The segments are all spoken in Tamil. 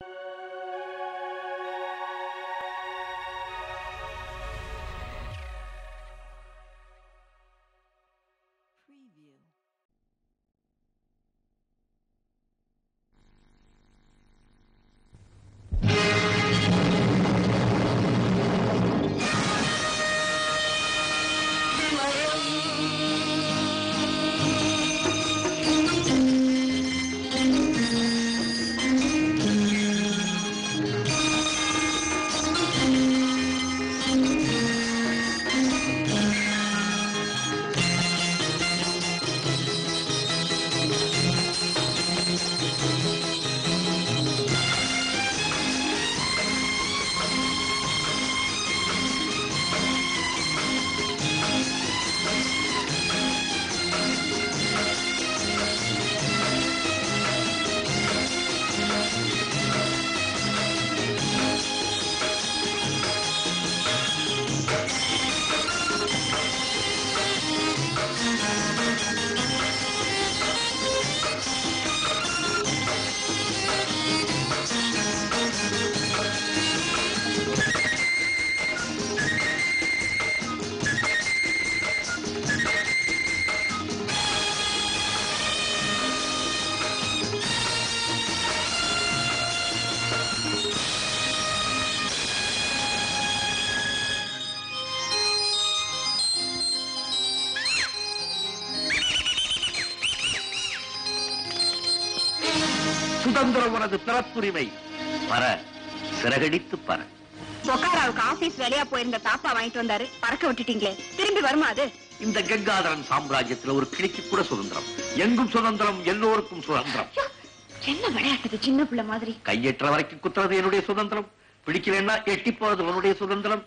சுதந்திரம் உனது பிறப்புரிமை பற சிறகடித்து பற பொக்காராவுக்கு ஆபீஸ் வேலையா போயிருந்த தாப்பா வாங்கிட்டு வந்தாரு பறக்க விட்டுட்டீங்களே திரும்பி வருமா அது இந்த கங்காதரன் சாம்ராஜ்யத்துல ஒரு கிளிக்கு கூட சுதந்திரம் எங்கும் சுதந்திரம் எல்லோருக்கும் சுதந்திரம் என்ன விளையாட்டுது சின்ன பிள்ளை மாதிரி கையெற்ற வரைக்கும் குத்துறது என்னுடைய சுதந்திரம் பிடிக்கலன்னா எட்டி போறது உன்னுடைய சுதந்திரம்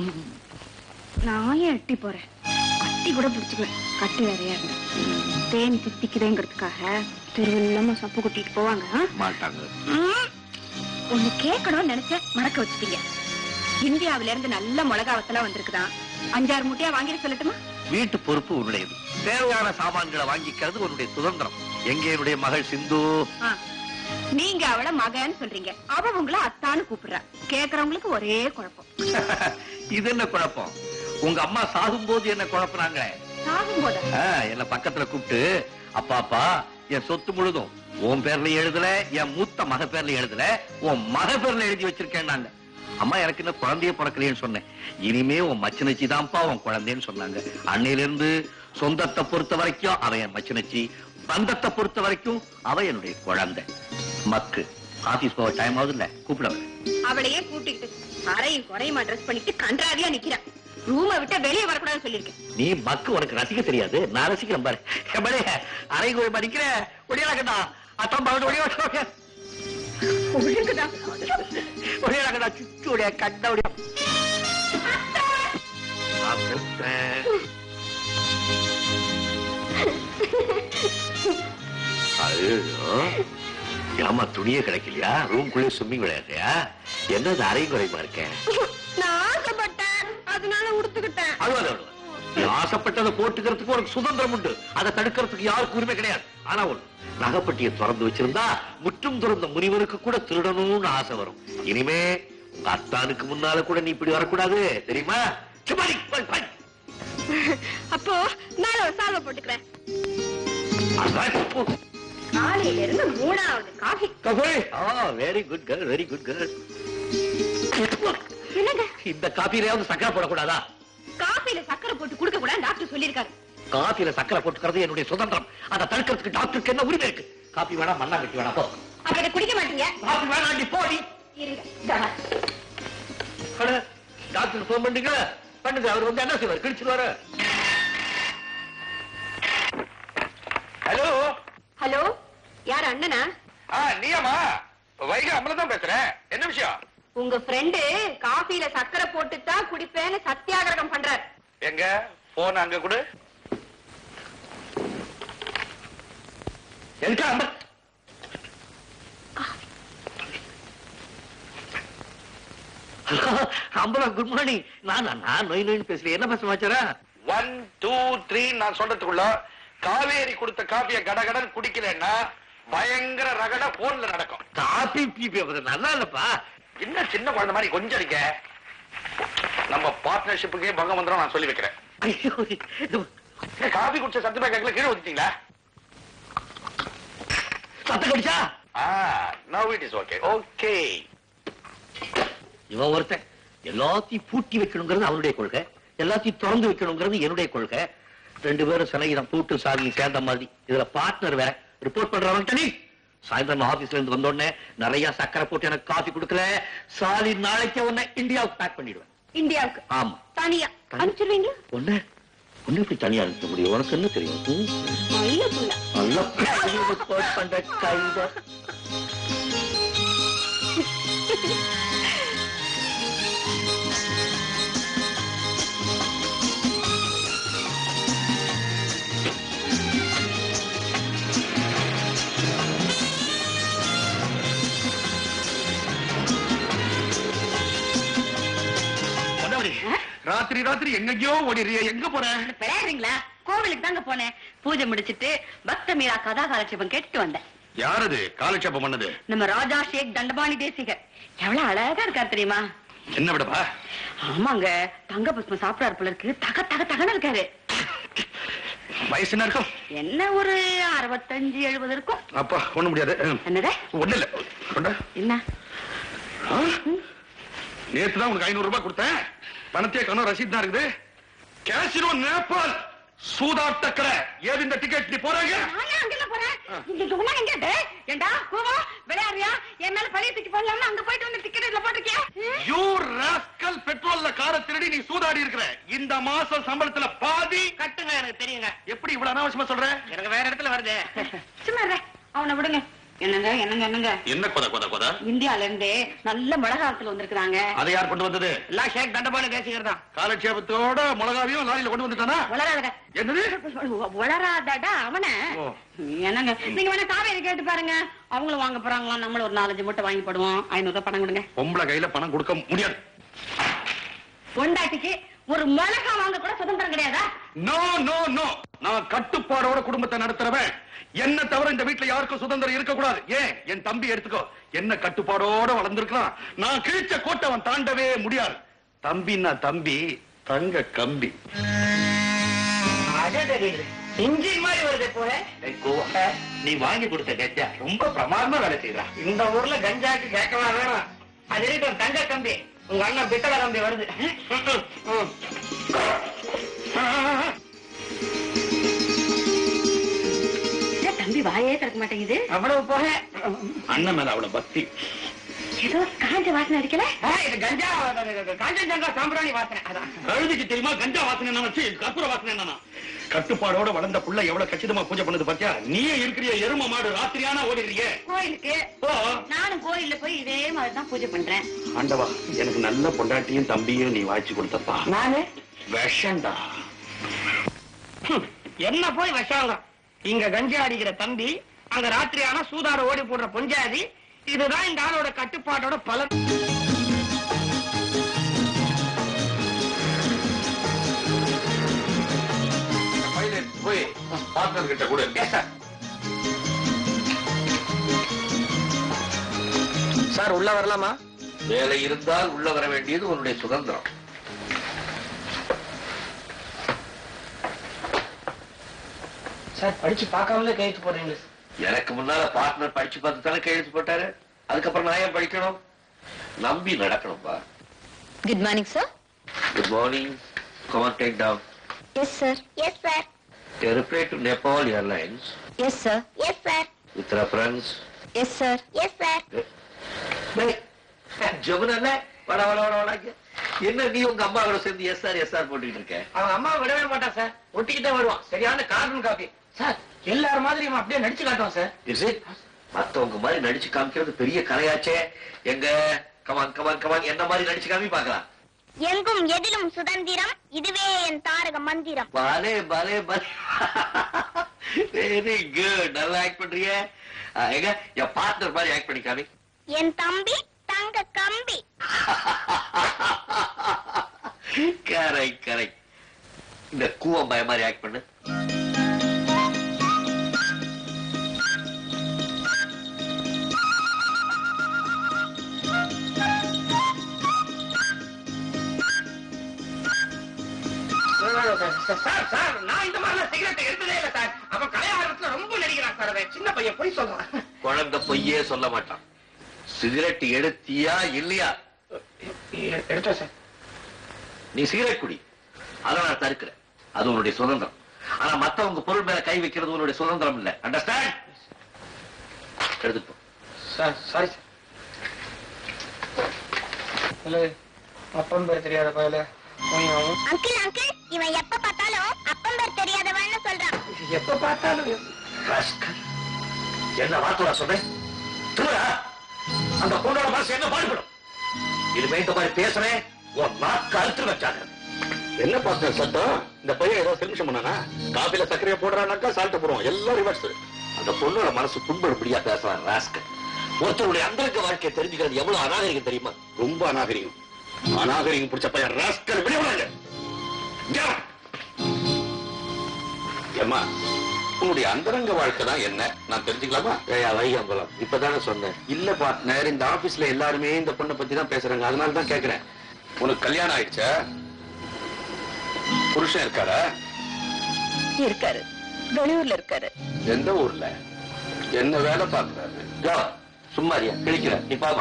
நான் ஏன் எட்டி போறேன் கட்டி கூட பிடிச்சுக்குவேன் கட்டி வேறையா இருந்தேன் தேன் தித்திக்குதேங்கிறதுக்காக தெருவில்லாம சப்பு கொட்டிட்டு போவாங்க ஆ? மாட்டாங்க ம். ஒண்ணு கேட்கணும்னு நினைச்சேன் மறக்க வச்சுட்டீங்க இந்தியாவில இருந்து நல்ல மிளகாவத்தெல்லாம் வந்திருக்குதான் அஞ்சாறு முட்டையா வாங்கிட்டு சொல்லட்டுமா வீட்டு பொறுப்பு உன்னுடையது தேவையான சாமான்களை வாங்கிக்கிறது உன்னுடைய சுதந்திரம் எங்கே என்னுடைய மகள் சிந்து ஆ. நீங்க அவள மகன்னு சொல்றீங்க அவ உங்களை அத்தான்னு கூப்பிடுறா கேக்குறவங்களுக்கு ஒரே குழப்பம் இது என்ன குழப்பம் உங்க அம்மா சாகும் போது என்ன குழப்பினாங்களே சாகும் போதா ஆ, என்ன பக்கத்துல கூப்பிட்டு அப்பாப்பா என் சொத்து முழுதும் உன் பேர்ல எழுதல என் மூத்த மக பேர்ல எழுதல உன் மக பேர்ல எழுதி வச்சிருக்கேன் நாங்க அம்மா எனக்கு இன்னும் குழந்தைய பிறக்கலையேன்னு சொன்னேன் இனிமே உன் மச்சினச்சி தான்ப்பா உன் குழந்தைன்னு சொன்னாங்க அன்னையில இருந்து சொந்தத்தை பொறுத்த வரைக்கும் அவன் என் மச்சினச்சி பந்தத்தை பொறுத்த வரைக்கும் அவ என்னுடைய குழந்தை மக்கு ஆபீஸ் போக டைம் ஆகுது இல்ல கூப்பிடவன் அவளையே கூட்டிக்கிட்டு அறையும் குறையுமா ட்ரெஸ் பண்ணிட்டு கன்றாவியா நிக்கிறான் ரூமை விட்டு வெளியே வரக்கூடாதுன்னு சொல்லியிருக்கேன் நீ மக்கு உனக்கு ரசிக்க தெரியாது நான் ரசிக்கிறேன் பாரு எம்மடே அரை கோழி மதிக்கிற ஒடியாடா அத்தம் பாடு ஒடியா ஒழுங்குதான். ஒடியாடா சுச்சு ஒடியா கண்ட ஒடியா ஐயோ ஏமா துணியே கிடைக்கலையா ரூம்குள்ளே ஸ்விம்மிங் விளையாடுறியா என்னது அரை குறைமா இருக்கேன் நான் ஆசைப்பட்டேன் அதனால உடுத்துக்கிட்டேன் அழுவாது அழுவாது நீ ஆசைப்பட்டதை போட்டுக்கிறதுக்கு உனக்கு சுதந்திரம் உண்டு அதை தடுக்கிறதுக்கு யாருக்கு உரிமை கிடையாது ஆனா ஒண்ணு நகைப்பட்டியை திறந்து வச்சிருந்தா முற்றும் துறந்த முனிவருக்கு கூட திருடணும்னு ஆசை வரும் இனிமே உங்க அத்தானுக்கு முன்னால கூட நீ இப்படி வரக்கூடாது தெரியுமா சும்மா நீ போய், போய். அப்போ நான் ஒரு சால்வை போட்டுக்கிறேன் அதான் போ. காலையில இருந்து மூணாவது காஃபி கபோய். ஆ very good girl very good girl என்னங்க இந்த காபியிலாவது சக்கரை போடக்கூடாதா காஃபில சக்கரை போட்டு குடுக்க கூட டாக்டர் சொல்லியிருக்காரு காபியில சக்கரை போட்டுக்கிறது என்னுடைய சுதந்திரம் அதை தடுக்கிறதுக்கு டாக்டருக்கு என்ன உரிமை இருக்கு காபி வேணா மண்ணா கட்டி வேணா போ அப்ப இதை குடிக்க மாட்டீங்க காபி வேணாம் நீ போடி இருங்க இதோ வரேன். அட, டாக்டர் போன் பண்ணுங்க பண்ணுங்க அவர் வந்து என்ன செய்வார் கிழிச்சிருவாரு ஹலோ ஹலோ யார் அண்ணனா ஆ நீயாமா வைகை அம்மல தான் பேசுறேன் என்ன விஷயம் உங்க ஃப்ரெண்டு காஃபில சக்கரை போட்டு தான் குடிப்பேன்னு சத்தியாகிரகம் பண்றாரு எங்க போன் அங்க கொடு எதுக்கா அந்த அம்பலா குட் மார்னிங் நான் நான் நோய் நோயின்னு பேசல என்ன பேச மாச்சாரா ஒன் டூ த்ரீ நான் சொல்றதுக்குள்ள காவேரி கொடுத்த காப்பிய கடகடன் குடிக்கலன்னா பயங்கர ரகட போன்ல நடக்கும் காபி பீபி அது நல்லா இல்லப்பா என்ன சின்ன குழந்தை மாதிரி கொஞ்சம் இருக்க நம்ம பார்ட்னர்ஷிப்புக்கே பங்கம் வந்துடும் நான் சொல்லி வைக்கிறேன் ஐயோ இது ஏன் காபி குடிச்ச சத்து பேக்கெட்ல கீழே ஊத்திட்டீங்களா சத்தம் கடிச்சா ஆ now it is okay okay இவன் ஒருத்தன் எல்லாத்தையும் பூட்டி வைக்கணுங்கிறது அவனுடைய கொள்கை எல்லாத்தையும் திறந்து வைக்கணுங்கிறது என்னுடைய கொள்கை ரெண்டு பேரும் சிலையிடம் பூட்டு சாவியும் சேர்ந்த மாதிரி இதுல பார்ட்னர் வேற ரிப்போர்ட் பண்றவன் தனி சாயந்தரம் ஆபீஸ்ல இருந்து வந்த உடனே நிறைய சக்கரை போட்டு எனக்கு காஃபி கொடுக்கல சாலி நாளைக்கே உன்னை இந்தியாவுக்கு பேக் பண்ணிடுவேன் இந்தியாவுக்கு ஆமா தனியா தனி- அனுப்பிச்சிருவீங்களா ஒண்ணு ஒண்ணு இப்படி தனியா அனுப்ப முடியும் உனக்கு என்ன தெரியும் ம்? நல்ல புள்ள நல்ல ரிப்போர்ட் பண்ற கைத பொன்னவரி ராத்திரி ராத்திரி எங்கேயோ ஓடிறிய எங்க போற விளையாடுறீங்களா கோவிலுக்கு தாங்க போனேன் பூஜை முடிச்சிட்டு பக்த மீரா கதா காலட்சேபம் கேட்டு வந்தேன் யாரது காலட்சேபம் பண்ணது நம்ம ராஜா ஷேக் தண்டபாணி தேசிகர் எவ்வளவு அழகா இருக்காரு தெரியுமா என்ன விடப்பா ஆமாங்க தங்க புஷ்பம் சாப்பிடாரு போல இருக்கு தக தக தகன இருக்காரு வயசு என்ன இருக்கும் என்ன ஒரு அறுபத்தஞ்சு எழுபது இருக்கும் அப்பா ஒண்ணு முடியாது என்னது ஒண்ணு இல்ல கொண்டா. என்ன ஆ? நேத்து தான் உனக்கு ஐநூறு ரூபாய் கொடுத்தேன் பணத்தையே கணம் ரசீது தான் இருக்குது கேசினோ நேபாள் சூதாட்டக்கரை ஏது இந்த டிக்கெட் நீ போறாங்க நான் ஏன் அங்கெல்லாம் போறேன்? இங்க சொன்னா எங்க இது? ஏண்டா, கோவா, விளையாடுறியா? என் மேல பழிய தூக்கி போடலாம்னு அங்க போயிட்டு வந்து ticket இதுல போட்டிருக்கியா? யூ ராஸ்கல் பெட்ரோல்ல காரை திருடி நீ சூதாடி இருக்கிற இந்த மாசம் சம்பளத்துல பாதி கட்டுங்க எனக்கு தெரியுங்க எப்படி இவ்வளவு அனாவசியமா சொல்ற எனக்கு வேற இடத்துல வருது சும்மா இரு, அவனை விடுங்க என்னங்க என்னங்க என்னங்க என்ன கொத கொத கொத இந்தியால இருந்து நல்ல மிளகாத்துல வந்திருக்காங்க அதை யார் கொண்டு வந்தது எல்லாம் ஷேக் தண்டபாணி தேசிகர் தான் காலட்சேபத்தோட மிளகாவையும் லாரியில கொண்டு வந்துட்டானா வளராத என்னது வளராதடா அவன ஓ. என்னங்க நீங்க வேணா காவேரி கேட்டு பாருங்க அவங்களும் வாங்க போறாங்களா நம்மளும் ஒரு நாலஞ்சு மூட்டை வாங்கி போடுவோம் ஐநூறு ரூபாய் பணம் கொடுங்க பொம்பளை கையில பணம் கொடுக்க முடியாது பொண்டாட்டிக்கு ஒரு மிளகா வாங்க கூட சுதந்திரம் கிடையாதா நோ நோ நோ நான் கட்டுப்பாடோட குடும்பத்தை நடத்துறவன் என்ன தவிர இந்த வீட்டுல யாருக்கும் சுதந்திரம் இருக்க கூடாது ஏன் என் தம்பி எடுத்துக்கோ என்ன கட்டுப்பாடோட வளர்ந்திருக்கலாம் நான் கிழிச்ச கோட்டை அவன் தாண்டவே முடியாது தம்பின்னா தம்பி தங்க கம்பி இன்ஜின் மாதிரி வருது போல நீ வாங்கி கொடுத்த கெஜா ரொம்ப பிரமாதமா வேலை செய்யறா இந்த ஊர்ல கஞ்சாக்கு கேட்கவா வேணும் அது இருக்கட்டும் தங்க கம்பி உங்க அண்ணன் பித்தளை கம்பி வருது ம். ஏன் தம்பி வாயே திறக்க மாட்டேங்குது அவ்வளவு போக அண்ணன் மேல அவ்வளவு பக்தி ஏதோ காஞ்ச வாசனை அடிக்கல ஆ, இது கஞ்சா காஞ்சஞ்சங்கா சாம்பிராணி வாசனை அதான் கழுதிக்கு தெரியுமா கஞ்சா வாசனை என்ன வச்சு கற்பூர வாசனை என்னன்னா கட்டுப்பாடோட வளர்ந்த புள்ள எவ்வளவு கச்சிதமா பூஜை பண்ணுது பாத்தியா நீயே இருக்கிறிய எரும மாடு ராத்திரியானா ஓடிடுறியே கோயிலுக்கு ஓ நானும் கோயில்ல போய் இதே மாதிரி தான் பூஜை பண்றேன் ஆண்டவா எனக்கு நல்ல பொண்டாட்டியும் தம்பியும் நீ வாய்ச்சி கொடுத்தப்பா நானு விஷண்டா ஹம், என்ன போய் விஷாங்க இங்க கஞ்சா அடிக்கிற தம்பி அங்க ராத்திரி ஆனா சூதாட ஓடி போடுற பொஞ்சாதி இதுதான் இந்த ஆளோட கட்டுப்பாட்டோட பலன் போய் பார்ட்னர் கிட்ட கூட சார் உள்ள வரலாமா வேலை இருந்தால் உள்ள வர வேண்டியது உன்னுடைய சுதந்திரம் சார் படிச்சு பார்க்காமலே கைத்து போடுறீங்க எனக்கு முன்னால பார்ட்னர் படிச்சு பார்த்து தானே கையெழுத்து போட்டாரு அதுக்கப்புறம் நான் ஏன் படிக்கணும் நம்பி நடக்கணும்பா good morning sir good morning come on take down yes sir yes sir Reply to Nepal Airlines yes sir yes sir with reference. Yes sir yes sir Jamuna வட வட வட வட என்ன நீ உங்க அம்மாவோட சேர்ந்து எஸ்ஆர் எஸ்ஆர் போட்டுக்கிட்டு இருக்க அவன் அம்மா விடவே மாட்டான் சார் ஒட்டிக்கிட்டே வருவான் சரியான கார்பன் காப்பி சார் எல்லாரும் மாதிரி இவன் அப்படியே நடிச்சு காட்டுவான் சார் Is it? மத்தவங்க மாதிரி நடிச்சு காமிக்கிறது பெரிய கலையாச்சே எங்க கமான் கமான் கமான் என்ன மாதிரி நடிச்சு காமி பார்க்கலாம் எங்கும் எதிலும் சுதந்திரம் இதுவே என் தாரக மந்திரம் பாலே பாலே பாலே வெரி குட் நல்லா ஆக்ட் பண்றிய எங்க என் பார்ட்னர் மாதிரி ஆக்ட் பண்ணி காமி என் தம்பி தங்க கம்பி கரெக்ட் கரெக்ட் இந்த கூவம் பய மாதிரி ஆக்ட் பண்ணு சார் சார் நான் இந்த மாதிரி சிகரெட் எடுத்ததே இல்ல சார் அவன் கலை ஆர்வத்துல ரொம்ப நடிக்கிறான் சார் அவன் சின்ன பையன் போய் சொல்றான் குழந்தை பொய்யே சொல்ல மாட்டான் சிகரெட் எடுத்தியா இல்லையா எடுத்தேன் சார் நீ சிகரெட் குடி அதை நான் தடுக்கிறேன் அது உன்னுடைய சுதந்திரம் ஆனா மத்தவங்க பொருள் மேல கை வைக்கிறது உன்னுடைய சுதந்திரம் இல்ல அண்டர்ஸ்டாண்ட் எடுத்துட்டு போ. சார் சாரி சார் இல்ல அப்பன் பேர் தெரியாத பயல அங்கிள் அங்கிள் இவன் எப்ப பார்த்தாலும் அப்பம் பேர் தெரியாதவன்னு சொல்றான் எப்ப பார்த்தாலும் ராஸ்கல். என்ன வார்த்தை சொல்றேன் திருடா, அந்த பொண்ணோட மனசு என்ன பாடுபடும் இனிமே இந்த மாதிரி பேசுறேன் உன் நாக்கு அழுத்து வச்சாங்க என்ன பாஸ்டர் சத்தம் இந்த பையன் ஏதோ செலிமிஷம் பண்ணானா காபில சர்க்கரையை போடுறானாக்கா சால்ட் போடுவோம் எல்லாம் ரிவர்ஸ் அந்த பொண்ணோட மனசு புண்படும்படியா பேசுறான் ராஸ்கல் ஒருத்தருடைய அந்தரங்க வாழ்க்கையை தெரிஞ்சுக்கிறது எவ்வளவு அநாகரிகம் தெரியுமா ரொம்ப அநாகரிகம் அநாகரிகம் பிடிச்ச பையன் ராஸ்கல் வெளியே விடாங்க ஏம்மா உன்னுடைய அந்தரங்க வாழ்க்கை தான் என்ன நான் தெரிஞ்சுக்கலாமா ஏயா வைகம்பலம் இப்பதானே சொன்னேன் இல்ல பார்ட்னர் இந்த ஆபீஸ்ல எல்லாருமே இந்த பொண்ணை பத்தி தான் பேசுறாங்க அதனால தான் கேக்குறேன் உனக்கு கல்யாணம் ஆயிடுச்சா புருஷன் இருக்காரா இருக்காரு வெளியூர்ல இருக்காரு எந்த ஊர்ல என்ன வேலை பாக்குறாரு யோ, சும்மா இருயா கிழிக்கிற நீ பாமா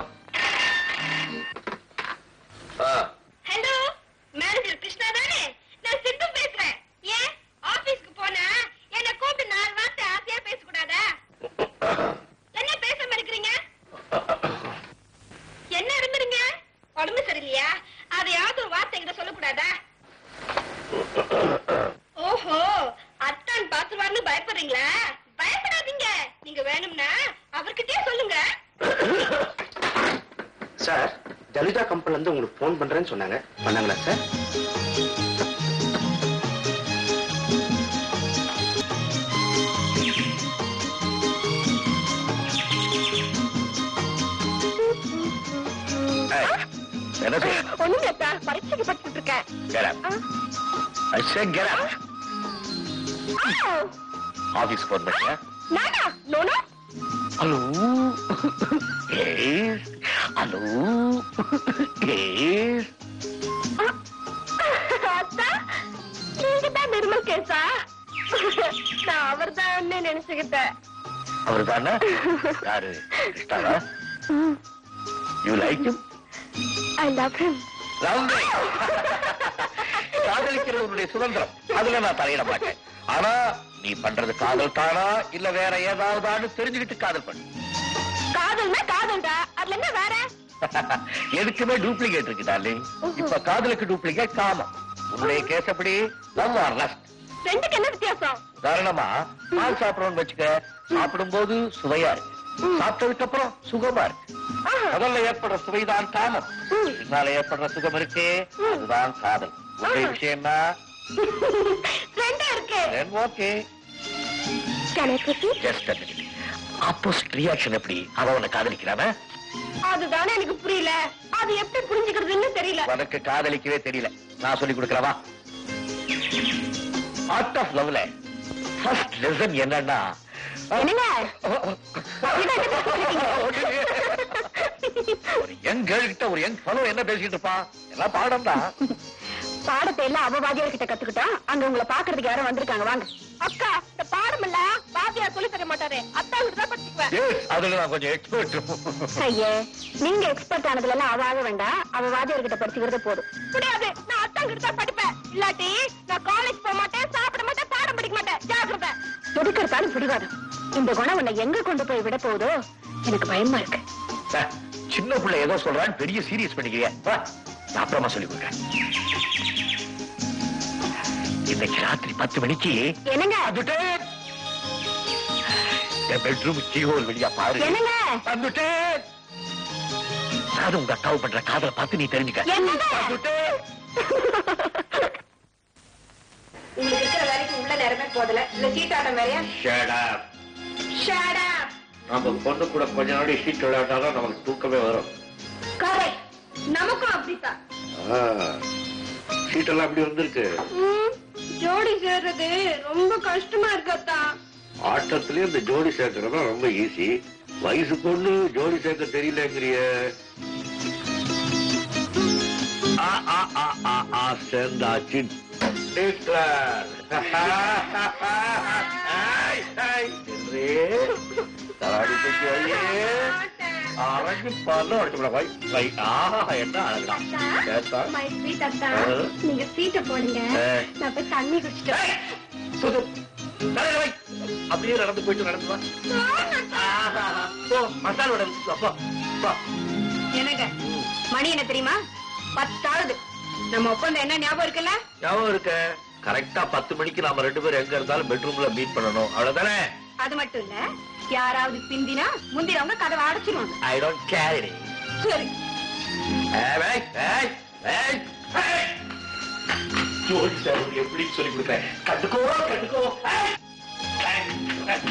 ஹலோ மேனேஜர் கிருஷ்ணா தானே நான் சித்து பேசுறேன் ஏன் ஆபீஸ்க்கு போனா என்ன கூப்பிட்டு நாலு வார்த்தை ஆசையா பேசக்கூடாதா என்ன பேசாம இருக்கிறீங்க என்ன இருந்துருங்க உடம்பு சரியில்லையா அதையாவது ஒரு வார்த்தை என்கிட்ட சொல்லக்கூடாதா ஓஹோ அத்தான் பாத்துருவாருன்னு பயப்படுறீங்களா பயப்படாதீங்க நீங்க வேணும்னா அவர்கிட்டயே சொல்லுங்க சார் ஜலிதா கம்பெனில இருந்து உங்களுக்கு போன் பண்றேன்னு சொன்னாங்க பண்ணாங்களா சார் என்ன செய்ய ஒண்ணுங்க பரீட்சைக்கு படிச்சுட்டு இருக்கேன் Get up. I said get up. Office phone பண்ணியா நானா நோனா ஹலோ எஸ் ஹலோ எஸ் அத்தா நீங்க தான் நிர்மல் கேசா நான் அவர் தான் நினைச்சுக்கிட்டேன் அவர் தானே யாரு கிருஷ்ணாவா you like him I love him lovely காதலிக்கிறது உன்னுடைய சுதந்திரம் அதுல நான் தலையிட மாட்டேன் ஆனா நீ பண்றது காதல் தானா இல்ல வேற ஏதாவதான்னு தெரிஞ்சுக்கிட்டு காதல் பண்ணு காதல்னா காதல்டா அதுல என்ன வேற எதுக்குமே டூப்ளிகேட் இருக்கு டார்லிங் இப்ப காதலுக்கு டூப்ளிகேட் காமம் உன்னுடைய கேஸ் எப்படி லவ் ஆர் லஸ்ட் ரெண்டுக்கு என்ன வித்தியாசம் உதாரணமா பால் சாப்பிடறோம்னு வச்சுக்க சாப்பிடும்போது சுவையா இருக்கு சாப்பிட்டதுக்கு அப்புறம் சுகமா இருக்கு ஆஹா. முதல்ல ஏற்படுற சுவைதான் காமம் ம். பின்னால ஏற்படுற சுகம் இருக்கே அதுதான் காதல் உன்னுடைய ஆஹா. விஷயம்னா ரெண்டா இருக்கு okay Can I proceed? Just opposite reaction எப்படி அவ உன்னை காதலிக்கிறானா அதுதானே எனக்கு புரியல அது எப்படி புரிஞ்சுக்கிறதுன்னு தெரியல உனக்கு காதலிக்கவே தெரியல நான் சொல்லி கொடுக்கறவா ஆர்ட் ஆஃப் லவ்ல ஃபர்ஸ்ட் லெசன் என்னன்னா என்னங்க அப்படிதான் என்ன பேசிட்டு ஒரு யங் கேர்ள் கிட்ட ஒரு யங் ஃபெலோ என்ன பேசிட்டு இருப்பான் எல்லாம் பாடம் தான் பாடத்தை எல்லாம் அவ வாத்தியார் கிட்ட கத்துக்கிட்டோம் அங்க உங்களை பாக்குறதுக்கு யாரும் வந்திருக்காங்க வாங்க அக்கா இந்த பாடம் இல்ல வாத்தியார் சொல்லி தர மாட்டாரு அத்தா கிட்ட தான் படிச்சுக்குவேன் எஸ் அதுல நான் கொஞ்சம் எக்ஸ்பர்ட் ஐயே நீங்க எக்ஸ்பர்ட் ஆனதுல எல்லாம் அவ ஆக வேண்டாம் அவ வாத்தியார் கிட்ட படிச்சுக்கிறது போதும் முடியாது நான் அத்தா கிட்ட தான் படிப்பேன் இல்லாட்டி நான் காலேஜ் போக மாட்டேன் சாப்பிட மாட்டேன் பாடம் படிக்க மாட்டேன் ஜாக்கிரதை எதுக்கிறதாலும் பிடிவாதம் இந்த குணம் உன்னை எங்க கொண்டு போய் விட போகுதோ எனக்கு பயமா இருக்கு சின்ன பிள்ளை ஏதோ சொல்றான்னு பெரிய சீரியஸ் பண்ணிக்கிறியா வா நான் அப்புறமா சொல்லி கொடுக்குறேன் இன்னைக்கு ராத்திரி பத்து மணிக்கு என்னங்க வந்துட்டேன் என் பெட்ரூம் கீஹோல் வெளியா பாரு என்னங்க வந்துட்டேன் நான் உங்க அக்காவை பண்ற காதலை பார்த்து நீ தெரிஞ்சுக்க என்னங்க வந்துட்டேன் உங்களுக்கு இருக்கிற வேலைக்கு உள்ள நேரமே போதல இல்ல சீட்டாட்டம் வேறையா Shut up. ஷாடா நம்ம பொண்ணு கூட கொஞ்ச நாள் ஷீட் விளையாட்டாதான் நமக்கு தூக்கமே வரும் கரெக்ட் நமக்கும் அப்படித்தான் ஷீட் எல்லாம் அப்படி வந்திருக்கு ஜோடி சேர்றது ரொம்ப கஷ்டமா இருக்கத்தா ஆட்டத்திலயும் இந்த ஜோடி சேர்க்கறது ரொம்ப ஈஸி வயசு பொண்ணு ஜோடி சேர்க்க தெரியலங்கிறிய ஆ, ஆ, ஆ, ஆ, ஆ, சேர்ந்தாச்சு declare. Ay, ay, செல்வி. தலாடி தூக்கி வையே. அரைஞ்சு பாலும் அடிச்சு வை வை ஆஹா என்ன அழகாம் கேட்டா மை ஸ்வீட் அத்தா ஆ. நீங்க சீட்டை போடுங்க ஆ. நான் போய் தண்ணி குடிச்சிட்டு ஏய், சுது. தலையில வை. அப்படியே நடந்து போயிட்டு நடந்து வா ஆஹா. போ மசாலோட அப்பா பா என்னங்க மணி என்ன தெரியுமா பத்தாவது நம்ம ஒப்பந்தம் என்ன ஞாபகம் இருக்குல்ல ஞாபகம் இருக்க கரெக்டா பத்து மணிக்கு நாம ரெண்டு பேரும் எங்க இருந்தாலும் பெட்ரூம்ல மீட் பண்ணணும் அவ்வளவுதானே அது மட்டும் இல்ல யாராவது பிந்தினா முந்தினவங்க கதவை அடைச்சிருவாங்க ஐ டோன்ட் கேர் சரி ஜோடி சார் எப்படி சொல்லி கொடுப்பேன் கட்டுக்கோ கட்டுக்கோ ஏய். ஏய்.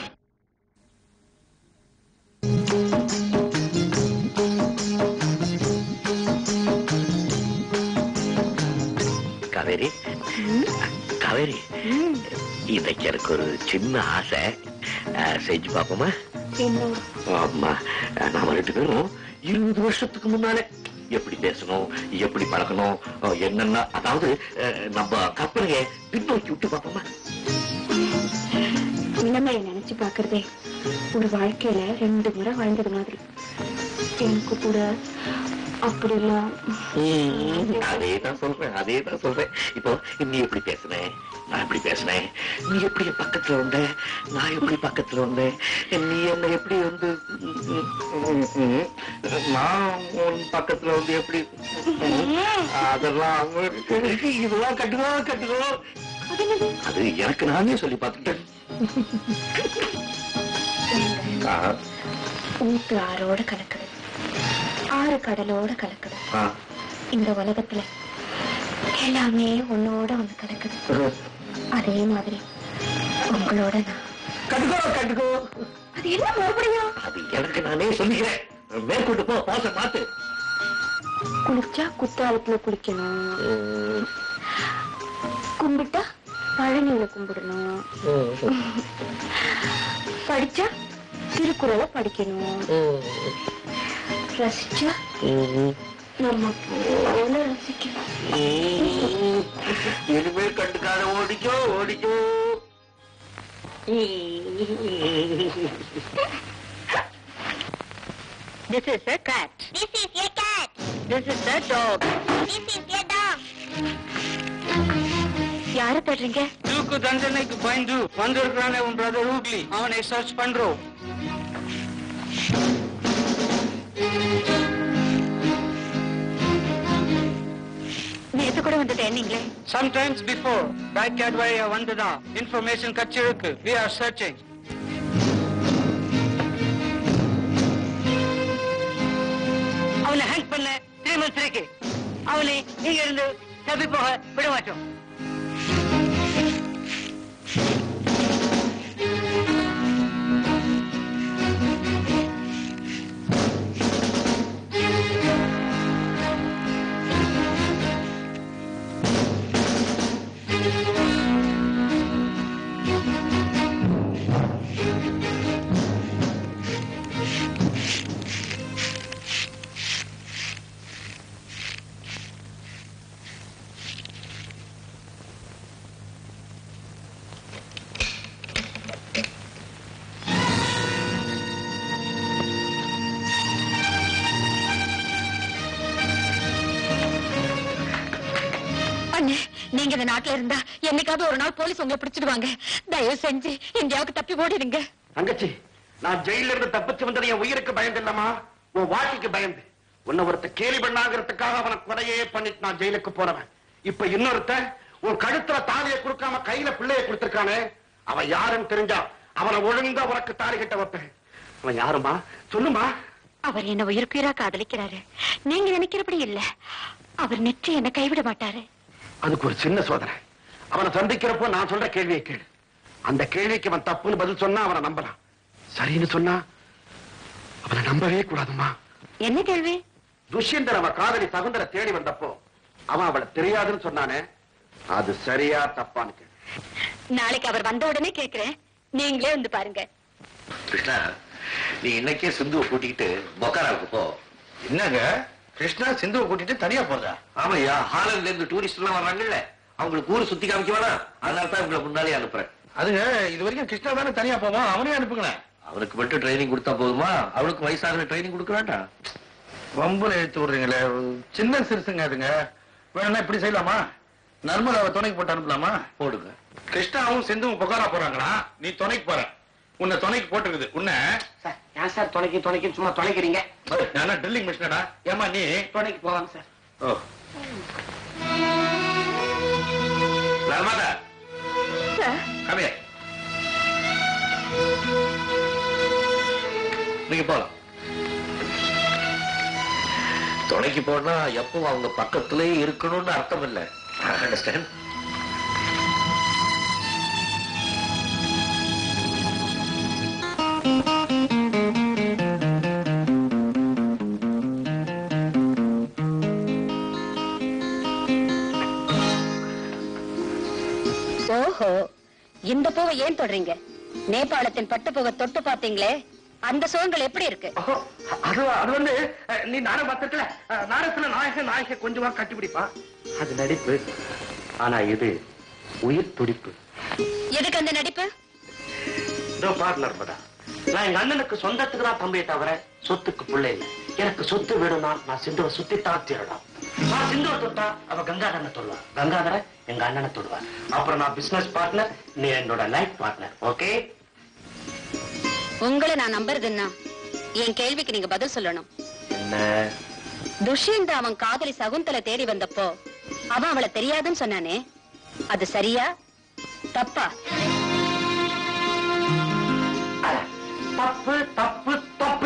காவேரி காவேரி இன்னைக்கு எனக்கு ஒரு சின்ன ஆசை அஹ், செஞ்சு பாப்போமா என்ன ஆமா நாம ரெண்டு பேரும் இருபது வருஷத்துக்கு முன்னாலே எப்படி பேசணும் எப்படி பழகணும் அஹ், என்னென்ன அதாவது அஹ், நம்ம கற்பனையை பின்னோக்கி விட்டு பார்ப்போமா இளமையை நினைச்சு பாக்குறதே ஒரு வாழ்க்கையில ரெண்டு முறை வாழ்ந்தது மாதிரி எனக்கு கூட அப்படி எல்லாம் அதே தான் சொல்றேன் அதே தான் சொல்றேன் இப்போ நீ எப்படி பேசுனேன் நான் எப்படி பேசுனேன் நீ எப்படி என் பக்கத்துல வந்த நான் எப்படி பக்கத்துல வந்தேன் நீ என்ன எப்படி வந்து ம், ம், ம், நான் உன் பக்கத்துல வந்து எப்படி ம், அதெல்லாம் இதெல்லாம் கட்டுக்கோ கட்டுக்கோ அது எனக்கு நானே சொல்லி பார்த்துட்டேன் ஆ, ஊத்து ஆறோட கலக்குது ஆறு கடலோட கலக்குது ஆ. இந்த உலகத்துல எல்லாமே உன்னோட வந்து கலக்குது அதே மாதிரி உங்களோட நான் கட்டுக்கோ கட்டுக்கோ அது என்ன மறுபடியும் அது எனக்கு நானே சொல்லிக்கிறேன் மேற்கொண்டு போ பாச மாத்து குளிச்சா குத்தாலத்துல குளிக்கணும் ம், கும்பிட்டா பழனியில கும்பிடணும் ம், படிச்சா திருக்குறளை படிக்கணும் ம், ரசிச்சா ம். நம்ம போல ரசிக்கணும் இனிமே கண்டுக்காத ஓடிக்கோ ஓடிக்கோ This is a cat. This is your cat. This is a dog. This is your dog. யார தேடுறீங்க தூக்கு தண்டனைக்கு பயந்து வந்திருக்கிறானே உன் பிரதர் ஹூக்லி அவனை சர்ச் பண்றோம் நேத்து கூட வந்துட்டு என்னீங்களே சம்டைம்ஸ் பிஃபோர் பேக் கேட் வழியா வந்துதான் இன்ஃபர்மேஷன் கட்சிருக்கு வி ஆர் சர்ச்சிங் அவனை ஹேங்க் பண்ண த்ரீ மந்த்ஸ் இருக்கு அவனை இங்க இருந்து தப்பி போக விட மாட்டோம் அண்ணே நீங்க இந்த நாட்டுல இருந்தா என்னைக்காவது ஒரு நாள் போலீஸ் உங்களை பிடிச்சிடுவாங்க தயவு செஞ்சு எங்கேயாவது தப்பி ஓடிடுங்க தங்கச்சி நான் ஜெயில இருந்து தப்பிச்சு வந்தது என் உயிருக்கு பயந்து இல்லம்மா உன் வாழ்க்கைக்கு பயந்து உன்னை ஒருத்த கேலி பண்ணாங்கிறதுக்காக அவனை கொலையே பண்ணிட்டு நான் ஜெயிலுக்கு போறவன் இப்ப இன்னொருத்த உன் கழுத்துல தாலியை கொடுக்காம கையில பிள்ளைய கொடுத்திருக்கானே அவன் யாருன்னு தெரிஞ்சா அவனை ஒழுங்கா உனக்கு தாலி கட்ட வைப்பேன் அவன் யாருமா சொல்லுமா அவர் என்ன உயிருக்குயிரா காதலிக்கிறாரு நீங்க நினைக்கிறபடி இல்ல அவர் நிச்சயம் என்ன கைவிட மாட்டாரு அதுக்கு ஒரு சின்ன சோதனை அவனை சந்திக்கிறப்போ நான் சொல்ற கேள்வியை கேளு அந்த கேள்விக்கு அவன் தப்புன்னு பதில் சொன்னா அவனை நம்பலாம் சரின்னு சொன்னா அவனை நம்பவே கூடாதுமா என்ன கேள்வி துஷ்யந்தன் அவன் காதலி சகுந்தர தேடி வந்தப்போ அவன் அவளை தெரியாதுன்னு சொன்னானே அது சரியா தப்பான்னு கேளு நாளைக்கு அவர் வந்த உடனே கேக்குறேன் நீங்களே வந்து பாருங்க கிருஷ்ணா நீ இன்னைக்கே சிந்துவை கூட்டிக்கிட்டு பொக்காராவுக்கு போ என்னங்க கிருஷ்ணா சிந்துவை கூட்டிட்டு தனியா போறதா ஆமையா ஹாலண்ட்ல இருந்து டூரிஸ்ட் எல்லாம் வர்றாங்கல்ல அவங்களுக்கு ஊரு சுத்தி காமிக்க வேணாம் அதனால தான் உங்களை முன்னாலே அனுப்புறேன் அதுங்க இது வரைக்கும் கிருஷ்ணா தானே தனியா போவான் அவனே அனுப்புங்களேன் அவனுக்கு மட்டும் ட்ரைனிங் கொடுத்தா போதுமா அவனுக்கு வயசாகிற ட்ரைனிங் கொடுக்க வேண்டாம் வம்புல இழுத்து விடுறீங்களே சின்ன சிறுசுங்க அதுங்க வேணா இப்படி செய்யலாமா நர்மதாவை துணைக்கு போட்டு அனுப்பலாமா போடுங்க கிருஷ்ணாவும் சிந்துவும் புகாரா போறாங்களா நீ துணைக்கு போற உன்னை துணைக்கு போட்டுருக்குது உன்னை சார் ஏன் சார் துணைக்கு துணைக்கு சும்மா துணைக்கிறீங்க நான் ட்ரில்லிங் மிஷினடா ஏமா நீ துணைக்கு போவாங்க சார் ஓ நர்மதா சார் கம்மியா நீங்க போலாம் துணைக்கு போனா எப்பவும் அவங்க பக்கத்திலேயே இருக்கணும்னு அர்த்தம் இல்ல அண்டர்ஸ்டாண்ட் ஓஹோ இந்த பூவை ஏன் தொடுறீங்க நேபாளத்தின் பட்டுப்பூவை தொட்டு பாத்தீங்களே அந்த சுகங்கள் எப்படி இருக்கு ஓஹோ, அது அது வந்து அஹ், நீ நாடகம் பார்த்திருக்கல அஹ், நாடகத்துல நாயக நாயக கொஞ்சமா கட்டிப்பிடிப்பான் அது நடிப்பு ஆனா இது உயிர் துடிப்பு எதுக்கு அந்த நடிப்பு இதோ பாரு நர்மதா நான் எங்க அண்ணனுக்கு சொந்தத்துக்கு தான் தம்பியை தவிர சொத்துக்கு பிள்ளை இல்லை எனக்கு சொத்து வேணும்னா நான் சிந்துவை சுத்தி தான் தீரணும் நான் சிந்துவை தொட்டா அவ கங்காதரனை தொடுவா கங்காதர எங்க அண்ணனை தொடுவா அப்புறம் நான் பிசினஸ் பார்ட்னர் நீ என்னோட லைஃப் பார்ட்னர் ஓகே உங்களை நான் நம்புறதுன்னா என் கேள்விக்கு நீங்க பதில் சொல்லணும் என்ன துஷ்யந்த அவன் காதலி சகுந்தலை தேடி வந்தப்போ அவன் அவளை தெரியாதுன்னு சொன்னானே அது சரியா தப்பா அட, தப்பு தப்பு தப்பு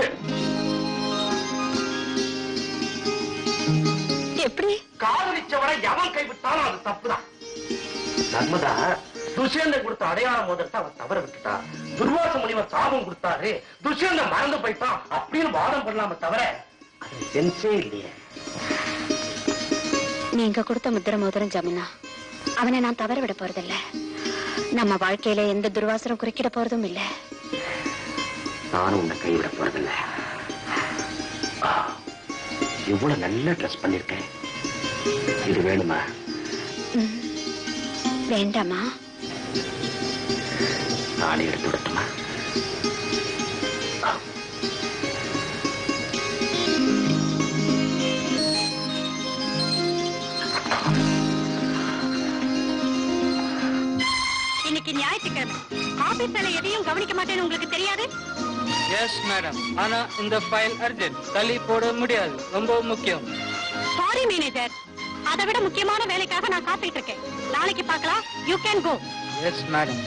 எப்படி காதலிச்சவரை எவன் கைவிட்டாலும் அது தப்புதான் நர்மதா துஷ்யந்தன் கொடுத்த அடையாள மோதிரத்தை அவன் தவற விட்டுட்டா துர்வாச முனிவர் சாபம் கொடுத்தாரு துஷ்யந்தன் மறந்து போயிட்டான் அப்படின்னு வாதம் பண்ணலாம தவிர அது சென்ஸே இல்லையே நீங்க கொடுத்த முத்திர மோதிரம் ஜமுனா அவனை நான் தவற விட போறதில்ல நம்ம வாழ்க்கையில எந்த துர்வாசனம் குறுக்கிட போறதும் இல்ல நானும் உன்னை கைவிட போறதில்ல ஆ, இவ்வளவு நல்லா ட்ரெஸ் பண்ணிருக்கேன் இது வேணுமா வேண்டாமா நானே எடுத்து விடட்டுமா ஆ. இன்னைக்கு ஞாயிற்றுக்கிழமை ஆபீஸ் வேலை எதையும் கவனிக்க மாட்டேன்னு உங்களுக்கு தெரியாது எஸ் மேடம் ஆனா இந்த ஃபைல் அர்ஜென்ட் தள்ளி போட முடியாது ரொம்ப முக்கியம் சாரி மேனேஜர் அதை விட முக்கியமான வேலைக்காக நான் காத்துட்டு இருக்கேன் நாளைக்கு பார்க்கலாம் you can go yes madam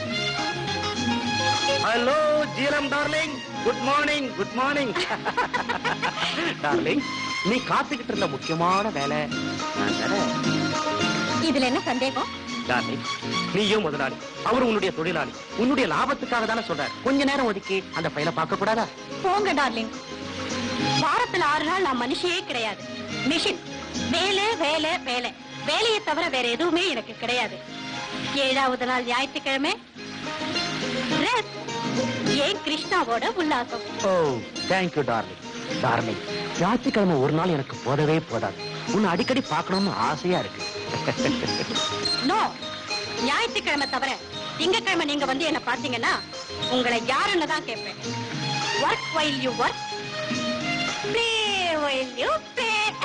hello ஜீரம் darling good morning good morning darling நீ காத்துக்கிட்டு இருந்த முக்கியமான வேலை நான் தானே இதுல என்ன சந்தேகம் டார்லிங் நீயும் முதலாளி அவர் உன்னுடைய தொழிலாளி உன்னுடைய லாபத்துக்காக தானே சொல்றாரு கொஞ்ச நேரம் ஒதுக்கி அந்த ஃபைலை பார்க்க கூடாதா போங்க டார்லிங் வாரத்துல ஆறு நாள் நான் மனுஷியே கிடையாது மிஷின் வேலை வேலை வேலை வேலையை தவிர வேற எதுவுமே எனக்கு கிடையாது ஏழாவது நாள் ஞாயிற்றுக்கிழமை rest. ஏன் கிருஷ்ணாவோட உல்லாசம் ஓ தேங்க்யூ டார்லிங் டார்லிங் ஞாயிற்றுக்கிழமை ஒரு நாள் எனக்கு போதவே போதாது உன்னை அடிக்கடி பார்க்கணும்னு ஆசையா இருக்கு நோ ஞாயிற்றுக்கிழமை தவிர திங்கக்கிழமை நீங்க வந்து என்ன பாத்தீங்கன்னா உங்களை யாருன்னு தான் கேட்பேன் work while you work play while you play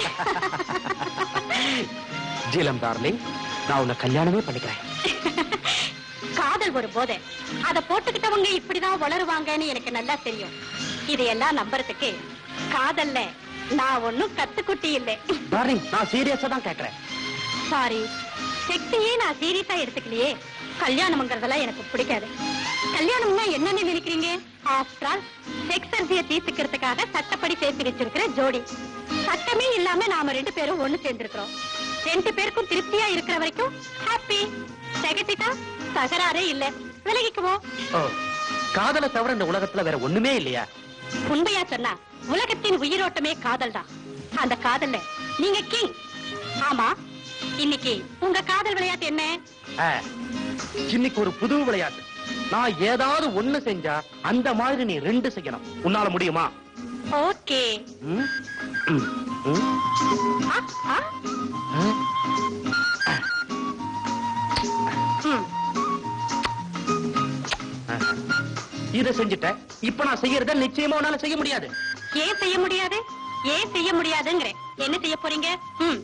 ஜீலம் டார்லிங் நான் உன்னை கல்யாணமே பண்ணிக்கிறேன் காதல் ஒரு போதை அத போட்டுக்கிட்டவங்க இப்படிதான் வளருவாங்கன்னு எனக்கு நல்லா தெரியும் இதையெல்லாம் நம்புறதுக்கு காதல்ல நான் ஒண்ணும் கத்துக்குட்டி இல்லை டார்லிங் நான் சீரியஸா தான் கேட்கறேன் சாரி செக்ஸையே நான் சீரியஸா எடுத்துக்கலையே கல்யாணம்ங்கிறதெல்லாம் எனக்கு பிடிக்காது கல்யாணம்னா என்னன்னு நினைக்கிறீங்க ஆஃப்டர் ஆல் செக்ஸ் அரிசியை தீர்த்துக்கிறதுக்காக சட்டப்படி சேர்த்து வச்சிருக்கிற ஜோடி சட்டமே இல்லாம நாம ரெண்டு பேரும் ஒண்ணு சேர்ந்திருக்கிறோம் ரெண்டு பேருக்கும் திருப்தியா இருக்கிற வரைக்கும் ஹாப்பி செகட்டிட்டா தகராறே இல்ல விலகிக்குவோம் ஓ காதலை தவிர இந்த உலகத்துல வேற ஒண்ணுமே இல்லையா உண்மையா சொன்னா உலகத்தின் உயிரோட்டமே காதல் தான் அந்த காதல்ல நீங்க கிங் ஆமா இன்னைக்கு உங்க காதல் விளையாட்டு என்ன ஆ, இன்னைக்கு ஒரு புது விளையாட்டு நான் ஏதாவது ஒண்ணு செஞ்சா அந்த மாதிரி நீ ரெண்டு செய்யணும் உன்னால முடியுமா ஓகே ம்? ம், ம், ஆ, ஆ, ஆ. இத செஞ்சுட்டேன் இப்ப நான் செய்யறத நிச்சயமா உன்னால செய்ய முடியாது ஏன் செய்ய முடியாது ஏன் செய்ய முடியாதுங்கிறேன் என்ன செய்ய போறீங்க ம்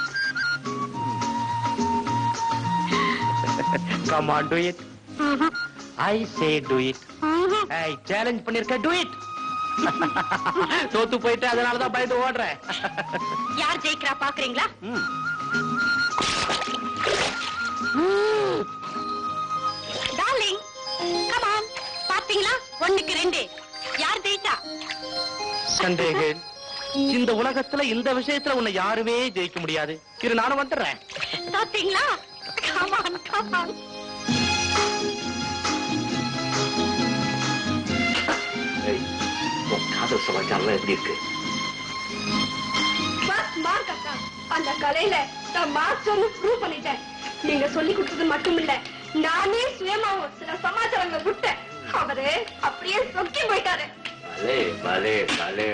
கம் ஆன் டு இட் ம்ஹும். ஐ சே டு இட் ம்ஹும். ஐ சேலஞ்ச் பண்ணிருக்க டு இட் தோத்து போயிட்டு அதனால தான் பயந்து ஓடுறேன் யார் ஜெயிக்கிறா பாக்குறீங்களா ம். டார்லிங் கம் ஆன் பாத்தீங்களா ஒண்ணுக்கு ரெண்டு யார் ஜெயிச்சா சந்தேகன் இந்த உலகத்துல இந்த விஷயத்துல உன்னை யாருமே ஜெயிக்க முடியாது இரு நானும் வந்துடுறேன் பாத்தீங்களா கம் ஆன் கம் ஆன் ஏய், உன் காதல் சமாச்சாரம் எப்படி இருக்கு பஸ் மார்க் அக்கா அந்த கலையில நான் மாஸ்டர்னு ப்ரூவ் பண்ணிட்டேன் நீங்க சொல்லி கொடுத்தது மட்டும் இல்ல நானே சுயமாவும் சில சமாச்சாரங்களை விட்டேன் அவரு அப்படியே சொக்கி போயிட்டாரு பலே பலே பலே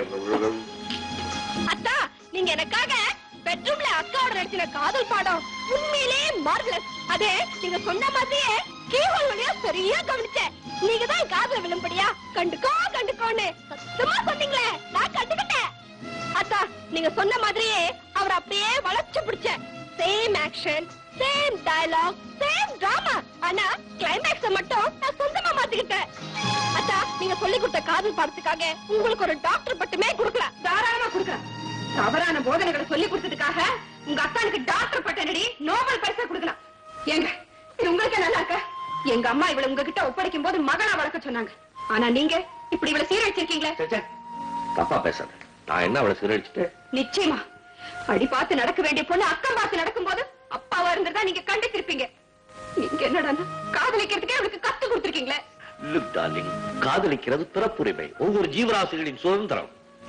அத்தா நீங்க எனக்காக பெட்ரூம்ல அக்காவோட நடிச்சின காதல் பாடம் உண்மையிலேயே மார்வலஸ் அதே நீங்க சொன்ன மாதிரியே கீஹோல் வழியா சரியா கவனிச்சேன் நீங்க தான் காதல விழும்படியா கண்டுக்கோ கண்டுக்கோன்னு சத்தமா சொன்னீங்களே நான் கண்டுக்கிட்டேன் அத்தா நீங்க சொன்ன மாதிரியே அவர் அப்படியே வளைச்சு பிடிச்சேன் same action same dialogue same drama ஆனா கிளைமேக்ஸ மட்டும் நான் சொந்தமா மாத்திக்கிட்டேன் அத்தா நீங்க சொல்லி கொடுத்த காதல் பாடத்துக்காக உங்களுக்கு ஒரு டாக்டர் பட்டுமே கொடுக்கலாம் தாராளமா கொடுக்கலாம் தவறான போதனைகளை சொல்லி கொடுத்ததுக்காக உங்க அத்தானுக்கு டாக்டர் பட்டனடி நோபல் பரிசா கொடுக்கலாம் ஏங்க இது உங்களுக்கே நல்லா இருக்க எங்க அம்மா இவளை உங்ககிட்ட ஒப்படைக்கும் போது மகனா வளர்க்க சொன்னாங்க ஆனா நீங்க இப்படி இவளை சீரழிச்சிருக்கீங்களே ச்சே, ச்சே. தப்பா பேசாத நான் என்ன அவளை சிறடிச்சுட்டு நிச்சயமா அடி பார்த்து நடக்க வேண்டிய பொண்ணு அக்கம் பார்த்து நடக்கும்போது அப்பாவா இருந்திருந்தா நீங்க கண்டிச்சிருப்பீங்க நீங்க என்னடா காதலிக்கிறதுக்கே அவளுக்கு கத்து கொடுத்துருக்கீங்களே லுக் டார்லிங் காதலிக்கிறது பிறப்புரிமை ஒவ்வொரு ஜீவராசிகளின் சுதந்திரம்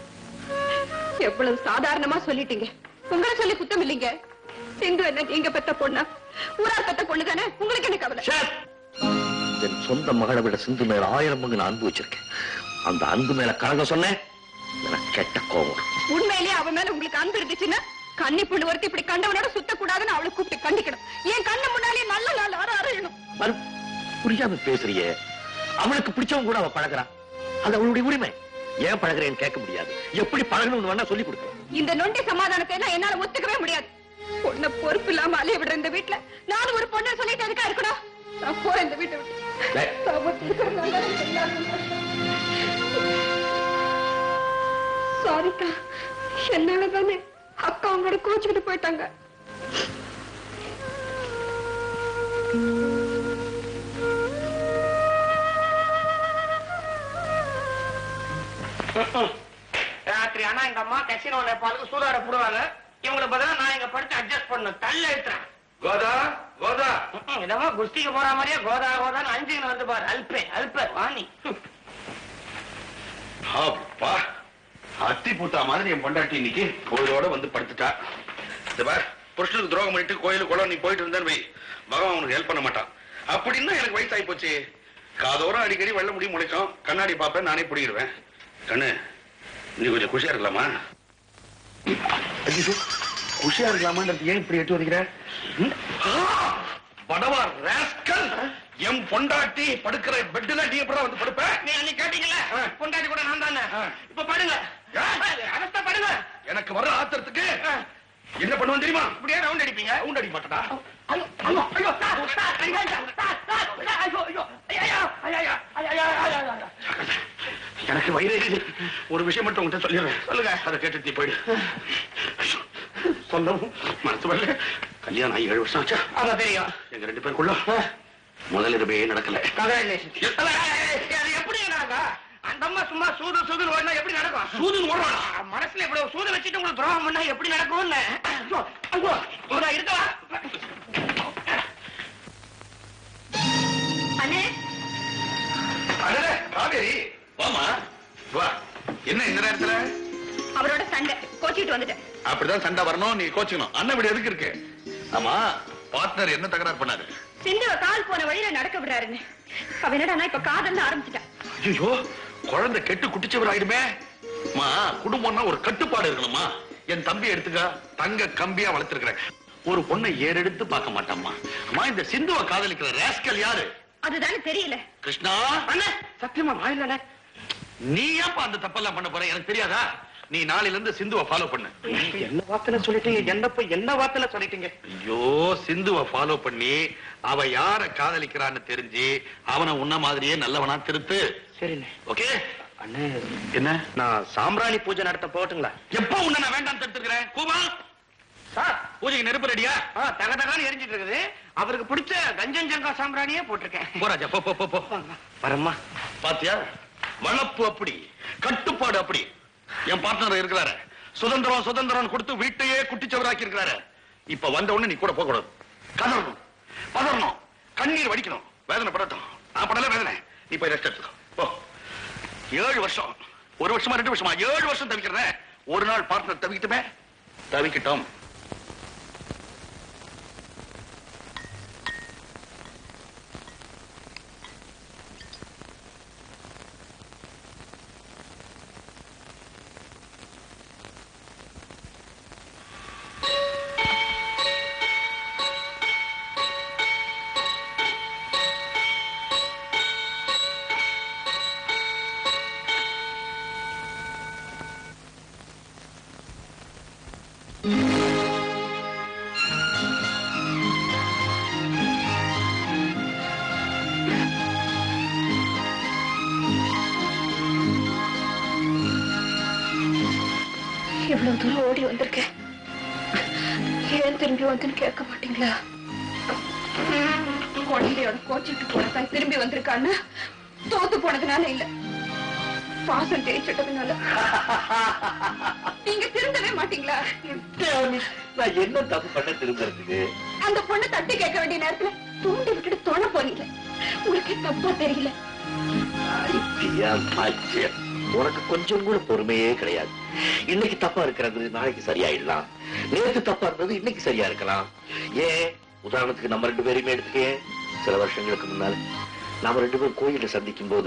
எவ்வளவு சாதாரணமா சொல்லிட்டீங்க உங்களை சொல்லி குத்தம் இல்லைங்க சிந்து என்ன நீங்க பெத்த பொண்ணா ஊரார் பெத்த பொண்ணு தானே உங்களுக்கு என்ன கவலை ச்சே! என் சொந்த மகளை விட சிந்து மேல ஆயிரம் பங்கு நான் அன்பு வச்சிருக்கேன் அந்த அன்பு மேல கலங்க சொன்னேன் எனக்கு கெட்ட கோபம் வரும். உண்மையிலேயே அவ மேல உங்களுக்கு அன்பு இருந்துச்சுன்னா கன்னி பொண்ணு ஒருத்தி இப்படி கண்டவனோட சுத்தக்கூடாதுன்னு அவளை கூப்பிட்டு கண்டிக்கணும் என் கண்ணு முன்னாலே நல்ல நாள் அற அறையணும் மறு புரியாம பேசுறியே அவளுக்கு பிடிச்சவங்க கூட அவ பழகுறா அது அவளுடைய உரிமை ஏன் பழகுறேன்னு கேட்க முடியாது எப்படி பழகணும்னு வேணா சொல்லி கொடுக்கலாம் இந்த நொண்டி சமாதானத்தை எல்லாம் என்னால ஒத்துக்கவே முடியாது பொண்ண பொறுப்பு இல்லாம அலைய விடுற இந்த வீட்டுல நானும் ஒரு பொண்ணை சொல்லிட்டு எதுக்கா இருக்கணும் நான் போறேன் இந்த வீட்டை விட்டு டேய். நான் ஒத்துக்கிறேன், நல்லா இருக்கு, எல்லாரும் நல்லா இருக்கு. சாரிக்கா என்னால தானே அக்கா உங்களோட கோச்சுக்கிட்டு போயிட்டாங்க ராத்திரி ஆனா எங்க அம்மா கசினோல பாலுக்கு சூதாட போடுவாங்க இவங்களுக்கு பதிலா நான் இங்க படுத்து அட்ஜஸ்ட் பண்ணணும் தள்ள எடுத்துறேன் கோதா கோதா என்னமோ குஸ்திக்கு போற மாதிரியே கோதா கோதான்னு அஞ்சுன்னு வந்து பாரு அல்பே அல்பே வாணி அப்பா அத்தி பூத்தா மாதிரி என் பொண்டாட்டி இன்னைக்கு கோயிலோட வந்து படுத்துட்டா இந்த பார் புருஷனுக்கு துரோகம் பண்ணிட்டு கோயிலு குளம் நீ போயிட்டு இருந்தேன்னு வை பகவான் உனக்கு ஹெல்ப் பண்ண மாட்டான் அப்படின்னா எனக்கு வயசாகி போச்சு காதோரம் அடிக்கடி வெள்ள முடி முளைக்கும் கண்ணாடி பார்ப்பேன் நானே பிடிக்கிடுவேன் கண்ணு நீ கொஞ்சம் குஷியா இருக்கலாமா ஐயோ, குஷியா இருக்கலாமான்றது ஏன் இப்படி எட்டு வதிக்கிற படவா ராஸ்கல் என் பொண்டாட்டி படுக்கிற பெட்ல நீ எப்படா வந்து படுப்ப நீ அன்னைக்கு கேட்டீங்கல்ல பொண்டாட்டி கூட நான் தானே இப்ப படுங்க அவஸ்தை படுங்க எனக்கு வர ஆத்திரத்துக்கு என்ன பண்ணுவேன் தெரியுமா இப்படியே ரவுண்ட் அடிப்பீங்க ரவுண்ட் அடிக்க மாட்டடா ஐயோ ஐயோ ஐயோ சார், சார், ஐயோ, சார், சார், சார், ஐயோ, ஐயோ, ஐயோ, ஐயோ, ஐயோ, ஐயோ, ஐயோ, ஐயோ, ஐயோ. எனக்கு வயிறு எரியுது. ஒரு விஷயம் மட்டும் உங்ககிட்ட சொல்லிடுறேன் சொல்லுங்க அதை கேட்டு நீ போயிடு ஐயோ, சொல்லவும் மனசு வரல கல்யாணம் ஆகி ஏழு வருஷம் ஆச்சா ஆமா தெரியும் எங்க ரெண்டு பேருக்குள்ள முதல் இரவே நடக்கல Congratulations. அது எப்படி நடக்கும் அந்த அம்மா சும்மா சூது சூது ஓடினா எப்படி நடக்கும் சூதுன்னு ஓடுறானா? மனசுல இவ்வளவு சூது வச்சுட்டு உங்களுக்கு துரோகம் பண்ணா எப்படி நடக்கும்னு ஐயோ, ஐயோ, இவரா இருக்கவா அண்ணே அடடே, காவேரி வாமா வா என்ன இந்த நேரத்துல அவரோட சண்டை கோச்சிட்டு வந்துட்டேன் அப்படிதான் சண்டை வரணும் நீ கோச்சுக்கணும் அண்ணன் வீடு எதுக்கு இருக்கு ஆமா பார்ட்னர் என்ன தகராறு பண்ணாரு சிந்துவ கால் போன வழியில நடக்க விடுறாருன்னு அவ என்னடா இப்ப காதல்னு ஆரம்பிச்சிட்டா ஐயோ குழந்தை கெட்டு குட்டிச்சவர் ஆயிடுமே மா குடும்பம்னா ஒரு கட்டுப்பாடு இருக்கணுமா என் தம்பி எடுத்துக்க தங்க கம்பியா வளர்த்திருக்கிறேன் ஒரு பொண்ணை ஏறெடுத்து பார்க்க மாட்டாம்மா அம்மா இந்த சிந்துவ காதலிக்கிற ரேஸ்கல் யாரு அதுதானே தெரியல கிருஷ்ணா அண்ணே சத்தியமா வாயிலண்ணே நீ ஏன்பா அந்த தப்பெல்லாம் பண்ண போற எனக்கு தெரியாதா நீ நாளையில இருந்து சிந்துவை ஃபாலோ பண்ணு என்ன வார்த்தையில சொல்லிட்டீங்க என்ன போய் என்ன வார்த்தையில சொல்லிட்டீங்க ஐயோ சிந்துவை ஃபாலோ பண்ணி அவ யார காதலிக்கிறான்னு தெரிஞ்சு அவனை உன்ன மாதிரியே நல்லவனா திருத்து சரிண்ணே ஓகே அண்ணே என்ன நான் சாம்பிராணி பூஜை நடத்த போட்டுங்களா எப்ப உன்னை நான் வேண்டாம் தடுத்துக்கிறேன் கூமா சார் பூஜைக்கு நெருப்பு ரெடியா ஆ தக தகான்னு எரிஞ்சிட்டு இருக்குது அவருக்கு பிடிச்ச கஞ்சன் ஜங்கா சாம்பிராணியே போட்டிருக்கேன் போராஜா போ போ போ போ வரம்மா பாத்தியா வளப்பு அப்படி கட்டுப்பாடு அப்படி என் பார்ட்னர் இருக்கிறாரு சுதந்திரம் சுதந்திரம் கொடுத்து வீட்டையே குட்டிச்சவராக்கி இருக்கிறாரு இப்ப வந்த உடனே நீ கூட போக கூடாது கதறணும் பதறணும் கண்ணீர் வடிக்கணும் வேதனை படட்டும் நான் படல வேதனை நீ போய் ரெஸ்ட் எடுத்துக்கோ போ ஏழு வருஷம் ஒரு வருஷமா ரெண்டு வருஷமா ஏழு வருஷம் தவிக்கிறேன் ஒரு நாள் பார்ட்னர் தவிக்கட்டுமே தவிக்கட்டும் இவ்வளவு தூரம் ஓடி வந்திருக்கேன் ஏன் திரும்பி வந்துன்னு கேட்க மாட்டீங்களா குழந்தையோட கோச்சிட்டு போனதான் திரும்பி வந்திருக்கான்னு தோத்து போனதுனால இல்ல பாசம் ஜெயிச்சிட்டதுனால நீங்க திருந்தவே மாட்டீங்களா நான் என்ன தப்பு பண்ண திரும்புறதுக்கு அந்த பொண்ணு தட்டி கேட்க வேண்டிய நேரத்துல தூண்டி விட்டுட்டு தொண போறீங்க உங்களுக்கே தப்பா தெரியல ஐயா, மாச்சே. உனக்கு கொஞ்சம் கூட பொறுமையே கிடையாது இன்னைக்கு தப்பா இருக்கிறது நாளைக்கு சரியாயிடலாம் நேத்து தப்பா இருந்தது இன்னைக்கு சரியா இருக்கலாம் ஏன் உதாரணத்துக்கு நம்ம ரெண்டு பேரையுமே எடுத்துக்கே சில வருஷங்களுக்கு முன்னால நாம ரெண்டு பேரும் கோயில சந்திக்கும் போது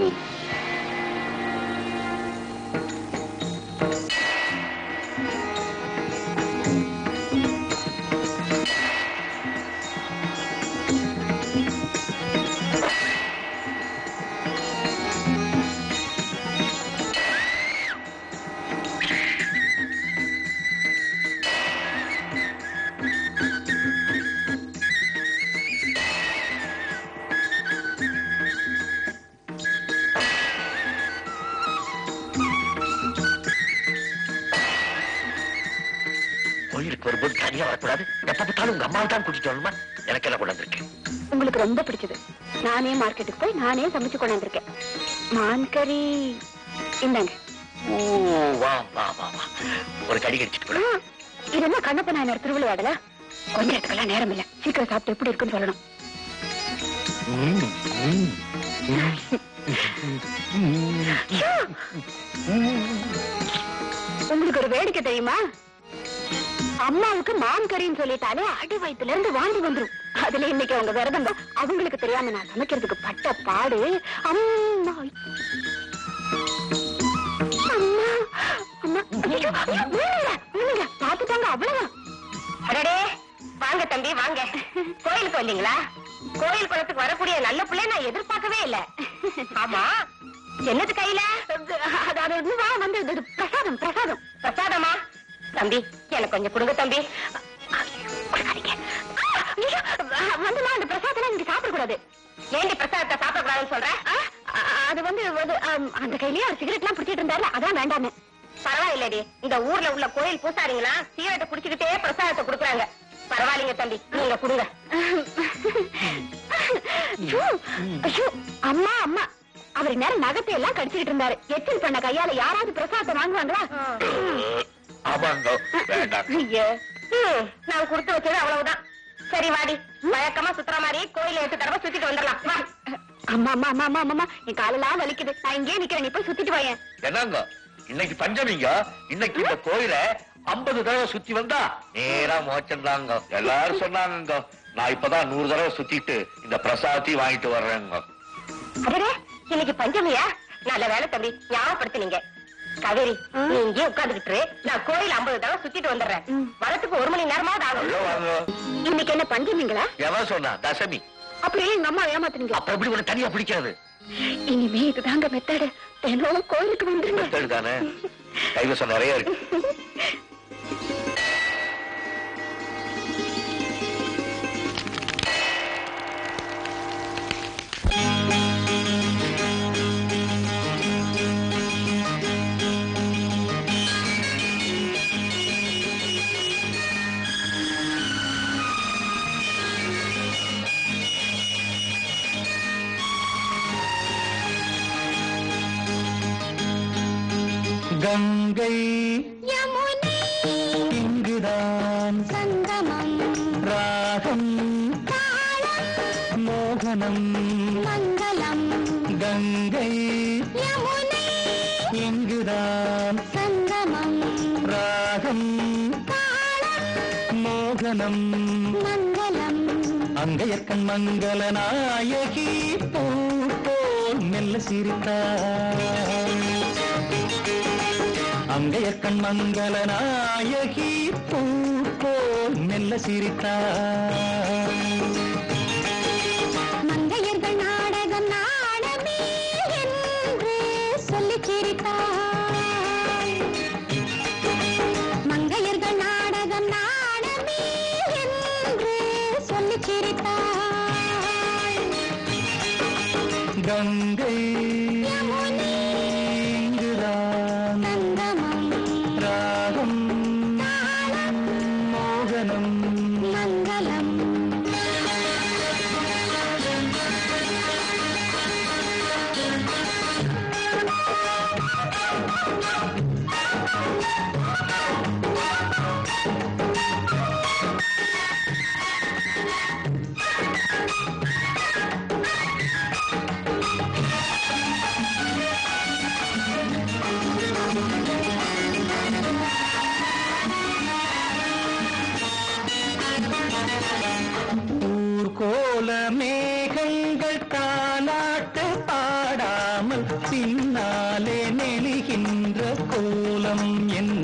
கோயிலுக்கு வரும்போது தனியா வரக்கூடாது எப்ப பார்த்தாலும் உங்க அம்மாவை தான் கூட்டிட்டு வரணுமா எனக்கு என்ன கொண்டு வந்திருக்கேன் உங்களுக்கு ரொம்ப பிடிச்சது நானே மார்க்கெட்டுக்கு போய் நானே சமைச்சு கொண்டு வந்திருக்கேன் மான் கறி இந்தாங்க ஓ வா வா வா வா ஒரு கடி கடிச்சிட்டு போல ஆ, இது என்ன கண்ணப்ப நாயனார் திருவிழாடல கொஞ்ச நேரத்துக்கெல்லாம் நேரம் இல்ல சீக்கிரம் சாப்பிட்டு எப்படி இருக்குன்னு சொல்லணும் ஐயோ! உங்களுக்கு ஒரு வேடிக்கை தெரியுமா அம்மாவுக்கு மான் கறின்னு சொல்லிட்டாலே அடி வயித்துல இருந்து வாந்தி வந்துரும் அதுல இன்னைக்கு அவங்க விரதம் தான். அவங்களுக்கு தெரியாம நான் சமைக்கிறதுக்கு பட்ட பாடு அம்மா அம்மா அம்மா ஐயோ, ஐயோ, விழுங்க, விழுங்க. பாத்துட்டாங்க அவ்வளவுதான் அடடே வாங்க தம்பி வாங்க கோயிலுக்கு வந்தீங்களா கோயில் குளத்துக்கு வரக்கூடிய நல்ல பிள்ளை நான் எதிர்பார்க்கவே இல்ல ஆமா என்னது கையில அது அது இதுவா வந்து இது பிரசாதம் பிரசாதம் பிரசாதமா தம்பி எனக்கு கொஞ்சம் கொடுங்க தம்பி கொடுக்காதீங்க. ஐயோ, வந்து நான் அந்த பிரசாதம் நீங்க சாப்பிடக்கூடாது ஏண்டி பிரசாதத்தை சாப்பிடக்கூடாதுன்னு சொல்ற ஆ, அது வந்து அது, ஆம், அந்த கையிலேயே ஒரு சிகரெட் எல்லாம் பிடிச்சிட்டு இருந்தாருல அதான் வேண்டாமே பரவாயில்லடி இந்த ஊர்ல உள்ள கோயில் பூசாரிங்களா சீரட்டை குடிச்சுக்கிட்டே பிரசாதத்தை குடுக்குறாங்க பரவாயில்லைங்க தம்பி நீங்க கொடுங்க ஐயோ, ஐயோ, அம்மா அம்மா அவர் நேரம் நகத்தை எல்லாம் கடிச்சுக்கிட்டு இருந்தாரு எச்சில் பண்ண கையால யாராவது பிரசாதத்தை வாங்குவாங்களா ஆமாங்க வேண்டாம் ஐயோ ம், நான் கொடுத்து வச்சது அவ்வளவுதான் சரி வாடி வழக்கமா சுத்துற மாதிரி கோயில எட்டு தடவை சுத்திட்டு வந்துடலாம் வா அம்மா அம்மா அம்மா அம்மா அம்மா என் காலெல்லாம் வலிக்குது நான் இங்கேயே நிக்கிறேன் நீ போய் சுத்திட்டு வாயேன் என்னங்க இன்னைக்கு பஞ்சமிங்க இன்னைக்கு இந்த கோயில ஐம்பது தடவை சுத்தி வந்தா நேரா மோச்சம் தாங்க எல்லாரும் சொன்னாங்க நான் இப்பதான் நூறு தடவை சுத்திட்டு இந்த பிரசாதத்தையும் வாங்கிட்டு வர்றேங்க அடடே இன்னைக்கு பஞ்சமியா நல்ல வேலை தம்பி ஞாபகப்படுத்தினீங்க காவேரி நீ இங்கே உட்கார்ந்துகிட்டு இரு. நான் கோயில் ஐம்பது தடவை சுத்திட்டு வந்துடுறேன் ம். வரத்துக்கு ஒரு மணி நேரமாவது உள்ள ஆகும் வாங்க இன்னைக்கு என்ன பஞ்சமிங்களா எவன் சொன்னா தசமி அப்படியே எங்க அம்மா ஏமாத்துனீங்க அப்ப எப்படி உனக்கு தனியா பிடிக்காது இனிமே இதுதாங்க மெத்தடு தினமும் கோயிலுக்கு வந்துருங்க மெத்தடு தானே கைவசம் நிறைய இருக்கு கங்கை யமுனை இங்குதான் சங்கமம் ராகம் தாளம் மோகனம் மங்களம் கங்கை யமுனை இங்குதான் சங்கமம் ராகம் தாளம் மோகனம் மங்களம் அங்கையற்கண் மங்கள நாயகி பூ போல் மெல்ல சிரித்தார் அங்கையற்கண் மங்கள நாயகி பூ போல் மெல்ல சிரித்தார் மங்கையர்கள் நாடகம் நாடமே என்று சொல்லிச் சிரித்தாள் மங்கையர்கள் நாடகம் நாடமே என்று சொல்லிச் சிரித்தாள் கங்கை யமுனை இங்குதான் சங்கமம் ராகம் தாளம் மோகனம் மங்களம் ஊர்கோல மேகங்கள் தாலாட்டு பாடாமல் பின்னாலே நெளிகின்ற கோலம் என்ன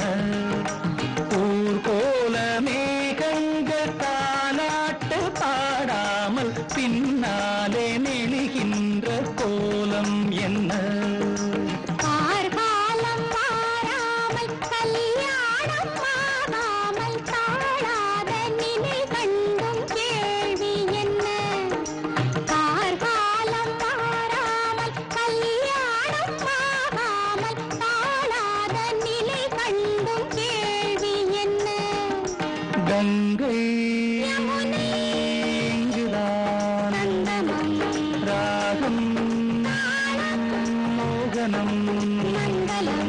ஊர்கோல மேகங்கள் தாலாட்டு பாடாமல் பின்னாலே நெளிகின்ற கோலம் என்ன கார்காலம் மாறாமல் கல்யாணம் ஆகாமல் தாழாத நிலை கண்டும் கேள்வி என்ன கார்காலம் மாறாமல் கல்யாணம் ஆகாமல் தாழாத நிலை கண்டும் கேள்வி என்ன கங்கை யமுனை இங்குதான் சங்கமம் ராகம் மோகனம் மங்களம்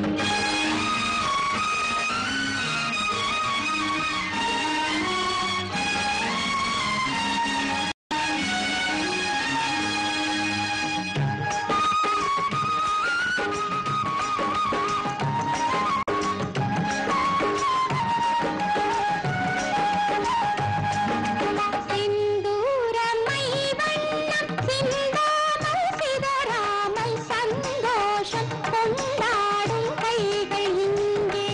சிந்தூரமை வண்ணம் சிந்தாமல் சிதறாமல் சந்தோஷம் கொண்டாடும் கைகள் இங்கே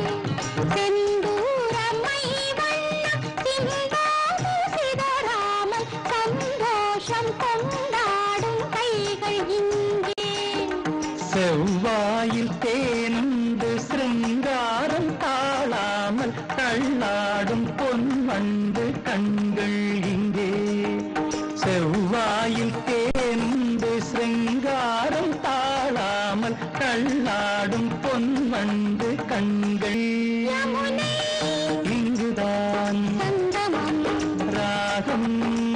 செந்தூரமை வண்ணம் சிந்தாமல் சிதறாமல் சந்தோஷம் கொண்டாடும் கைகள் இங்கே செவ்வாயில் தேனுண்டு சிருங்காரம் தாழாமல் தள்ளாடும் பொன்வண்டு கண்கள் இங்கே செவ்வாயில் தேனுண்டு சிருங்காரம் தாழாமல் தள்ளாடும் பொன்வண்டு கண்கள் யமுனை இங்குதான் சங்கமம் ராகம்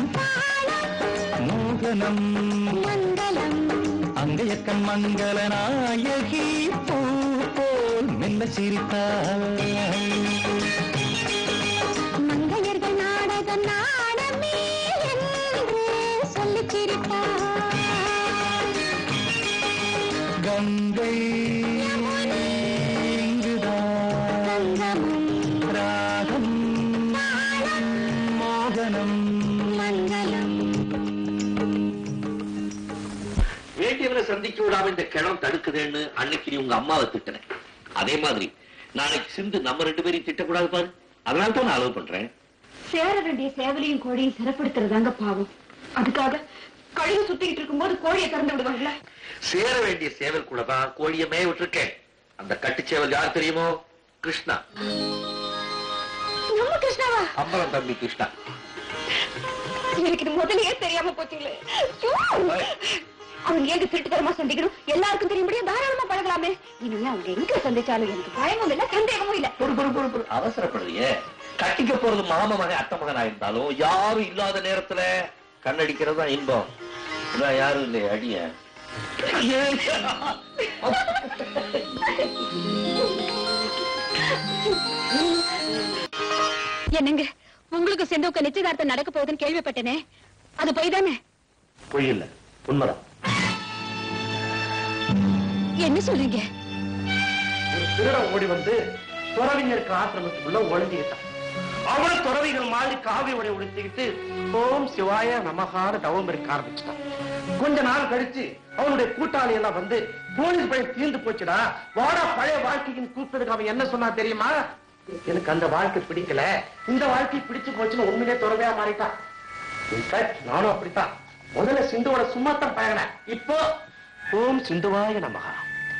மோகனம் மங்களம் அங்கையக்கன் மங்கள நாயகி பூ போல் மெல்ல சிரித்தாள் மங்கையர்கள் நாடகம் நாடமே என்று சொல்லிச் சிரித்தாள் கங்கை இங்குதான் சங்கமம் ராகம் மோகனம் மங்களம் வேண்டியவரை சந்திக்க விடாம இந்த கிழம் தடுக்குதேன்னு அன்னைக்கு நீ உங்க அம்மாவை திட்டின அதே மாதிரி நாளைக்கு சிந்து நம்ம ரெண்டு பேரையும் திட்டக்கூடாது பாரு அதனால தான் நான் அலோவ் பண்றேன் சேர வேண்டிய சேவலையும் கோடையும் சிறப்படுத்துறதாங்க பாவம் அதுக்காக கழுகு சுத்திக்கிட்டு இருக்கும்போது கோழியை திறந்து விடுவாங்களா சேர வேண்டிய சேவலுக்குள்ளதான் கோழியை மேய விட்டுருக்கேன் அந்த கட்டுச்சேவல் யார் தெரியுமோ கிருஷ்ணா நம்ம கிருஷ்ணாவா அம்பலம் தம்பி கிருஷ்ணா எனக்கு இது முதல்லயே தெரியாம போச்சுங்களே ஐயோ! அவங்க எங்க திருட்டுத்தரமா சந்திக்கணும் எல்லாருக்கும் தெரியும்படியா தாராளமா பழகலாமே இனிமே அவங்க எங்க சந்திச்சாலும் எனக்கு பயமும் இல்ல சந்தேகமும் இல்ல பொறு பொறு பொறு பொறு அவசரப்படுறியே கட்டிக்க போறது மாம மகன் அத்தை மகனா இருந்தாலும் யாரும் இல்லாத நேரத்துல கண்ணடிக்கிறது தான் இன்பம் இதான் யாரும் இல்லையே அடிய என்னங்க உங்களுக்கு செந்தோக்க நிச்சயதார்த்தம் நடக்க போகுதுன்னு கேள்விப்பட்டேனே அது போய் தானே பொய் இல்ல உண்மைதான் என்ன சொல்றீங்க ஒரு திருடன் ஓடி வந்து துறவிஞருக்கு ஆசிரமத்துக்குள்ள ஒளிஞ்சுக்கிட்டான் அவனும் துறவிகள் மாதிரி காவி உடை உடுத்திக்கிட்டு ஓம் சிவாய நமகான தவம் இருக்க ஆரம்பிச்சிட்டான் கொஞ்ச நாள் கழிச்சு அவனுடைய கூட்டாளி எல்லாம் வந்து போலீஸ் பயம் தீர்ந்து போச்சுடா வாடா பழைய வாழ்க்கைக்குன்னு கூப்பிட்டதுக்கு அவன் என்ன சொன்னா தெரியுமா எனக்கு அந்த வாழ்க்கை பிடிக்கல இந்த வாழ்க்கை பிடிச்சு போச்சுன்னு உண்மையிலே துறவையா மாறிட்டான் இன்ஃபேக்ட் நானும் அப்படித்தான் முதல்ல சிந்துவோட சும்மாத்தான் பழகினேன் இப்போ ஓம் சிந்துவாய நமகா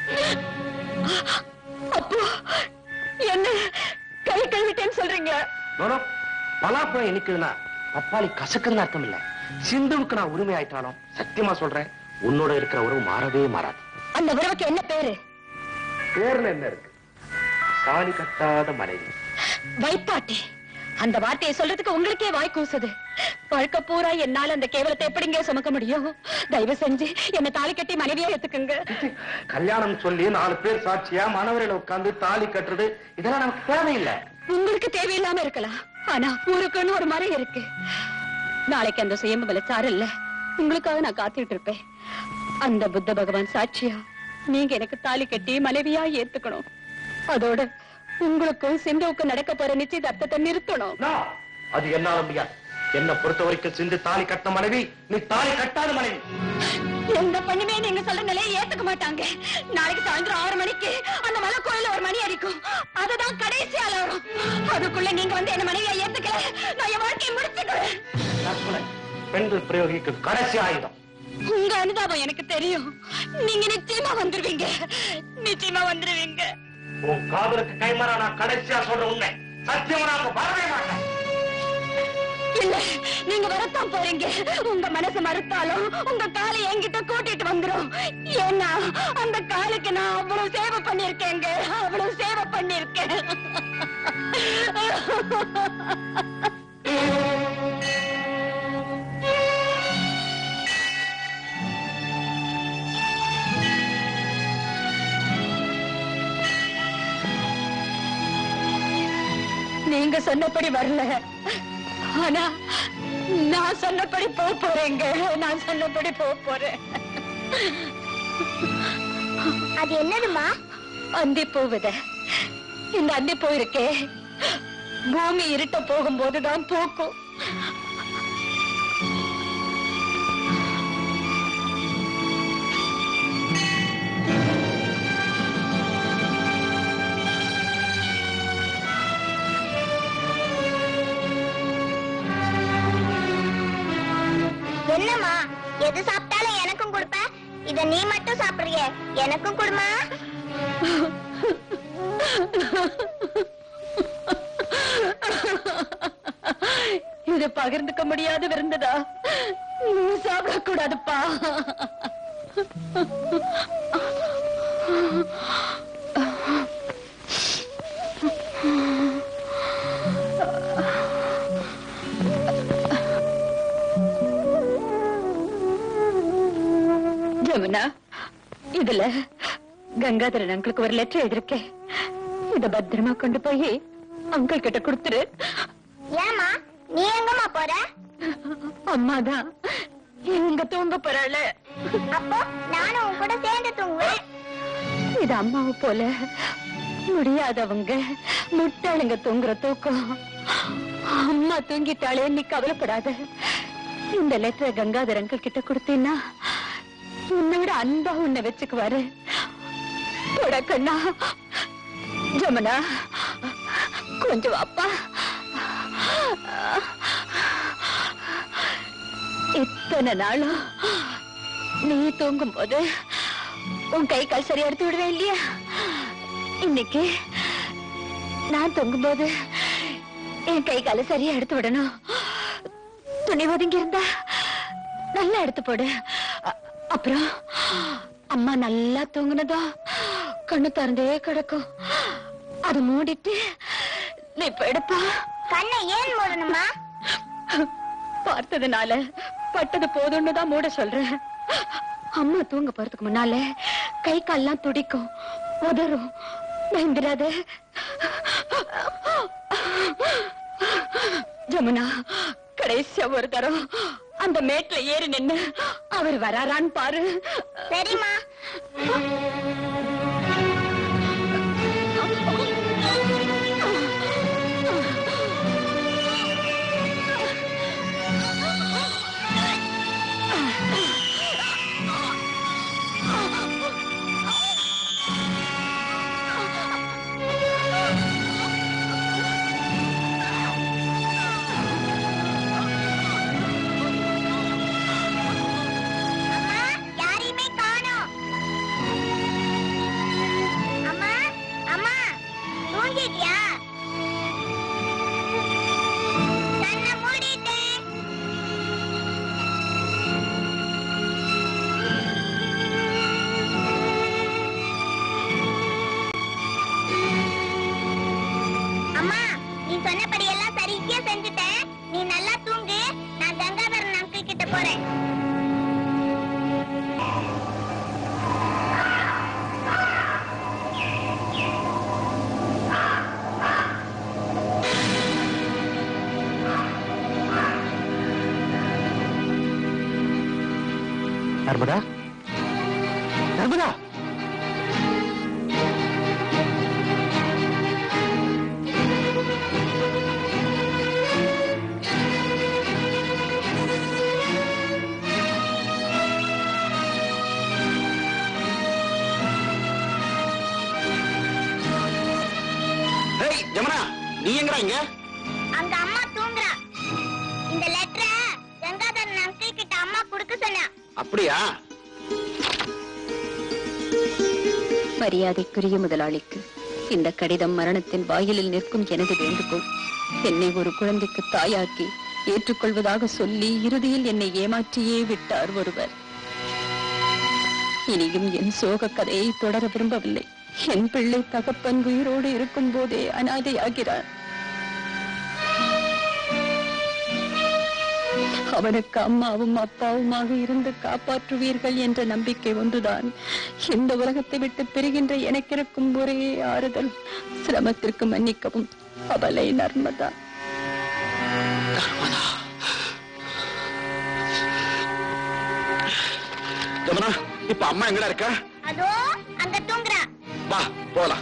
அப்போ என்ன கை கழுவிட்டேன்னு சொல்றீங்க நோனோ பலாப்பழம் இனிக்குதுன்னா பப்பாளி கசக்குன்னு அர்த்தம் இல்ல சிந்துவுக்கு நான் உரிமை ஆயிட்டாலும் சத்தியமா சொல்றேன் உன்னோட இருக்கிற உறவு மாறவே மாறாது அந்த உறவுக்கு என்ன பேரு பேர்ல என்ன இருக்கு தாலி கட்டாத மனைவி வைப்பாட்டி அந்த வார்த்தையை சொல்றதுக்கு உங்களுக்கே வாய் கூசுது வாழ்க்கை பூரா என்னால அந்த கேவலத்தை எப்படிங்க சுமக்க முடியும் தயவு செஞ்சு என்ன தாலி கட்டி மனைவியா ஏத்துக்குங்க கல்யாணம் சொல்லி நாலு பேர் சாட்சியா மணவரையில உட்கார்ந்து தாலி கட்டுறது இதெல்லாம் நமக்கு தேவையில்லை உங்களுக்கு தேவையில்லாம இருக்கலாம் ஆனா ஊருக்குன்னு ஒரு மரம் இருக்கு நாளைக்கு அந்த சுயம்பு விளைச்சாரு இல்ல உங்களுக்காக நான் காத்துட்டு இருப்பேன் அந்த புத்த பகவான் சாட்சியா நீங்க எனக்கு தாலி கட்டி மனைவியா ஏத்துக்கணும் அதோட உங்களுக்கும் சிந்துவுக்கும் நடக்க போற நிச்சயதார்த்தத்தை நிறுத்தணும் No, அது என்னால முடியாது என்ன பொறுத்த வரைக்கும் சிந்து தாலி கட்டின மனைவி நீ தாலி கட்டாத மனைவி எந்த பண்ணுமே நீங்க சொல்ற நிலையை ஏத்துக்க மாட்டாங்க நாளைக்கு சாயந்தரம் ஆறு மணிக்கு அந்த மலை கோயில ஒரு மணி அடிக்கும் அதுதான் கடைசி அலவரம் அதுக்குள்ள நீங்க வந்து என்ன மனைவியா ஏத்துக்கல நான் என் வாழ்க்கையை முடிச்சுக்கிறேன் தற்கொலை பெண்கள் பிரயோகிக்கும் கடைசி ஆயுதம் உங்க அனுதாபம் எனக்கு தெரியும் நீங்க நிச்சயமா வந்துருவீங்க நிச்சயமா வந்துருவீங்க உன் காதலுக்கு கைமாறா நான் கடைசியா சொல்ற உண்மை சத்தியமா நான் வரவே மாட்டேன் இல்ல நீங்க வரத்தான் போறீங்க உங்க மனசு மறுத்தாலும் உங்க காலை என்கிட்ட கூட்டிட்டு வந்துரும் ஏன்னா அந்த காலுக்கு நான் அவ்வளவு சேவை பண்ணிருக்கேங்க அவ்வளவு சேவை பண்ணிருக்கேன் நீங்க சொன்னபடி வரல ஆனா நான் சொன்னபடி போக போறேங்க நான் சொன்னபடி போக போறேன் அது என்னதுமா அந்தி பூவித இந்த அந்தி பூ இருக்கே பூமி இருட்ட போகும்போதுதான் பூக்கும் என்னம்மா எது சாப்பிட்டாலும் எனக்கும் கொடுப்ப இத நீ மட்டும் சாப்பிடுறிய எனக்கும் கொடுமா இது பகிர்ந்துக்க முடியாத விருந்ததா நீ சாப்பிடக்கூடாதுப்பா ஜமுனா இதுல கங்காதரன் அங்கிளுக்கு ஒரு லெட்டர் எழுதிருக்கேன் இத பத்திரமா கொண்டு போய் அங்கிள் கிட்ட கொடுத்துரு ஏமா நீ எங்கம்மா போற அம்மாதான் எங்க தூங்க போறாள அப்போ நானும் உன் கூட சேர்ந்து தூங்குவேன் இது அம்மாவை போல முடியாதவங்க முட்டாளுங்க தூங்குற தூக்கம் அம்மா தூங்கிட்டாளே நீ கவலைப்படாத இந்த லெட்டரை கங்காதர் அங்கிள் கிட்ட கொடுத்தீன்னா உன்னை விட அன்பா உன்னை வச்சுக்குவாரு போட கண்ணா ஜமுனா கொஞ்சம் அப்பா இத்தனை நாளும் நீ தூங்கும் போது உன் கை கால் சரியா எடுத்து விடுவேன் இல்லையா இன்னைக்கு நான் தூங்கும் போது என் கை கால சரியா எடுத்து விடணும் துணி ஒதுங்கி இருந்தா நல்லா எடுத்து போடு அ- அப்புறம் அம்மா நல்லா தூங்குனதோ கண்ணு திறந்தே கிடக்கும் அது மூடிட்டு நீ போயிடுப்பா கண்ணை ஏன் மூடணுமா பார்த்ததுனால பட்டது போதும்னு தான் மூட சொல்றேன் அம்மா தூங்க போறதுக்கு முன்னால கை கால்லாம் துடிக்கும் உதறும் பயந்துடாத ஜமுனா கடைசியா ஒரு தரம் அந்த மேட்ல ஏறி நின்னு அவர் வராரான்னு பாரு சரிம்மா அம்மா யாரையுமே காணோம் அம்மா அம்மா தூங்கிட்டியா கண்ணை மூடிட்டேன் அம்மா நீ சொன்னபடி எல்லாம் சரியா செஞ்சுட்டேன் நீ நல்லா தூங்கு நான் கங்காதரன் அங்கிள் கிட்ட போறேன் நர்மதா நர்மதா ஏய் ஜமுனா நீ எங்கடா இங்க அங்க அம்மா தூங்குறா இந்த லெட்டரை கங்காதரன் அங்கிள் கிட்ட அம்மா கொடுக்க சொன்னா அப்படியா மரியாதைக்குரிய முதலாளிக்கு இந்த கடிதம் மரணத்தின் வாயிலில் நிற்கும் எனது வேண்டுகோள் என்னை ஒரு குழந்தைக்கு தாயாக்கி ஏற்றுக்கொள்வதாக சொல்லி இறுதியில் என்னை ஏமாற்றியே விட்டார் ஒருவர் இனியும் என் சோக கதையை தொடர விரும்பவில்லை என் பிள்ளை தகப்பன் உயிரோடு இருக்கும் போதே அனாதையாகிறார் அவனுக்கு அம்மாவும் அப்பாவுமாக இருந்து காப்பாற்றுவீர்கள் என்ற நம்பிக்கை ஒன்றுதான் இந்த உலகத்தை விட்டு பிரிகின்ற எனக்கு இருக்கும் ஒரே ஆறுதல் சிரமத்திற்கு மன்னிக்கவும் அவளை நர்மதா ஜமுனா இப்ப அம்மா எங்கடா இருக்கா அதோ அங்க தூங்குறா வா போலாம்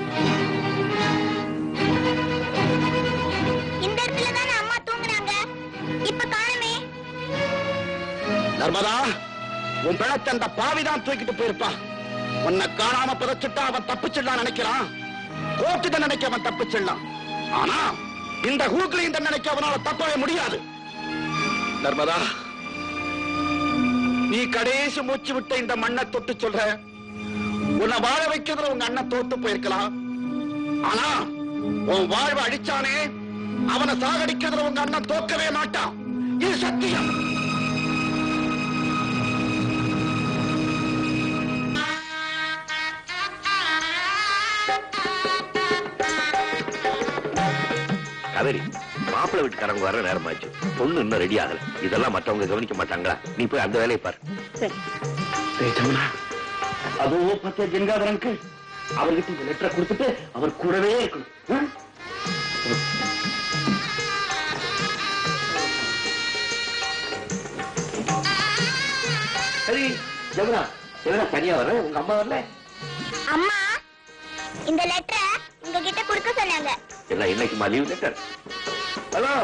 இந்த இடத்துல தானே அம்மா தூங்குறாங்க இப்ப காணுமே நர்மதா உன் பிணத்தை அந்த பாவிதான் தூக்கிட்டு போயிருப்பான் உன்னை காணாம புதைச்சிட்டா அவன் தப்பிச்சிடலாம் நினைக்கிறான் கோர்ட்டு தான் நினைக்க அவன் தப்பிச்சிடலாம் ஆனா இந்த ஹூக்லையும் தான் நினைக்க அவனால தப்பவே முடியாது நர்மதா நீ கடைசி மூச்சு விட்ட இந்த மண்ணை தொட்டு சொல்ற உன்னை வாழ வைக்கிறதுல உங்க அண்ணன் தோத்து போயிருக்கலாம் ஆனா உன் வாழ்வை அழிச்சானே அவனை சாகடிக்கிறதுல உங்க அண்ணன் தோக்கவே மாட்டான் இது சத்தியம் காவேரி மாப்பிள்ளை வீட்டுக்காரங்க வர நேரமாச்சு பொண்ணு இன்னும் ரெடி ஆகல இதெல்லாம் மத்தவங்க கவனிக்க மாட்டாங்களா நீ போய் அந்த வேலையை பாரு டேய் ஜமுனா, அதோ பத்திய கங்காதரனுக்கு அவர்கிட்ட இந்த லெட்டரை கொடுத்துட்டு அவர் கூடவே இருக்கணும் ஆ? சரி ஜமுனா ஜமுனா தனியா வர உங்க அம்மா வரல அம்மா இந்த லெட்டரை உங்ககிட்ட கொடுக்க சொன்னாங்க எல்லாம் இன்னைக்குமா லீவ் லெட்டர் ஹலோ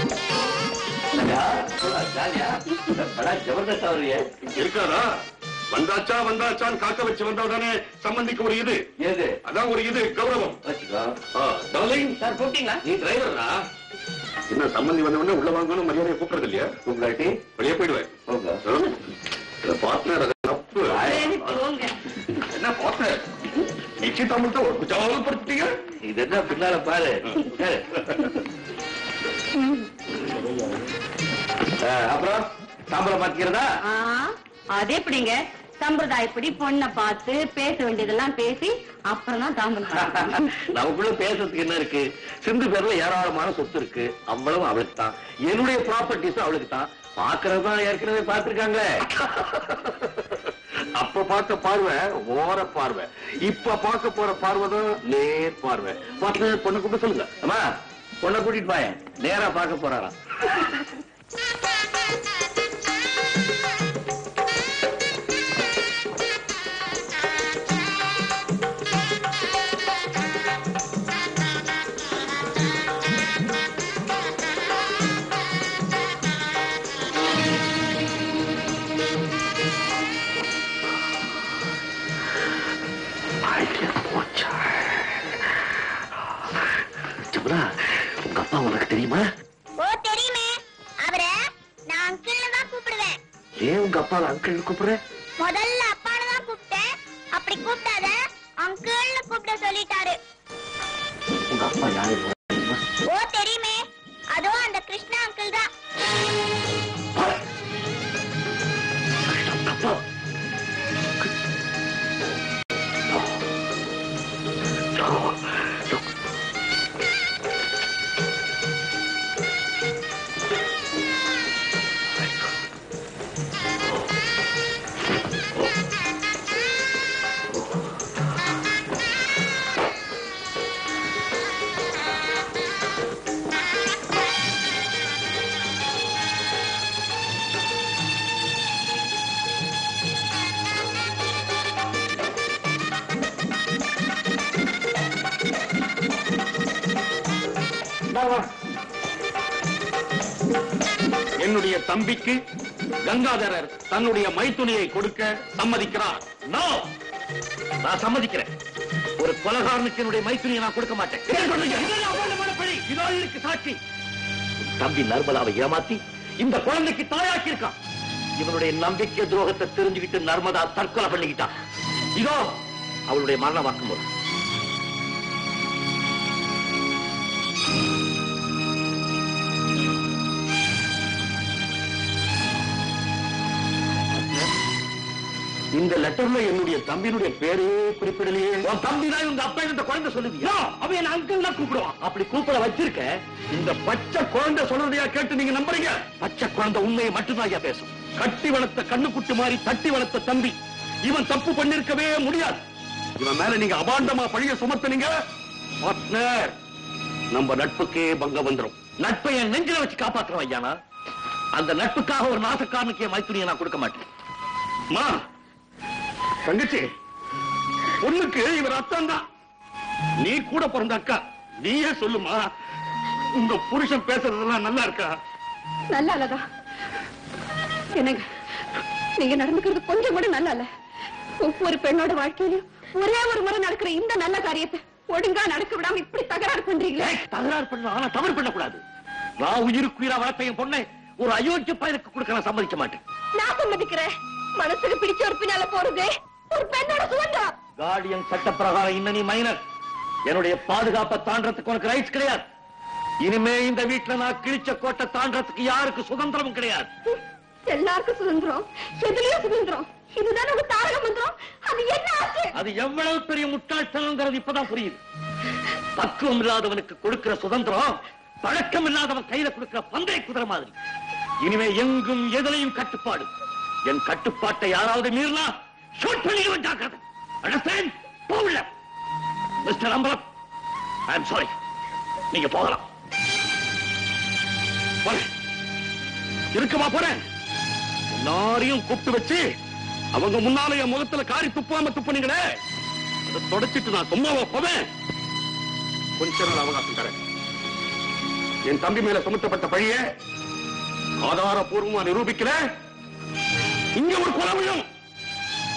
ஜபர்தஸ்தா வருவிய இருக்காரா வந்தாச்சா வந்தாச்சான்னு காக்க வச்சு வந்தாதானே சம்பந்திக்கு ஒரு இது ஏது அதான் ஒரு இது கௌரவம் வச்சுக்கோ டார்லிங் சார் கூப்பிட்டீங்களா நீ டிரைவரா என்ன சம்பந்தி வந்த உடனே உள்ள வாங்கணும் மரியாதையை கூப்பிடுறது இல்லையா கூப்பிடாட்டி வெளியே போயிடுவேன் பார்ட்னர் அது தப்பு என்ன பார்ட்னர் நிச்சயதாமத்தை ஒரு குஜாலப்படுத்திட்டீங்க இது என்ன பின்னால பாரு அஹ், அப்புறம் சாம்பலை மாத்திக்கிறதா அது எப்படிங்க சம்பிரதாயப்படி பொண்ணை பார்த்து பேச வேண்டியதெல்லாம் பேசி அப்புறம் தான் தாம்பரம் நமக்குள்ள பேசுறதுக்கு என்ன இருக்கு சிந்து பேர்ல ஏராளமான சொத்து இருக்கு அவ்வளவு அவளுக்கு தான் என்னுடைய ப்ராப்பர்ட்டிஸ் அவளுக்கு தான் பாக்குறதுதான் ஏற்கனவே பார்த்திருக்காங்களே அப்ப பார்த்த பார்வை ஓர பார்வை இப்ப பார்க்க போற பார்வை தான் நேர் பார்வை பார்ட்னர் பொண்ணு கூப்பிட்டு சொல்லுங்க அம்மா பொண்ணை கூட்டிட்டு பாயேன் நேரா பார்க்க போறாராம் ஜமுனா உங்க அப்பா உனக்கு தெரியுமா ஓ தெரியுமே அவரை நான் அங்கிள்னு தான் கூப்பிடுவேன் ஏன் உங்க அப்பாவை அங்கிள் கூப்பிடுற முதல்ல அப்பான்னு தான் கூப்பிட்டேன் அப்படி கூப்பிடாத அங்கிள்னு கூப்பிட சொல்லிட்டாரு உங்க அப்பா யாரு தெரியுமா? ஓ தெரியுமே அதுவும் அந்த கிருஷ்ணா அங்கிள் தான் உங்க அப்பா No. No. No. என்னுடைய தம்பிக்கு கங்காதரர் தன்னுடைய மைத்துனியை கொடுக்க சம்மதிக்கிறார் நோ நான் சம்மதிக்கிறேன் ஒரு கொலகாரனுக்கு என்னுடைய மைத்துனியை நான் கொடுக்க மாட்டேன் என்ன சொல்றீங்க? இதெல்லாம் அபாண்டமான பழி. இதோ இருக்கு சாட்சி உன் தம்பி நர்மலாவை ஏமாத்தி இந்த குழந்தைக்கு தாயாக்கி இருக்கான் இவனுடைய நம்பிக்கை துரோகத்தை தெரிஞ்சுக்கிட்டு நர்மதா தற்கொலை பண்ணிக்கிட்டான் இதோ அவளுடைய மரண வாக்குமூலம் இந்த லெட்டர்ல என்னுடைய தம்பியினுடைய பேரே குறிப்பிடலையே உன் தம்பி தான் உங்க அப்பா இந்த குழந்தை சொல்லுவியா அவன் என்ன அங்கிள் தான் கூப்பிடுவான் அப்படி கூப்பிட வச்சிருக்க இந்த பச்சை குழந்தை சொல்றதையா கேட்டு நீங்க நம்புறீங்க பச்சை குழந்தை உண்மையை மட்டும்தான் ஐயா பேசும் கட்டி வளர்த்த கண்ணுக்குட்டி மாதிரி தட்டி வளர்த்த தம்பி இவன் தப்பு பண்ணிருக்கவே முடியாது இவன் மேல நீங்க அபாண்டமா பழிய சுமத்துனீங்க பார்ட்னர் நம்ம நட்புக்கே பங்கம் வந்துரும் நட்பை என் நெஞ்சில வச்சு காப்பாத்துறோம் ஐயானா அந்த நட்புக்காக ஒரு நாசக்காரனுக்கு என் மைத்துனியை நான் கொடுக்க மாட்டேன் மா தங்கச்சி பொண்ணுக்கு இவர் அத்தான் தான் நீ கூட பிறந்த அக்கா நீயே சொல்லுமா உங்க புருஷன் பேசுறதெல்லாம் நல்லா இருக்கா நல்லா இல்லதா என்னங்க நீங்க நடந்துக்கிறது கொஞ்சம் கூட நல்லா இல்ல ஒவ்வொரு பெண்ணோட வாழ்க்கையிலும் ஒரே ஒரு முறை நடக்கிற இந்த நல்ல காரியத்தை ஒழுங்கா நடக்க விடாம இப்படி தகராறு பண்றீங்களே ஏய், தகராறு பண்ண ஆனா தவறு பண்ணக்கூடாது நான் உயிருக்கு உயிரா வளர்த்த என் பொண்ணை ஒரு அயோக்கிய பையனுக்கு கொடுக்க நான் சம்மதிக்க மாட்டேன் நான் சம்மதிக்கிறேன் மனசுக்கு பிடிச்ச ஒரு பின்னால போறது ஒரு பெண்ணோட சுதந்திரம் கார்டியன் சட்ட பிரகாரம் இன்ன நீ மைனர் என்னுடைய பாதுகாப்பை தாண்டறதுக்கு உனக்கு ரைட்ஸ் கிடையாது இனிமே இந்த வீட்டுல நான் கிழிச்ச கோட்டை தாண்டறதுக்கு யாருக்கு சுதந்திரமும் கிடையாது எல்லாருக்கும் சுதந்திரம் எதுலயும் சுதந்திரம் இதுதான் உங்க தாரக மந்திரம் அது என்ன ஆச்சு அது எவ்வளவு பெரிய முட்டாள்தனங்கிறது இப்பதான் புரியுது பக்குவம் இல்லாதவனுக்கு கொடுக்கிற சுதந்திரம் பழக்கம் இல்லாதவன் கையில கொடுக்கிற பந்தய குதிரை மாதிரி இனிமே எங்கும் எதிலையும் கட்டுப்பாடு என் கட்டுப்பாட்டை யாராவது மீறினா ஷூட் பண்ணிடுவேன் ஜாக்கிரதை அண்டர்ஸ்டாண்ட் போகல mister Ambalam I am sorry நீங்க போகலாம் போறேன். இருக்கமா போறேன் எல்லாரையும் கூப்பிட்டு வச்சு அவங்க முன்னால என் முகத்துல காரி துப்பாம துப்புனீங்களே அதை தொடச்சிட்டு நான் சும்மாவா போவேன் கொஞ்ச நாள் அவகாசம் தரேன் என் தம்பி மேல சுமத்தப்பட்ட பழிய ஆதாரபூர்வமா நிரூபிக்கல இங்க ஒரு கொலவையும்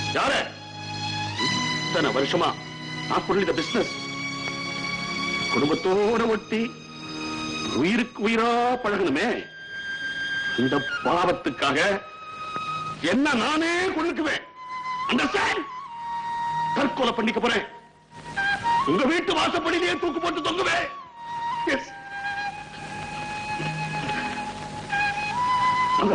யாரு இத்தனை வருஷமா நான் புரிந்த பிசினஸ் குடும்பத்தோட ஒட்டி உயிருக்கு உயிரா பழகணுமே இந்த பாவத்துக்காக என்ன நானே கொள்ளுக்குவேன் அண்டர்ஸ்டாண்ட் தற்கொலை பண்ணிக்க போறேன் உங்க வீட்டு வாசப்படியிலே தூக்கு போட்டு தொங்குவேன் Yes. அங்க.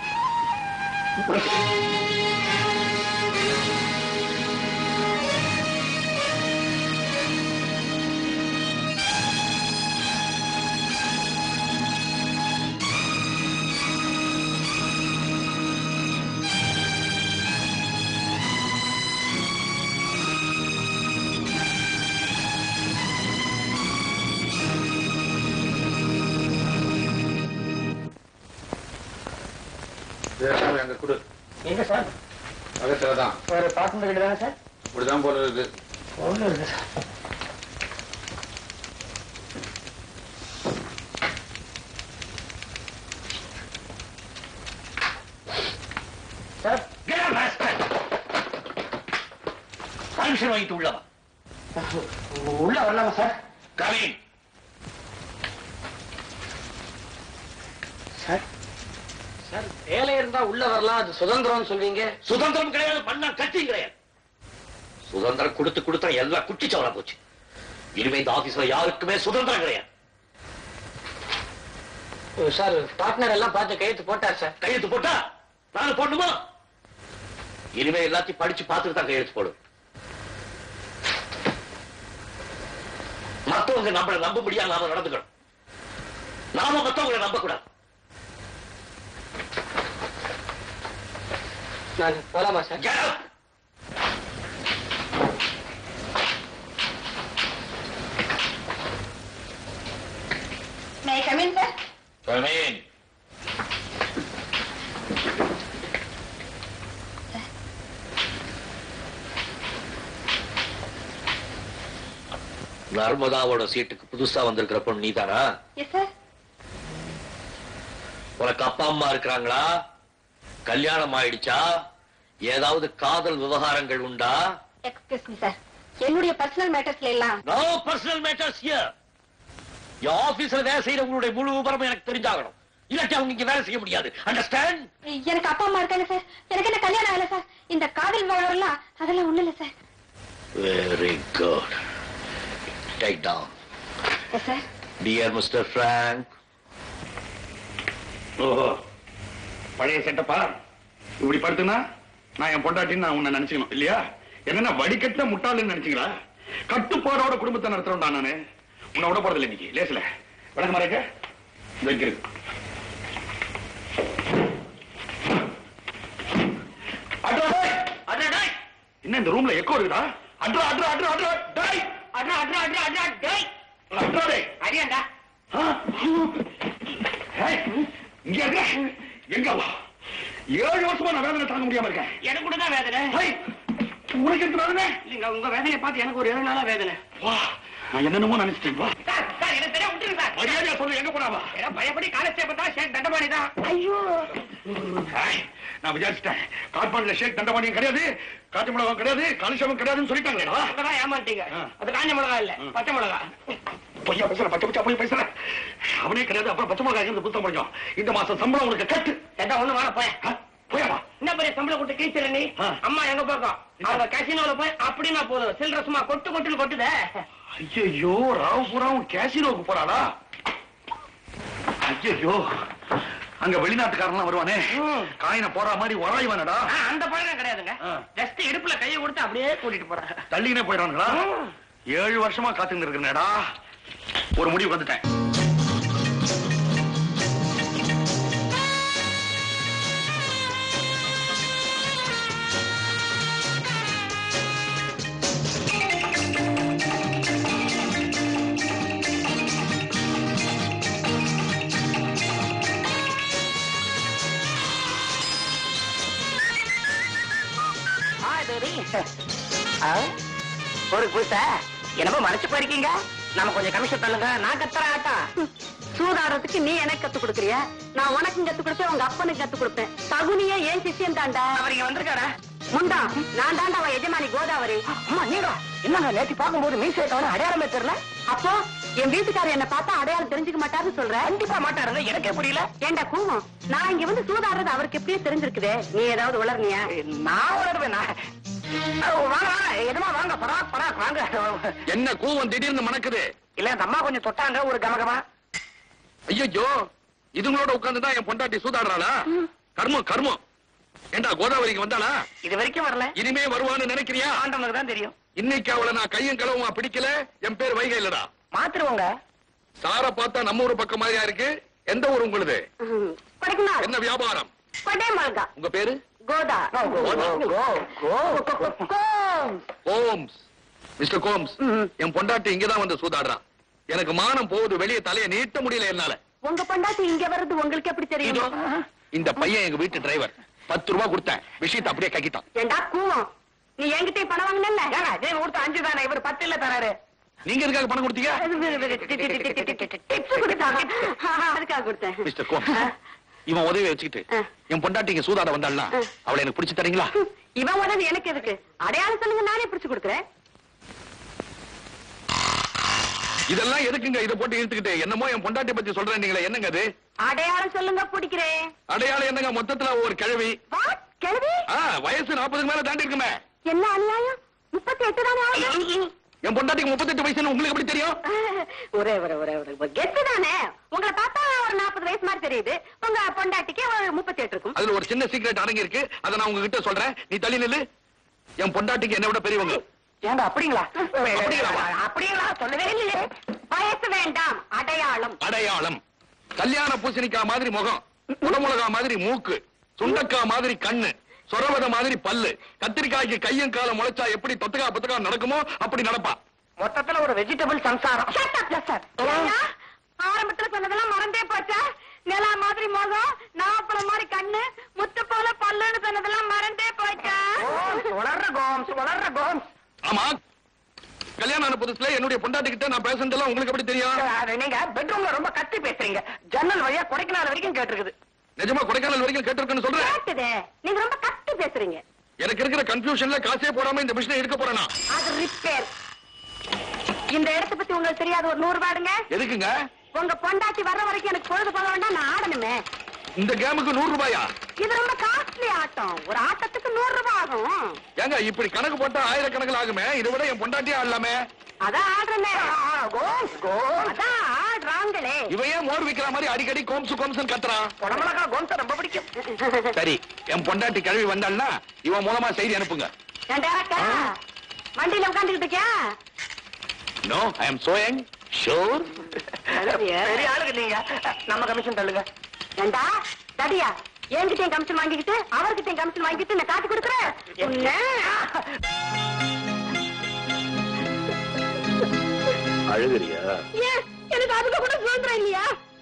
அங்க கொடு எங்க சார் பக்கத்துல தான் ஒரு பாசந்த வீடு தானே சார் இப்படிதான் போல இருக்கு ஒண்ணு இருக்கு sir sir Get up, bastard! Permission வாங்கிட்டு உள்ளவா உள்ள வரலாமா சார் கவின் சார் சார் வேலை இருந்தா உள்ள வரலாம் அது சுதந்திரம்னு சொல்வீங்க சுதந்திரம் கிடையாது பண்ணா கட்சியும் கிடையாது சுதந்திரம் கொடுத்து கொடுத்தா எல்லாம் குட்டிச்சவரா போச்சு இனிமே இந்த ஆபீஸ்ல யாருக்குமே சுதந்திரம் கிடையாது சார் பார்ட்னர் எல்லாம் பார்த்து கையெழுத்து போட்டார் சார் கையெழுத்து போட்டா நான் போடணுமா இனிமே எல்லாத்தையும் படிச்சு பார்த்துட்டு தான் கையெழுத்து போடும் மத்தவங்க நம்மளை நம்ப முடியாது நாம நடந்துக்கணும் நாம மத்தவங்களை நம்ப கூடாது நான் போலாமா sir Get up! May I come in, sir? Come in. நர்மதாவோட சீட்டுக்கு புதுசா வந்திருக்கிற பொண்ணு நீதானா Yes, sir. உனக்கு அப்பா அம்மா இருக்கிறாங்களா கல்யாணம் ஆயிடுச்சா ஏதாவது காதல் விவகாரங்கள் உண்டா Excuse me, sir. என்னுடைய பர்சனல் மேட்டர்ஸ்ல எல்லாம் நோ பர்சனல் மேட்டர்ஸ் ஹியர் என் ஆபீஸ்ல வேலை செய்யறவங்களுடைய முழு விவரம் எனக்கு தெரிஞ்சாகணும் இல்லாட்டி அவங்க இங்க வேலை செய்ய முடியாது அண்டர்ஸ்டாண்ட் எனக்கு அப்பா அம்மா இருக்காங்க சார் எனக்கு என்ன கல்யாணம் ஆகல சார் இந்த காதல் விவகாரம்லாம் அதெல்லாம் ஒண்ணு இல்ல sir very good take down yes sir dear mister Frank ஓஹோ பழைய செட்டப்பா இப்படி படுத்துனா நான் என் பொண்டாட்டின்னு நான் உன்னை நினைச்சுக்கணும் இல்லையா என்னன்னா வடிகட்ட முட்டாளுன்னு நினைச்சீங்களா கட்டுப்பாடோட குடும்பத்தை நடத்துறோம்டா நானு உன்னை விட போறதில்லை இன்னைக்கு லேசில விளக்க மாறேக்க வைக்கிறது அட்ரா டேய் அட்ரா டேய் என்ன இந்த ரூம்ல எக்கோ இருக்குடா அட்ரா அட்ரா அட்ரா அட்ரா டேய் அட்ரா அட்ரா அட்ரா அட்ரா டேய் அட்ரா டேய் அடியாண்டா ஆ? ஏய், இங்க இருக்க எங்க வா ஏழு வருஷமா நான் வேதனை தாங்க முடியாம இருக்கேன் எனக்கு கூட தான் வேதனை ஏய், உனக்கு எதுக்கு வேதனை இல்லைங்க உங்க வேதனையை பார்த்து எனக்கு ஒரு ஏழு நாளா வேதனை வா நான் என்னென்னமோ நினைச்சிட்டேன் வா சார் சார் எனக்கு தெரியும் விட்டுருங்க சார் மரியாதையா சொல்லு எங்க போனாவா ஏதோ பயப்படி காலேஜ் தான் ஷேக் தண்டபாணி தான் ஏய், நான் விசாரிச்சிட்டேன் காட்மாண்டுல ஷேக் தண்டபாணியும் கிடையாது காட்டு மிளகாவும் கிடையாது காலிசமும் கிடையாதுன்னு சொல்லிட்டாங்களேடா அங்கதான் ஏமாட்டீங்க ஆ. அது காஞ்ச மிளகா இல்ல ம். பச்சை மிளகா பொய்யா பேசுற பச்சை பச்சை போய் பேசுற அவனே கிடையாது அப்புறம் பச்சை மிளகாய் இருந்து புத்தம் முடியும் இந்த மாசம் சம்பளம் உனக்கு கட்டு ஏதா ஒண்ணு வாழ போய் ஆ, போயவா என்ன பெரிய சம்பளம் கொடுத்து கீழ்ச்சில நீ ஆ. அம்மா எங்க போக்கோம் அவங்க கசினோல போய் அப்படின்னா போதும் சில்லற சும்மா கொட்டு கொட்டுன்னு கொட்டுதே ஐயோ ராவ் பூராவும் கேசினோக்கு போறாளா ஐயோ அங்க வெளிநாட்டுக்காரன்லாம் வருவானே ம். காயின போற மாதிரி உராய்வானடா ஆ, அந்த பழக்கம் கிடையாதுங்க ஆ. ஜஸ்ட் இடுப்புல கையை கொடுத்து அப்படியே கூட்டிட்டு போறாங்க தள்ளினே போயிடானுங்களா ம். ஏழு வருஷமா காத்துன்னு இருக்கிறேடா ஒரு முடிவு வந்துட்டேன் ஒரு புதுசா என்னமோ மறைச்சு போயிருக்கீங்க நம்ம கொஞ்சம் கமிஷன் தள்ளுங்க நான் கத்துற ஆட்டம் சூதாடுறதுக்கு நீ எனக்கு கத்து கொடுக்குறிய நான் உனக்கும் கத்து கொடுப்பேன் உங்க அப்பனுக்கு கத்து கொடுப்பேன் தகுனியே ஏன் சிஷியம் தாண்டா அவர் இங்க வந்திருக்காரா முண்டா நான் தாண்டா அவன் எஜமானி கோதாவரி அம்மா நீங்க என்னங்க நேற்று பார்க்கும்போது மீசை தவிர அடையாளமே தெரியல அப்போ என் வீட்டுக்காரர் என்ன பார்த்தா அடையாளம் தெரிஞ்சுக்க மாட்டாருன்னு சொல்ற கண்டிப்பா மாட்டாருங்க எனக்கே புரியல ஏண்டா கூவம் நான் இங்க வந்து சூதாடுறது அவருக்கு எப்படியே தெரிஞ்சிருக்குதே நீ ஏதாவது உளர்னியா நான் உணர்வேன் நான். அஹ், வாங்க வாங்க எதுமா வாங்க பராக் பராக் வாங்க என்ன கூவம் திடீர்னு மணக்குது இல்ல அந்த அம்மா கொஞ்சம் தொட்டாங்க ஒரு கமகமா ஐயோ இதுங்களோட உட்கார்ந்து தான் என் பொண்டாட்டி சூதாடுறாளா கர்மம் கர்மம் ஏண்டா கோதாவரிக்கு வந்தாளா இது வரைக்கும் வரல இனிமே வருவான்னு நினைக்கிறியா ஆண்டவனுக்கு தான் தெரியும் இன்னைக்கு அவளை நான் கையும் களவுமா பிடிக்கல என் பேர் வைகை இல்லடா மாத்திருவோங்க சார பார்த்தா நம்ம ஊரு பக்கம் மாதிரியா இருக்கு எந்த ஊர் உங்களுது கொடைக்கணும் என்ன வியாபாரம் கொடை மிளகா உங்க பேரு கோதா கோம்ஸ் மிஸ்டர் கோம்ஸ் என் பொண்டாட்டி இங்கதான் வந்து சூதாடுறான் எனக்கு மானம் போகுது வெளியே தலையை நீட்ட முடியல என்னால உங்க பொண்டாட்டி இங்க வர்றது உங்களுக்கு எப்படி இதோ, தெரியும் இந்த பையன் எங்க வீட்டு டிரைவர் பத்து ரூபாய் கொடுத்தேன் விஷயத்தை அப்படியே கக்கிட்டான் ஏண்டா கூவம் நீ என்கிட்ட பணம் வாங்கினல்ல ஏங்க இதே கொடுத்து அஞ்சு தானே இவர் பத்து இல்ல தராரு நீங்க எதுக்காக பணம் கொடுத்தீங்க டிப்ஸ் கொடுத்தாங்க அதுக்காக கொடுத்தேன் மிஸ்டர் கோம்ஸ் இவன் உதவி வச்சுக்கிட்டு ஆ. என் பொண்டாட்டி இங்க சூதாட வந்தாள்னா ஆ. அவளை எனக்கு பிடிச்சு தரீங்களா இவன் உதவி எனக்கு எதுக்கு அடையாளம் சொல்லுங்க நானே பிடிச்சு கொடுக்குறேன் இதெல்லாம் எதுக்குங்க இதை போட்டு இழுத்துக்கிட்டு என்னமோ என் பொண்டாட்டி பத்தி சொல்றேன் நீங்களே என்னங்க அது அடையாளம் சொல்லுங்க பிடிக்கிறேன் அடையாளம் என்னங்க மொத்தத்துல ஒரு கிழவி வாட் கிழவி ஆ, வயசு நாற்பதுக்கு மேல தாண்டி இருக்குமே என்ன அநியாயம் முப்பத்தி எட்டு தானே ஆகுது என் பொண்டாட்டிக்கு முப்பத்தெட்டு வயசுன்னு உங்களுக்கு எப்படி தெரியும் ஒரே ஒரே ஒரே ஒரே கெத்து தானே உங்களை பார்த்தா ஒரு நாற்பது வயசு மாதிரி தெரியுது உங்க பொண்டாட்டிக்கு ஒரு முப்பத்தி எட்டு இருக்கும் அதுல ஒரு சின்ன சீக்ரெட் அடங்கி இருக்கு அதை நான் உங்ககிட்ட சொல்றேன் நீ தள்ளி நில்லு என் பொண்டாட்டிக்கு என்னை விட பெரியவங்க ஏண்டா அப்படிங்களா அப்படிங்களாவா? அப்படிங்களா சொல்லவே இல்லையே வயசு வேண்டாம் அடையாளம் அடையாளம் கல்யாண பூசணிக்கா மாதிரி முகம் குடமுளகா மாதிரி மூக்கு சுண்டக்கா மாதிரி கண்ணு சொரவத மாதிரி பல்லு கத்திரிக்காய்க்கு கையும் காலம் முளைச்சா எப்படி தொத்துக்கா புத்தகா நடக்குமோ அப்படி நடப்பா மொத்தத்துல ஒரு வெஜிடபிள் சம்சாரம் ஏய்யா, ஆரம்பத்துல சொன்னதெல்லாம் மறந்தே போச்சா நிலா மாதிரி முகம் நாப்பழம் மாதிரி கண்ணு முத்து போல பல்லுன்னு சொன்னதெல்லாம் மறந்தே போச்சா கோம்ஸ், வளர்ற கோம்ஸ் வளர்ற கோம்ஸ் ஆமா கல்யாணம் ஆன புதுசுல என்னுடைய பொண்டாட்டி கிட்ட நான் பேசுனதெல்லாம் உங்களுக்கு எப்படி தெரியும் அது நீங்க பெட்ரூம்ல ரொம்ப கத்தி பேசுறீங்க ஜன்னல் வழியா கொடைக்கானல் வரைக்கும் கேட்டிருக்குது நிஜமா கொடைக்கானல் வரைக்கும் கேட்டிருக்குன்னு சொல்றேன் கேட்டுதே நீங்க ரொம்ப கத்தி பேசுறீங்க எனக்கு இருக்கிற கன்ஃபியூஷன்ல காசே போடாம இந்த மிஷினை எடுக்க போறேனா அது ரிப்பேர் இந்த இடத்த பத்தி உங்களுக்கு தெரியாத ஒரு நூறு ரூபாடுங்க எதுக்குங்க உங்க பொண்டாட்டி வர்ற வரைக்கும் எனக்கு பொழுது போக வேண்டாம் நான் ஆடணுமே இந்த கேமுக்கு நூறு ரூபாயா இது ரொம்ப காஸ்ட்லி ஆட்டம் ஒரு ஆட்டத்துக்கு நூறு ரூபாய் ஆகும் ஏங்க இப்படி கணக்கு போட்டா ஆயிரக்கணக்கில் ஆகுமே இதை விட என் பொண்டாட்டியே ஆடலாமே அதான் ஆடுறேனே கோம்ஸ் கோம்ஸ் அதான் ஆடுறாங்களே இவன் ஏன் மோர் விக்கிற மாதிரி அடிக்கடி கோம்சு கோம்சன் கத்துறான் உடம்புலக்கா கோம்ஸ் ரொம்ப பிடிக்கும் சரி என் பொண்டாட்டி கிளவி வந்தாள்னா இவன் மூலமா செய்தி அனுப்புங்க ஏண்டா அக்கா, வண்டியில உட்காந்துக்கிட்டு இருக்கியா no I am so young sure பெரிய ஆளுங்க நீங்க நம்ம கமிஷன் தள்ளுங்க ஏண்டா தடியா என்கிட்டயும் கமிஷன் வாங்கிக்கிட்டு அவர்கிட்டயும் கமிஷன் வாங்கிட்டு நான் காட்டி கொடுக்குறேன் உன்னை. அழுகிறியா ஏன் எனக்கு அதுக்கு கூட சுதந்திரம் இல்லையா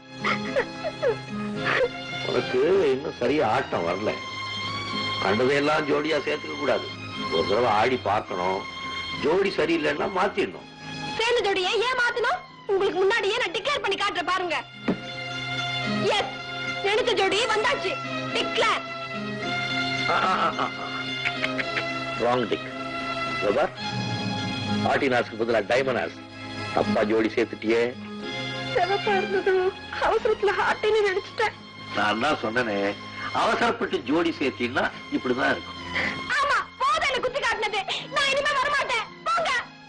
உனக்கு இன்னும் சரியா ஆட்டம் வரல கண்டதையெல்லாம் ஜோடியா சேர்த்துக்க கூடாது ஒரு தடவை ஆடி பார்க்கணும் ஜோடி சரியில்லைன்னா மாத்திடணும் சேர்ந்த ஜோடியை ஏன் மாத்தணும் உங்களுக்கு முன்னாடியே நான் டிக்ளேர் பண்ணி காட்டுறேன் பாருங்க எஸ் நினைச்ச ஜோடி வந்தாச்சு டிக்ளேர் ராங் டிக் பார் ஆட்டினாஸ்க்கு பதிலா டைமனாஸ் தப்பா ஜோடி சேர்த்துட்டியே சிவப்பா இருந்ததும் அவசரத்துல ஹார்ட்டின்னு நினைச்சிட்டேன் நான் தான் சொன்னனே அவசரப்பட்டு ஜோடி சேர்த்தீங்கன்னா இப்படிதான் இருக்கும் ஆமா போதும் என்ன குத்தி காட்டினது நான் இனிமே வரமாட்டேன் போங்க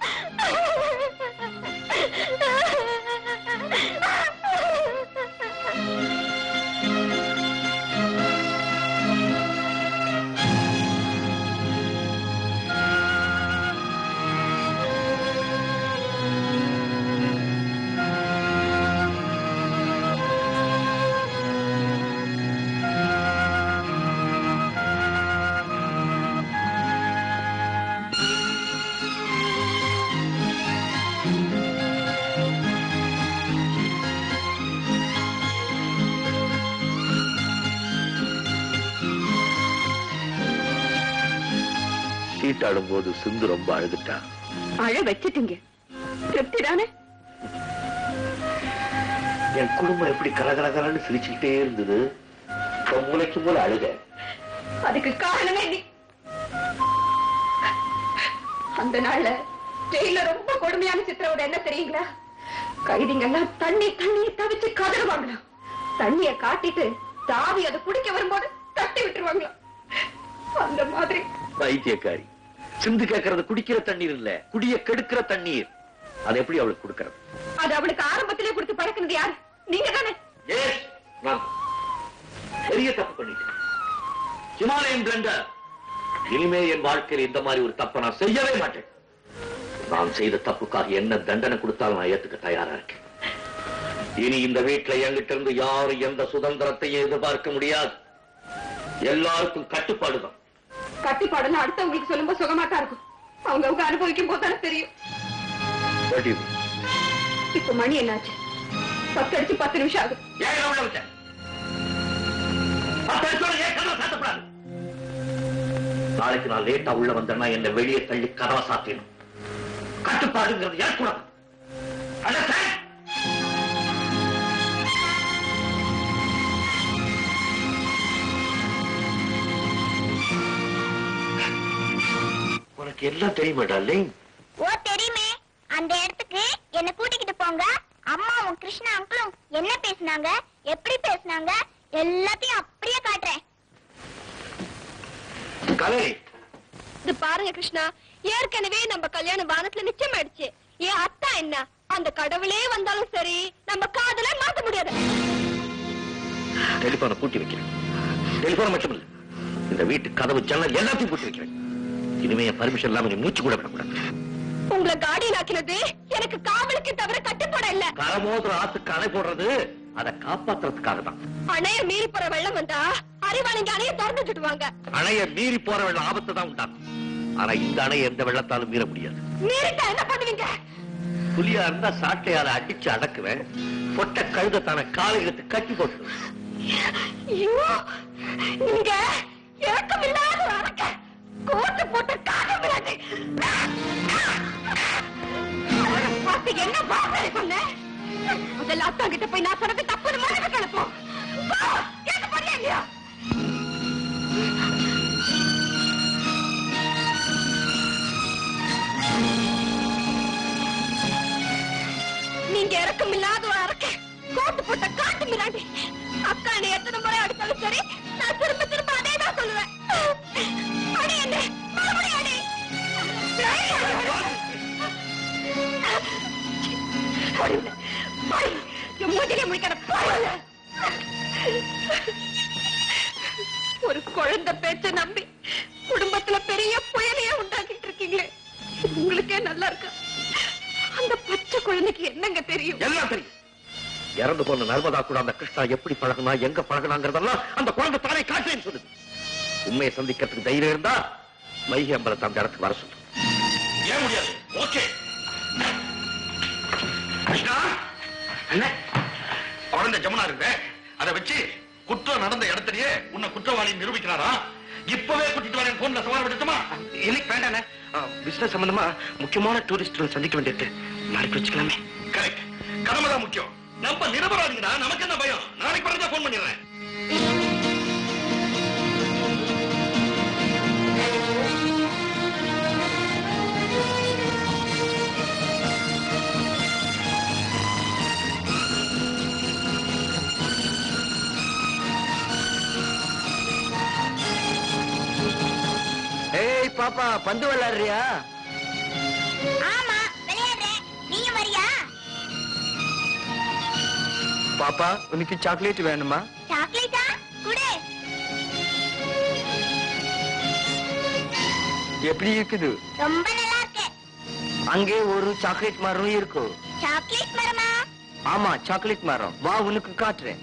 சீட்டாடும் போது சிந்து ரொம்ப அழுதுட்டா அழ வச்சிட்டீங்க திருப்தி தானே என் குடும்பம் எப்படி கரகரகரன்னு சிரிச்சுக்கிட்டே இருந்தது இப்ப மூளைக்கு மூளை அழுக அதுக்கு காரணமே நீ அந்த நாள்ல ஜெயில ரொம்ப கொடுமையான சித்திரவதை என்ன தெரியுங்களா கைதிங்க எல்லாம் தண்ணி தண்ணி தவிச்சு கதறுவாங்களாம் தண்ணிய காட்டிட்டு தாவி அதை குடிக்க வரும்போது தட்டி விட்டுருவாங்களாம் அந்த மாதிரி பைத்தியக்காரி சிந்து கேட்கறது குடிக்கிற தண்ணீர் இல்ல குடிய கெடுக்கிற தண்ணீர் அது எப்படி அவளுக்கு கொடுக்கறது அது அவளுக்கு ஆரம்பத்திலே கொடுத்து பழக்கினது யாரு நீங்க தானே Yes, நான் பெரிய தப்பு பண்ணிட்டேன் ஹிமாலயன் பிளண்டர் இனிமே என் வாழ்க்கையில் இந்த மாதிரி ஒரு தப்பை நான் செய்யவே மாட்டேன் நான் செய்த தப்புக்காக என்ன தண்டனை கொடுத்தாலும் நான் ஏத்துக்க தயாரா இருக்கேன் இனி இந்த வீட்டுல என்கிட்ட இருந்து யாரும் எந்த சுதந்திரத்தையும் எதிர்பார்க்க முடியாது எல்லாருக்கும் கட்டுப்பாடுதான் கட்டிப்பாடெல்லாம் அடுத்தவங்களுக்கு சொல்லும்போது சுகமா தான் இருக்கும் அவங்க அவங்க அனுபவிக்கும் போது தானே தெரியும் What do you mean? இப்ப மணி என்னாச்சு பத்து அடிச்சு பத்து நிமிஷம் ஆகுது ஏன் உள்ள வச்ச? பத்து நிமிஷம் ஏன் கதவை சாத்தப்படாது? நாளைக்கு நான் லேட்டா உள்ள வந்தேன்னா என்ன வெளியே தள்ளி கதவை சாத்திடணும் கட்டுப்பாடுங்கிறது ஏற்கூடாது Understand? உனக்கு எல்லாம் தெரியுமா டார்லிங் ஓ தெரியுமே அந்த இடத்துக்கு என்ன கூட்டிக்கிட்டு போங்க அம்மாவும் கிருஷ்ணா அங்கிளும் என்ன பேசுனாங்க எப்படி பேசுனாங்க எல்லாத்தையும் அப்படியே காட்டுறேன் கலை இது பாருங்க கிருஷ்ணா ஏற்கனவே நம்ம கல்யாணம் வானத்துல நிச்சயம் ஆயிடுச்சு ஏன் அத்தா என்ன அந்த கடவுளே வந்தாலும் சரி நம்ம காதல மாத்த முடியாது டெலிபோனை பூட்டி வைக்கிறேன் டெலிபோன் மட்டும் இல்ல இந்த வீட்டு கதவு ஜன்னல் எல்லாத்தையும் பூட்டி வைக்கிறேன் இனிமே என் பர்மிஷன் இல்லாம நீ மூச்சு கூட விடக்கூடாது உங்களை கார்டியன் ஆக்கினது எனக்கு காவலுக்கு தவிர கட்டுப்பட இல்ல கரமோதுற ஆத்துக்கு அணை போடுறது அதை காப்பாத்துறதுக்காக தான் அணைய மீறி போற வெள்ளம் வந்தா அறிவாளிங்க அணைய திறந்து விட்டுடுவாங்க அணைய மீறி போற வெள்ளம் ஆபத்தை தான் உண்டாகும் ஆனா இந்த அணையை எந்த வெள்ளத்தாலும் மீற முடியாது மீறிட்டா என்ன பண்ணுவீங்க புலியா இருந்தா சாட்டையால அடிச்சு அடக்குவேன் பொட்ட கழுத தான காலை எடுத்து கட்டி போட்டுருவேன் ஐயோ நீங்க இறக்கமில்லாத ஒரு அரக்க கோட்டு போட்டு காகம் விடாது பார்த்து என்ன பாசனை சொன்ன முதல்ல அத்தா கிட்ட போய் நான் சொன்னது தப்புன்னு மனசு கலப்போம் கேட்டு போறியா இல்லையா நீங்க இறக்கமில்லாத ஒரு அரக்க கோட்டு போட்ட காட்டு மிராண்டி அக்கா என்னை எத்தனை முறை அடித்தாலும் சரி நான் திரும்ப திரும்ப அதே தான் சொல்லுவேன் அடி என்ன மறுபடியும் அடி அடி உன்னை. அடி. என் மூஞ்சிலே முழிக்காத பாரு உன்னை. ஒரு குழந்தை பேச்ச நம்பி குடும்பத்துல பெரிய புயலையே உண்டாக்கிட்டு இருக்கீங்களே உங்களுக்கே நல்லா இருக்கு அந்த பச்சை குழந்தைக்கு என்னங்க தெரியும் எல்லாம் தெரியும் இறந்து போன நர்மதா கூட அந்த கிருஷ்ணா எப்படி பழகுனா எங்க பழகுனாங்கிறதெல்லாம் அந்த குழந்தை தானே காட்டுறேன்னு சொல்லுது உண்மையை சந்திக்கிறதுக்கு தைரியம் இருந்தா வைகை அம்பலத்தை அந்த இடத்துக்கு வர சொல்லு ஏன் முடியாது ஓகே கிருஷ்ணா என்ன குழந்தை ஜமுனா இருக்கு அதை வச்சு குற்றம் நடந்த இடத்துலயே உன்னை குற்றவாளி நிரூபிக்கிறாரா இப்பவே கூட்டிட்டு வரேன் போன்ல சவால் விடட்டுமா இன்னைக்கு வேண்டாண்ணே பிசினஸ் சம்பந்தமா முக்கியமான டூரிஸ்ட் சந்திக்க வேண்டியது நாளைக்கு வச்சுக்கலாமே கரெக்ட் கடமை தான் முக்கியம் நம்ம நிரபராதிங்கடா நமக்கு என்ன பயம் நாளைக்கு பிறகு போன் பண்ணிடுறேன் ஏய் பாப்பா பந்து விளையாடுறியா ஆமா விளையாடுறேன் நீங்க வரியா பாப்பா உனக்கு சாக்லேட் வேணுமா சாக்லேட்டா குடு எப்படி இருக்குது ரொம்ப நல்லா இருக்கு அங்கே ஒரு சாக்லேட் மரம் இருக்கு சாக்லேட் மரமா ஆமா சாக்லேட் மரம் வா உனக்கு காட்டுறேன்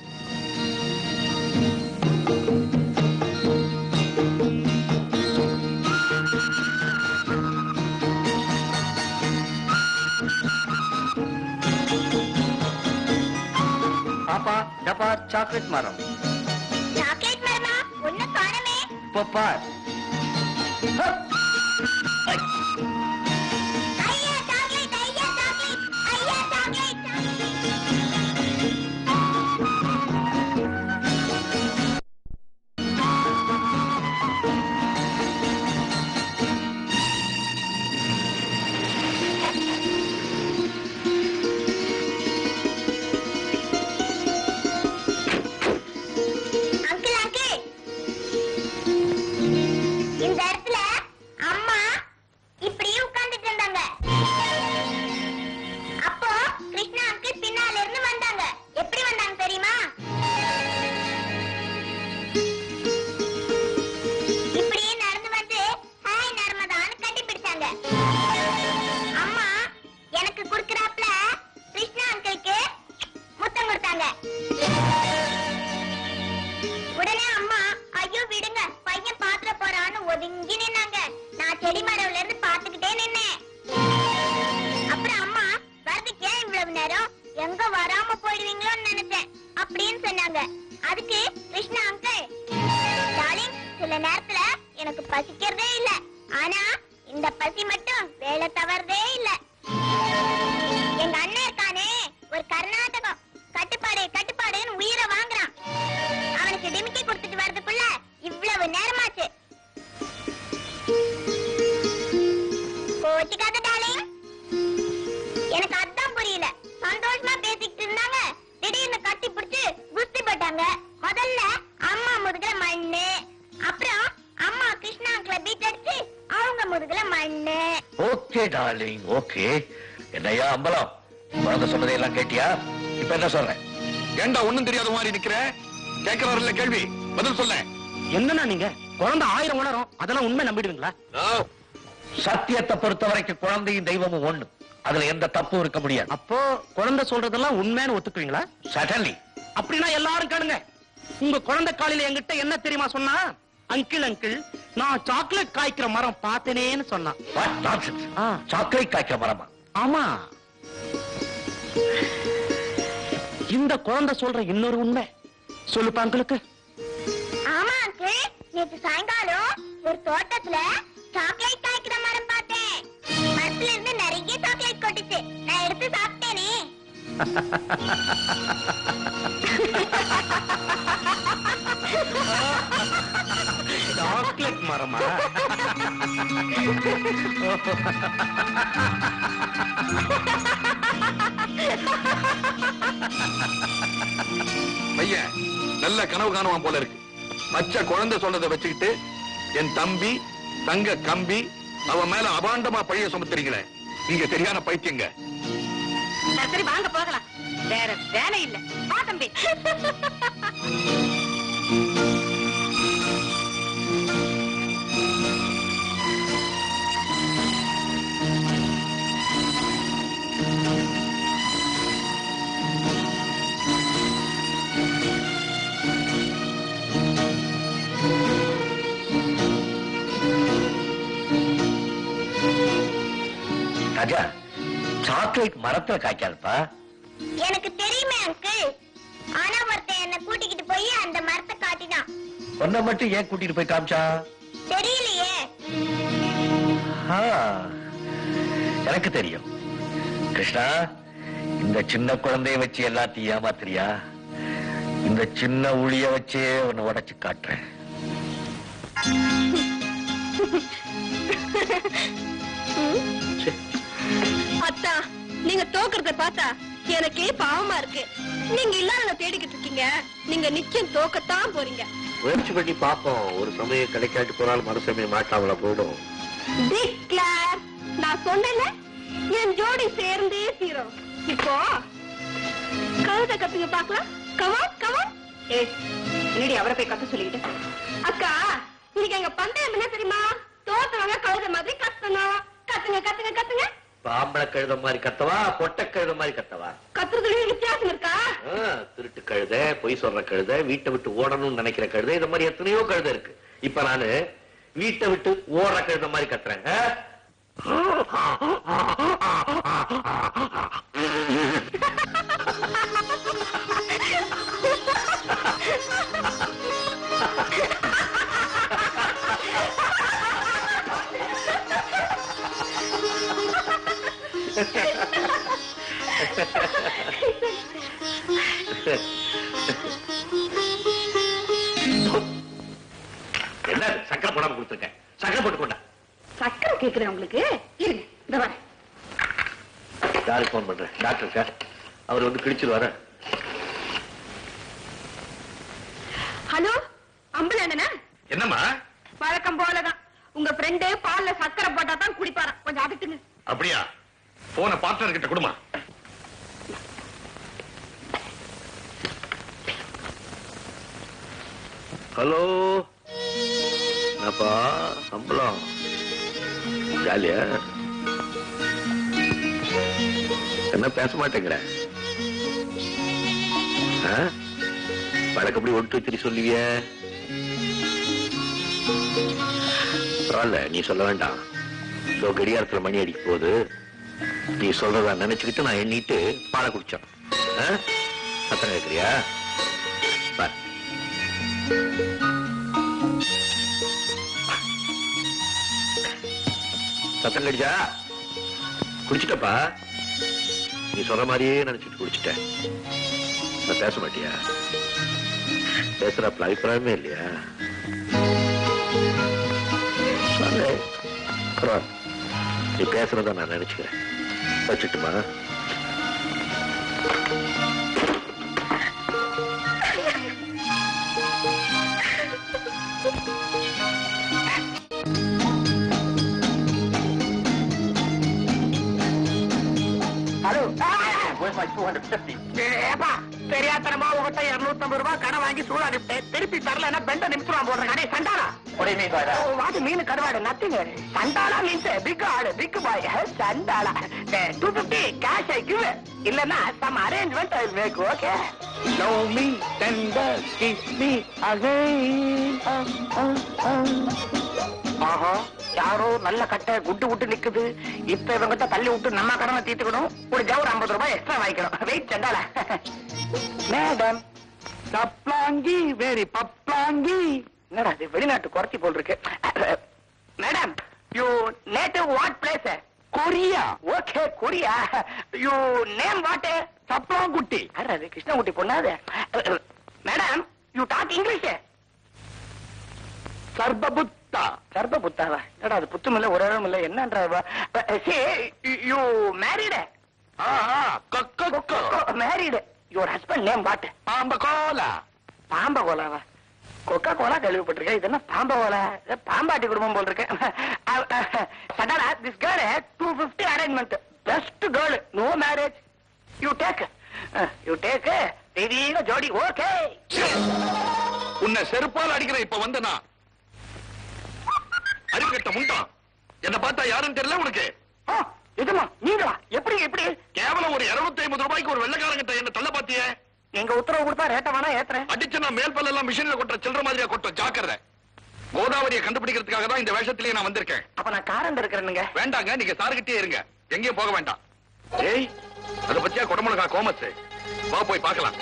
பாப்பா டப்பா சாக்லேட் மரம் சாக்லேட் மரமா ஒண்ணு காணமே பாப்பா ஐயா சாக்லேட் ஐயா சாக்லேட் ஐயா சாக்லேட் அப்படின்னு சொன்னாங்க அதுக்கு கிருஷ்ணா அங்கிள் டார்லிங் சில நேரத்துல எனக்கு பசிக்கிறதே இல்ல ஆனா இந்த பசி மட்டும் வேலை தவறதே இல்ல எங்க அண்ணன் இருக்கானே ஒரு கர்நாடகம் கட்டுப்பாடு கட்டுப்பாடுன்னு உயிரை வாங்குறான் அவனுக்கு டிமிக்கி கொடுத்துட்டு வர்றதுக்குள்ள இவ்வளவு நேரமாச்சு கோச்சிக்காத டார்லிங் எனக்கு அதான் புரியல சந்தோஷமா பேசிக்கிட்டு இருந்தாங்க திடீர்னு கட்டி பிடிச்சு குஸ்தி போட்டாங்க முதல்ல அம்மா முதுகுல மண்ணு அப்புறம் அம்மா கிருஷ்ணா அங்கிள பீட் அடிச்சு அவங்க முதுகுல மண்ணு ஓகே டார்லிங் ஓகே என்னையா அம்பலம் குழந்தை சொன்னதையெல்லாம் கேட்டியா இப்ப என்ன சொல்றேன் ஏண்டா ஒண்ணும் தெரியாத மாதிரி நிக்கிற கேட்கிறாரு இல்ல கேள்வி பதில் சொல்ல என்னன்னா நீங்க குழந்தை ஆயிரம் உணரும் அதெல்லாம் உண்மை நம்பிடுவீங்களா சத்தியத்தை பொறுத்த வரைக்கும் குழந்தையும் தெய்வமும் ஒண்ணு அதுல எந்த தப்பும் இருக்க முடியாது அப்போ குழந்தை சொல்றதெல்லாம் உண்மைன்னு ஒத்துக்குவீங்களா சடன்லி அப்படின்னா எல்லாரும் கேளுங்க உங்க குழந்தை காலையில என்கிட்ட என்ன தெரியுமா சொன்னா அங்கிள் அங்கிள் நான் சாக்லேட் காய்க்கிற மரம் பார்த்தேனேன்னு சொன்னான் வாட் நான்சென்ஸ் ஆ. சாக்லேட் காய்க்க மரமா ஆமா இந்த குழந்தை சொல்ற இன்னொரு உண்மை சொல்லுப்பா அங்கிளுக்கு ஆமா அங்கிள் நேத்து சாயங்காலம் ஒரு தோட்டத்துல சாக்லேட் காய்க்கிற மரம் பார்த்தேன் மரத்துல இருந்து நிறைய சாக்லேட் கொட்டுச்சு நான் எடுத்து சாப்பிட்டேனே சாக்லேட் மரமா பையன் நல்ல கனவு காணுவான் போல இருக்கு பச்சை குழந்தை சொல்றதை வச்சுக்கிட்டு என் தம்பி தங்க கம்பி அவன் மேல அபாண்டமா பழிய சுமத்துறீங்களே நீங்க சரியான பைத்தியங்க சரி, சரி வாங்க போகலாம் வேற வேலை இல்ல வா தம்பி ராஜா சாக்லேட் மரத்துல காய்க்காதுப்பா எனக்கு தெரியுமே அங்கிள் ஆனா ஒருத்தன் என்ன கூட்டிக்கிட்டு போய் அந்த மரத்தை காட்டினான் உன்னை மட்டும் ஏன் கூட்டிட்டு போய் காமிச்சா தெரியலையே ஆ, எனக்கு தெரியும் கிருஷ்ணா இந்த சின்ன குழந்தைய வச்சு எல்லாத்தையும் ஏமாத்துறியா இந்த சின்ன உளிய வச்சே உன்னை உடைச்சு காட்டுறேன் அத்தா நீங்க தோக்குறத பார்த்தா எனக்கே பாவமா இருக்கு நீங்க இல்லாத தேடிக்கிட்டு இருக்கீங்க நீங்க நிச்சயம் தோக்கத்தான் போறீங்க முயற்சி பண்ணி பார்ப்போம் ஒரு சமயம் கிடைக்காட்டி போனாலும் மறு சமயம் மாட்டாமல போயிடும் டிக்ளேர் நான் சொன்னேன்ல என் ஜோடி சேர்ந்தே தீரும் இப்போ கழுத கத்துங்க பாக்கலாம் கமான் கமான் ஏ என்னடி அவரை போய் கத்த சொல்லிக்கிட்டு அக்கா இன்னைக்கு எங்க பந்தயம் என்ன தெரியுமா தோத்தவங்க கழுத மாதிரி கத்தணும் கத்துங்க கத்துங்க கத்துங்க பாம்பளை கழுத மாதிரி கத்தவா பொட்ட கழுத மாதிரி கத்தவா கத்துறதுலயும் வித்தியாசம் இருக்கா ஆ, திருட்டு கழுத பொய் சொல்ற கழுத வீட்டை விட்டு ஓடணும்னு நினைக்கிற கழுத இந்த மாதிரி எத்தனையோ கழுத இருக்கு இப்ப நானு வீட்டை விட்டு ஓடுற கழுத மாதிரி கத்துறேன் ஆ? என்ன இது? சக்கரை போடாம கொடுத்துருக்கேன் சக்கரை போட்டு கொண்டா சக்கரை கேக்குறேன் உங்களுக்கு இருங்க இந்த வரேன் யாருக்கு போன் பண்றேன் டாக்டர் சார் அவர் வந்து கிழிச்சிருவாரு ஹலோ அம்பல அண்ணனா என்னம்மா வழக்கம் போலதான் உங்க ஃப்ரெண்டு பால்ல சக்கரை போட்டா தான் குடிப்பாராம் கொஞ்சம் அதட்டுங்க அப்படியா போன பார்ட்னர் கிட்ட கொடுமா ஹலோ என்னப்பா சம்பளம் ஜாலியா என்ன பேச மாட்டேங்கிற ஆ? வழக்கப்படி ஒட்டு வச்சிரி சொல்லுவிய பரவாயில்ல நீ சொல்ல வேண்டாம் இதோ கடியாரத்துல மணி அடிக்க போகுது நீ சொல்றதா நினைச்சுக்கிட்டு நான் எண்ணிட்டு பாலை குடிச்சோம் ஆ? சத்தம் கேட்கறியா பார் சத்தம் கடிச்சா குடிச்சிட்டப்பா நீ சொன்ன மாதிரியே நினைச்சிட்டு குடிச்சிட்டேன் நான் பேச மாட்டியா பேசுறப்ப அபிப்பிராயமே இல்லையா சொல்லு பரவாயில்ல. நீ பேசுறத நான் நினைச்சுக்கிறேன் வச்சுட்டுமா ஹலோ ஏப்பா தெரியாதனமா உங்ககிட்ட இருநூத்தம்பது ரூபாய் கடன் வாங்கி சூழ அனுப்பிட்டேன் திருப்பி தரலன்னா பெண்ட நிமிஷம் போடுறேன் கடை சண்டாளா வாது மீன் கருவாடு நத்திங்க சண்டாளா மீன்ஸ் பிக் ஆடு பிக் பாய் சண்டாளா two fifty cash I give இல்லன்னா some arrangement I make okay love me tender kiss me again ஆஹா யாரோ நல்ல கட்டை குட்டு குட்டு நிக்குது இப்ப இவங்கிட்ட தள்ளி விட்டு நம்ம கடனை தீர்த்துக்கணும் ஒரு ஜவர் ஐம்பது ரூபாய் எக்ஸ்ட்ரா வாங்கிக்கணும் வெயிட் சண்டால மேடம் சப்ளாங்கி வெரி பப்ளாங்கி என்னடா இது வெளிநாட்டு குறைச்சி போல் இருக்கு madam you native what place Korea okay Korea you name what சப்ளாங்குட்டி அது கிருஷ்ணகுட்டி பொண்ணாது மேடம் யூ டாக் இங்கிலீஷ் சர்பபுத்தா சர்பபுத்தாவா என்னடா அது புத்தும் இல்ல ஒரு இடம் இல்ல என்னன்றா you married married your husband name what பாம்பகோலா பாம்பகோலாவா கொக்கா கோலா கேள்விப்பட்டிருக்கேன் இது என்ன பாம்பகோலா இது பாம்பாட்டி குடும்பம் போல் இருக்கு சடாலா this girl two fifty arrangement best girl no marriage you take you take திடீர்னு ஜோடி ஓகே உன்னை செருப்பால் அடிக்கிற இப்ப வந்து நான் அறிவு கட்ட முண்டான் என்ன பார்த்தா யாருன்னு தெரியல உனக்கு இதுமா நீங்களா எப்படி எப்படி கேவலம் ஒரு 250 ஐம்பது ரூபாய்க்கு ஒரு வெள்ளக்காரங்கிட்ட என்ன தள்ள பாத்தியே எங்க உத்தரவு கொடுத்தா ரேட்ட வேணா ஏத்துறேன் அடிச்சு நான் மேல் பல்ல எல்லாம் மிஷின்ல கொட்டுற சில்லற மாதிரியா கொட்டும் ஜாக்கிரதை கோதாவரியை கண்டுபிடிக்கிறதுக்காக தான் இந்த வேஷத்திலேயே நான் வந்திருக்கேன் அப்ப நான் காரண்ட் இருக்கிறேனுங்க வேண்டாங்க நீங்க சாருகிட்டே இருங்க எங்கேயும் போக வேண்டாம் ஏய் அத பத்தியா குடமுழகா கோமஸ் வா போய் பார்க்கலாம்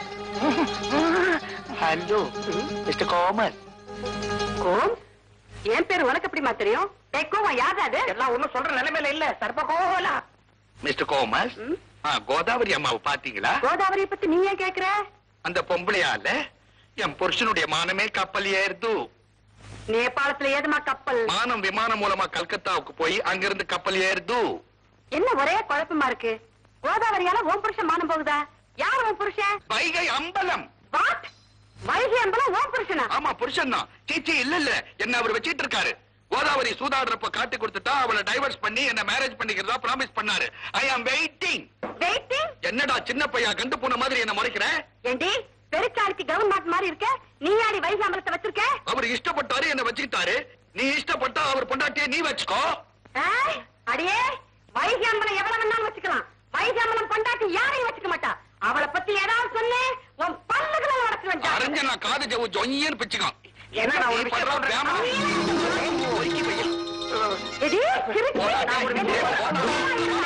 ஹலோ மிஸ்டர் கோமல் கோம் என் பேர் உனக்கு எப்படிமா தெரியும் ஏய், கோவம் யாரா அது எல்லாம் ஒண்ணும் சொல்ற நிலைமையில இல்ல சர்ப கோலா மிஸ்டர் கோமஸ் ம்? ஆ, கோதாவரி அம்மாவை பாத்தீங்களா கோதாவரியை பத்தி நீ ஏன் கேக்குற அந்த பொம்பளையால என் புருஷனுடைய மானமே கப்பல் ஏறுது நேபாளத்துல ஏதுமா கப்பல் மானம் விமானம் மூலமா கல்கத்தாவுக்கு போய் அங்கிருந்து கப்பல் ஏறுது என்ன ஒரே குழப்பமா இருக்கு கோதாவரியால உன் புருஷன் மானம் போகுதா யார் உன் புருஷன் வைகை அம்பலம் வாட் வைகை அம்பலம் உன் புருஷனா ஆமா புருஷன் தான் சீச்சி இல்ல இல்ல என்ன அவர் வச்சிட்டு இருக்காரு கோதாவரி சூதாடுறப்ப காட்டி கொடுத்துட்டா அவளை டைவர்ஸ் பண்ணி என்ன மேரேஜ் பண்ணிக்கிறதா ப்ராமிஸ் பண்ணாரு ஐ ஆம் வெயிட்டிங் வெயிட்டிங் என்னடா சின்ன பையன் கண்டு போன மாதிரி என்ன முறைக்கிற ஏண்டி பெருச்சாளிக்கு கவர்மெண்ட் மாதிரி இருக்க நீ ஆடி வைகை அம்பலத்தை வச்சிருக்க அவர் இஷ்டப்பட்டாரு என்ன வச்சுக்கிட்டாரு நீ இஷ்டப்பட்டா அவர் பொண்டாட்டிய நீ வச்சுக்கோ ஏய், அடியே வைகை அம்பலம் எவ்வளவு வேணாலும் வச்சுக்கலாம் வைகை அம்பலம் பொண்டாட்டி யாரையும் வச்சுக்க மாட்டா அவளை பத்தி ஏதாவது சொன்னே உன் பல்லுகளை உடச்சுவேன் அரைஞ்ச நான் காது ஜவு ஜொய்யன்னு பிச்சுக்கான் என்ன நான் ஒரு விஷயம் சொல்றேன். எடி, சிரிச்சு. நான் ஒரு விஷயம்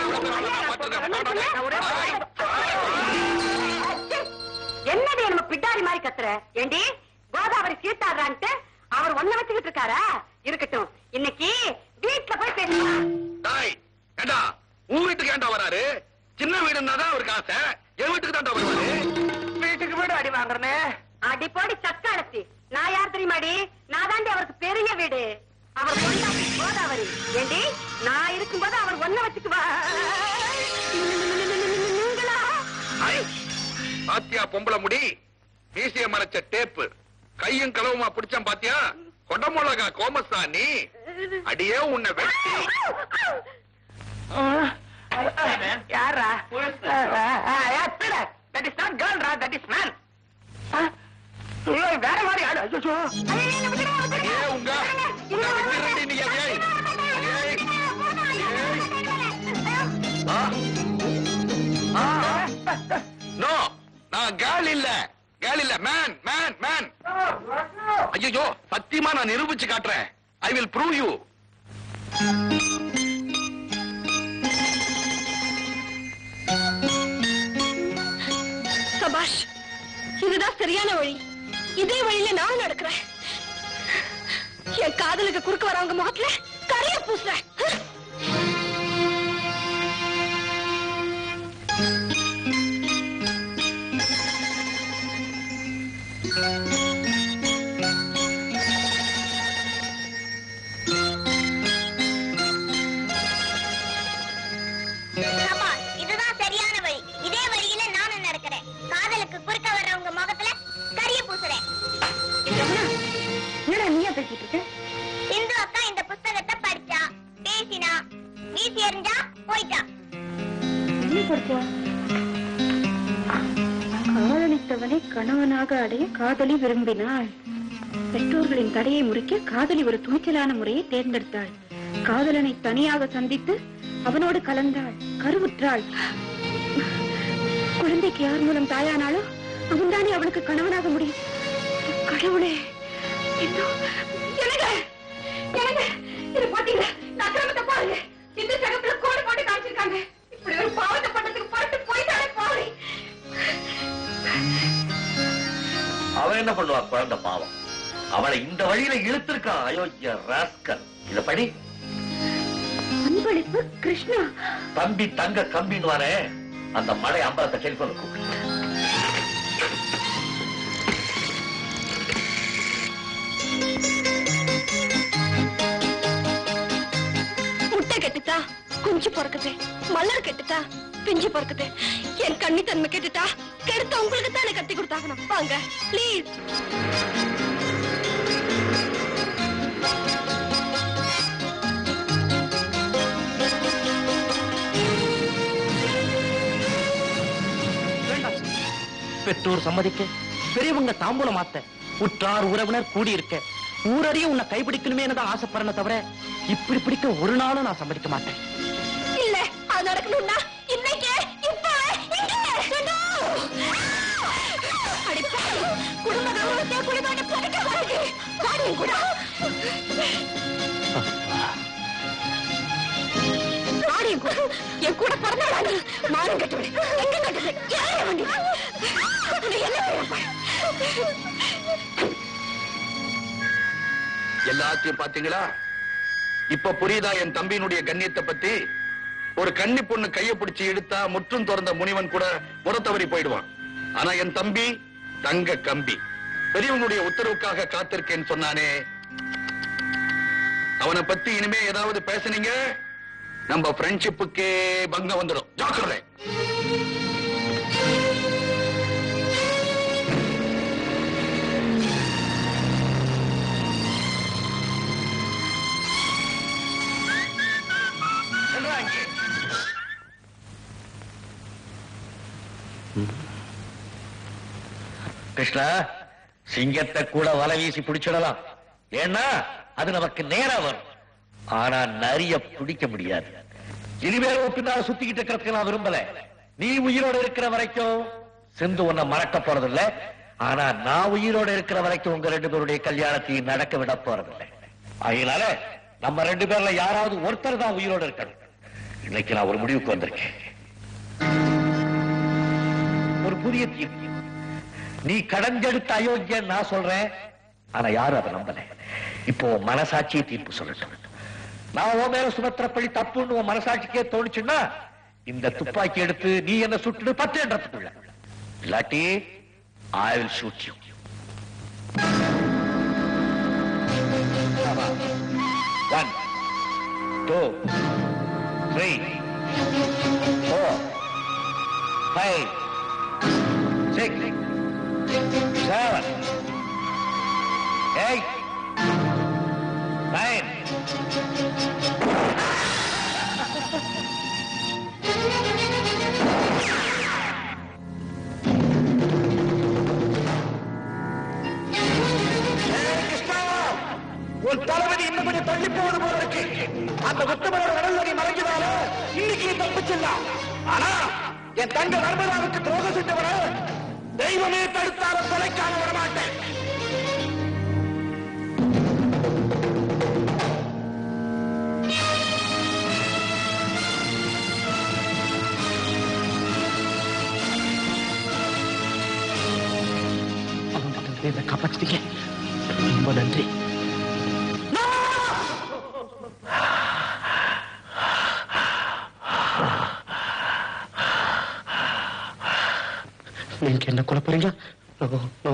என்னடி நம்ம பிட்டாரி மாதிரி கத்துற ஏண்டி கோதாவரி சீட்டாடுறான்ட்டு அவர் ஒண்ணு வச்சுக்கிட்டு இருக்காரா இருக்கட்டும் இன்னைக்கு வீட்டுல போய் பேசலாம் டாய் ஏண்டா உன் வீட்டுக்கு ஏண்டா வராரு சின்ன வீடுன்னா தான் அவருக்கு ஆசை என் வீட்டுக்கு தான்டா வருவாரு வீட்டுக்கு வீடு அடி வாங்குறனே அடி போடி சக்காலத்தி நான் யார் தெரியுமாடி நான் தாண்டி அவருக்கு பெரிய வீடு அவர் பொண்டாட்டி கோதாவரி ஏண்டி நான் இருக்கும்போது அவர் ஒண்ண வச்சுக்குவா நீங்களா ஐ! பாத்தியா பொம்பளை முடி மீசிய மறைச்ச டேப்பு கையும் களவுமா பிடிச்சான் பாத்தியா கொடமுளகா கோமஸ்தா நீ அடியே உன்னை வெட்டி யாரா தட் இஸ் நாட் கேர்ள் ரா தட் இஸ் மேன் வேற மாதிரி ஆடு ஐயோ அடியே உங்க உங்க வெட்டிரண்டி நீ ஏய் ஏய் நோ நான் கேர்ள் இல்ல கேர்ள் இல்ல மேன் மேன் மேன் ஐயோ சத்தியமா நான் நிரூபிச்சு காட்டுறேன் ஐ வில் ப்ரூவ் யூ சபாஷ் இதுதான் சரியான வழி இதே வழியில நான் நடக்கிறேன் என் காதலுக்கு குறுக்க வரவங்க முகத்துல கரைய பூசுறேன் அப்பா, இதுதான் சரியான வழி இதே வழியில நானும் நடக்கிறேன் காதலுக்கு குறுக்க வர்றவங்க முகத்துல கரிய பூசுறேன் என்னடா நீயா பேசிட்டு இருக்க சிந்து அக்கா இந்த புஸ்தகத்தை படிச்சா பேசினா வீசி எறிஞ்சா போயிட்டா என்ன படிச்சா காதலித்தவனை கணவனாக அடைய காதலி விரும்பினாள் பெற்றோர்களின் தடையை முறிக்க காதலி ஒரு துணிச்சலான முறையை தேர்ந்தெடுத்தாள் காதலனை தனியாக சந்தித்து அவனோடு கலந்தாள் கருவுற்றாள் குழந்தைக்கு யார் மூலம் தாயானாலோ அவன்தானே அவனுக்கு கணவனாக முடியும் கடவுளே என்ன- எனக்கு எனக்கு இது பாத்தீங்களா இந்த அக்கிரமத்தை பாருங்க இந்த சகத்துல கோடு போட்டு காமிச்சிருக்காங்க இப்படி ஒரு பாவத்தை பண்ணதுக்கு பட்டு போயிட்டாலே பாவி அவன் என்ன பண்ணுவா குழந்தை பாவம் அவளை இந்த வழியில இழுத்திருக்கான் அயோக்கிய ராஸ்கல் இத படி அன்பளிப்பு கிருஷ்ணா தம்பி தங்க கம்பின்னு வரே அந்த மழை அம்பலத்தை டெலிபோன் கூப்பிடு முட்டை கெட்டுட்டா குஞ்சு பொறுக்குது மலர் கெட்டுட்டா பிஞ்சு பொறுக்குது என் கண்ணி தன்மை கெட்டுட்டா கெடுத்த உங்களுக்கு தானே கத்தி கொடுத்தாகணும் வாங்க ப்ளீஸ் பெற்றோர் சம்மதிக்க பெரியவங்க தாம்பூலம் மாத்த உற்றார் உறவினர் கூடியிருக்க ஊரறிய உன்னை கைப்பிடிக்கணுமே தான் ஆசைப்படுறேன் தவிர இப்படி பிடிக்க ஒரு நாளும் நான் சம்மதிக்க மாட்டேன் இல்ல அது நடக்கணும்னா இன்னைக்கு இப்ப இங்க சுண்டு. அடி பாவி, குடும்ப கௌரவத்தை குடிமாட்ட பறிக்க வருது வாடியும் கூட வாடியும் கூட என் கூட பிறந்தவளா நீ மானம் கட்டுவேன் எங்க கட்டுவேன் யார வண்டி உன்னை என்ன வேணும் எல்லாத்தையும் பாத்தீங்களா இப்ப புரியுதா என் தம்பியினுடைய கண்ணியத்தை பத்தி ஒரு கன்னி பொண்ணு கைய பிடிச்சு இழுத்தா முற்றும் திறந்த முனிவன் கூட முறத்தவறி போயிடுவான் ஆனா என் தம்பி தங்க கம்பி பெரியவங்களுடைய உத்தரவுக்காக காத்திருக்கேன்னு சொன்னானே அவனை பத்தி இனிமே ஏதாவது பேசுனீங்க நம்ம ஃப்ரெண்ட்ஷிப்புக்கே பங்கம் வந்துடும் ஜாக்கிரதை செல்றா இங்கே. கிருஷ்ணா சிங்கத்தை கூட வலை வீசி பிடிச்சிடலாம் ஏன்னா அது நமக்கு நேரா வரும் ஆனா நரிய பிடிக்க முடியாது இனிமேல் உன் பின்னால சுத்திக்கிட்டு இருக்கிறதுக்கு நான் விரும்பல நீ உயிரோட இருக்கிற வரைக்கும் சிந்து உன்னை மறக்க போறதில்ல ஆனா நான் உயிரோட இருக்கிற வரைக்கும் உங்க ரெண்டு பேருடைய கல்யாணத்தையும் நடக்க விட போறதில்லை அதனால நம்ம ரெண்டு பேர்ல யாராவது ஒருத்தர் தான் உயிரோட இருக்கணும் இன்னைக்கு நான் ஒரு முடிவுக்கு வந்திருக்கேன் ஒரு புதிய தீர்ப்பு நீ கடஞ்செடுத்த அயோக்கியன் நான் சொல்றேன் ஆனா யாரும் அதை நம்பல இப்போ உன் மனசாட்சியை தீர்ப்பு சொல்லட்டும் நான் உன் மேல சுமத்திர பழி தப்புன்னு உன் மனசாட்சிக்கே தோணுச்சுன்னா இந்த துப்பாக்கி எடுத்து நீ என்ன சுட்டுடு பத்து என்றதுக்குள்ள இல்லாட்டி I will shoot you one two three four five six seven, eight, nine. உன் தளபதி இன்னும் கொஞ்சம் தள்ளி போவது போல இருக்கு அந்த உத்தமனோட கடல்ல நீ மறைஞ்சதால இன்னைக்கு நீ தப்பிச்சிடலாம் ஆனா என் தங்க நர்மதாவுக்கு துரோகம் செஞ்சவன தெய்வமே தடுத்தாலும் கொலைக்காம வரமாட்டேன் என்ன காப்பாத்திட்டீங்க ரொம்ப நன்றி நீங்க என்ன கொலை போறீங்களா No, no.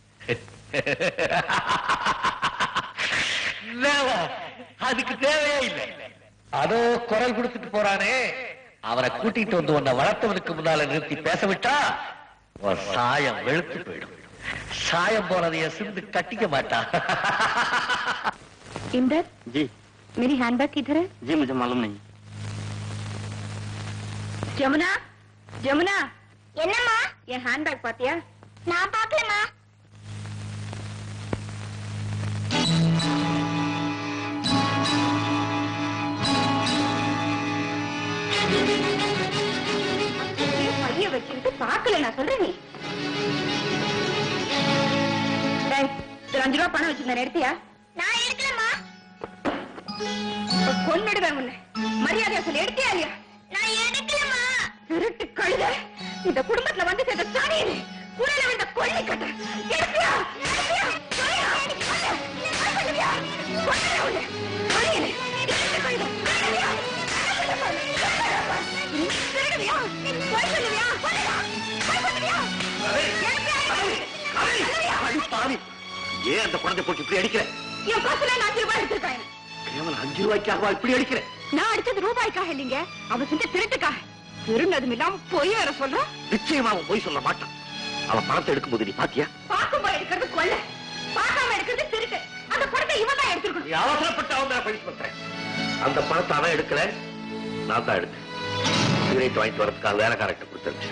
Never. அதுக்கு தேவையே இல்லை அதோ குரல் கொடுத்துட்டு போறானே அவரை கூட்டிட்டு வந்து உன்னை வளர்த்தவனுக்கு முன்னால நிறுத்தி பேச விட்டா உன் சாயம் வெளுத்து போயிடும் சாயம் போனதைய சிந்து கட்டிக்க மாட்டா इमदद जी मेरी हैंडबैग किधर है जी मुझे मालूम नहीं ஜமுனா ஜமுனா என்னம்மா என் ஹேண்ட்பேக் பாத்தியா நான் பாக்கலமா பைய வச்சுக்கிட்டு பாக்கல நான் சொல்றேன் நீ டேய், இதுல அஞ்சு ரூபா பணம் வச்சிருந்தேன் எடுத்தியா நான் எடுக்கலமா கொன்னிடுவேன் உன்னை மரியாதையா சொல்லி எடுத்தியா இல்லையா நான் எடுக்கலமா திருட்டு கழுத இந்த குடும்பத்துல வந்து சேர்ந்த சாணியனே குறையில விழுந்த கொள்ளை கட்ட எடுத்தியா எடுத்தியா? சொல்லியா? சொல்லு. கொலை பண்ணுவியா? கொல்லுடா உன்னை. சாணியனே, திருட்டு கழுதை. கொல்லுவியா? கொலை பண்ணு. கொல்லுடா. நீ திருடுவியா? கொலை பண்ணுவியா? கொல்லுடா. கொலை பண்ணுவியா? எடுத்தியா? கொல்லுவியா? அடி பாவி. ஏன் அந்த குழந்தை போட்டு இப்படி அடிக்கிற என் பஸ்ல நான் அஞ்சு ரூபாய் எடுத்திருக்கேன் கேவலம் அஞ்சு ரூபாய்க்காகவா இப்படி அடிக்கிற நான் அடிச்சது ரூபாய்க்காக இல்லைங்க அவ செஞ்ச திருட்டுக்காக திருநதும் இல்லாம பொய் வேற சொல்றான் நிச்சயமா அவன் போய் சொல்ல மாட்டான் அவன் பணத்தை எடுக்கும்போது நீ பாத்தியா பார்க்கும்போது எடுக்கிறது கொள்ள பார்க்காம எடுக்கிறது திருட்டு அந்த படத்தை இவன் தான் நீ எடுத்துருக்கணும் அவசரப்பட்டு அவன் மேல பழி பண்றேன் அந்த பணத்தை அவன் எடுக்கல நான் தான் எடுத்தேன் சிகரெட் வாங்கிட்டு வரதுக்காக வேலைக்காரர்கிட்ட கொடுத்துருச்சு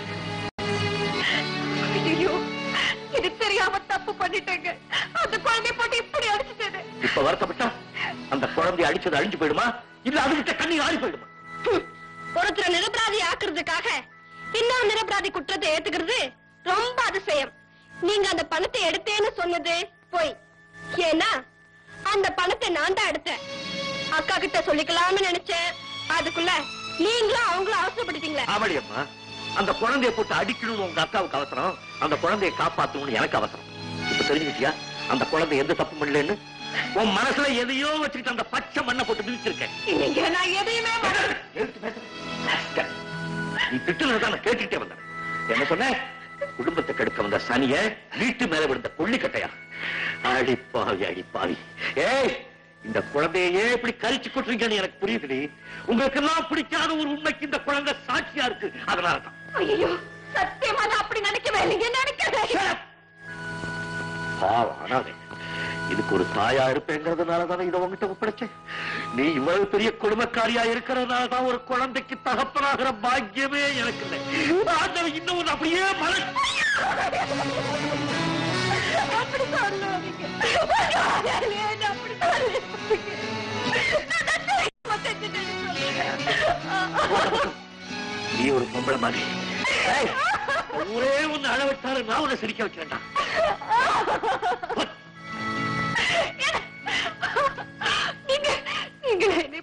ஐயோ இது தெரியாம தப்பு பண்ணிட்டேங்க அந்த குழந்தை போட்டு இப்படி அடிச்சுட்டது இப்ப வருத்தப்பட்டா அந்த குழந்தை அடிச்சது அழிஞ்சு போயிடுமா இல்ல அது விட்ட கண்ணி ஆறி போயிடுமா ஒருத்தர் நிரபராதி ஆக்குறதுக்காக இன்னொரு நிரபராதி குற்றத்தை ஏத்துக்கிறது ரொம்ப அதிசயம் நீங்க அந்த பணத்தை எடுத்தேன்னு சொன்னது போய் ஏன்னா அந்த பணத்தை நான் தான் எடுத்தேன் அக்கா கிட்ட சொல்லிக்கலாம்னு நினைச்சேன் அதுக்குள்ள நீங்களும் அவங்களும் அவசரப்படுத்தீங்களே ஆமாடி அம்மா அந்த குழந்தைய போட்டு அடிக்கணும்னு உங்க அக்காவுக்கு அவசரம் அந்த குழந்தையை காப்பாத்தணும்னு எனக்கு அவசரம் இப்ப தெரிஞ்சுக்கிட்டியா அந்த குழந்தை எந்த தப்பு பண்ணலன்னு உன் மனசுல எதையோ வச்சுக்கிட்டு அந்த பச்சை மண்ணை போட்டு மிதிச்சிருக்கேன் நீங்க நான் எதையுமே மறக்கல. எழுத்து பேச. நீ திட்டுனதான் நான் கேட்டுட்டே வந்தேன் என்ன சொன்ன குடும்பத்தை கெடுக்க வந்த சனிய வீட்டு மேல விழுந்த கொள்ளிக்கட்டையா அடிப்பாவி அடிப்பாவி ஏய் இந்த குழந்தையே இப்படி கரிச்சு கொட்டுறீங்கன்னு எனக்கு புரியுதுடி உங்களுக்கு எல்லாம் பிடிக்காத ஒரு உண்மைக்கு இந்த குழந்தை சாட்சியா இருக்கு அதனாலதான் ஐயோ சத்தியமா நான் அப்படி நினைக்கவே இல்லைங்க நினைக்கிறேன் பாவம் அனாதை இதுக்கு ஒரு தாயா இருப்பேங்கிறதுனால தானே இதை உங்ககிட்ட ஒப்படைச்சேன் நீ இவ்வளவு பெரிய குடும்பக்காரியா இருக்கிறதுனால தான் ஒரு குழந்தைக்கு தகப்பனாகிற பாக்கியமே எனக்கு இல்லை ஆண்டவன் இன்னும் ஒண்ணு அப்படியே மலை அப்படி சொல்லாதீங்க என்ன அப்படி சொல்லாதீங்க நான் தான் தெரியாம செஞ்சுட்டேன்னு சொல்லுங்க. நீ ஒரு பொம்பளை மாதிரி ஏய், ஒரே ஒண்ணு அளவிட்டாலும் நான் உன்னை சிரிக்க வச்சேன்டா நீங்க நீங்க என்னை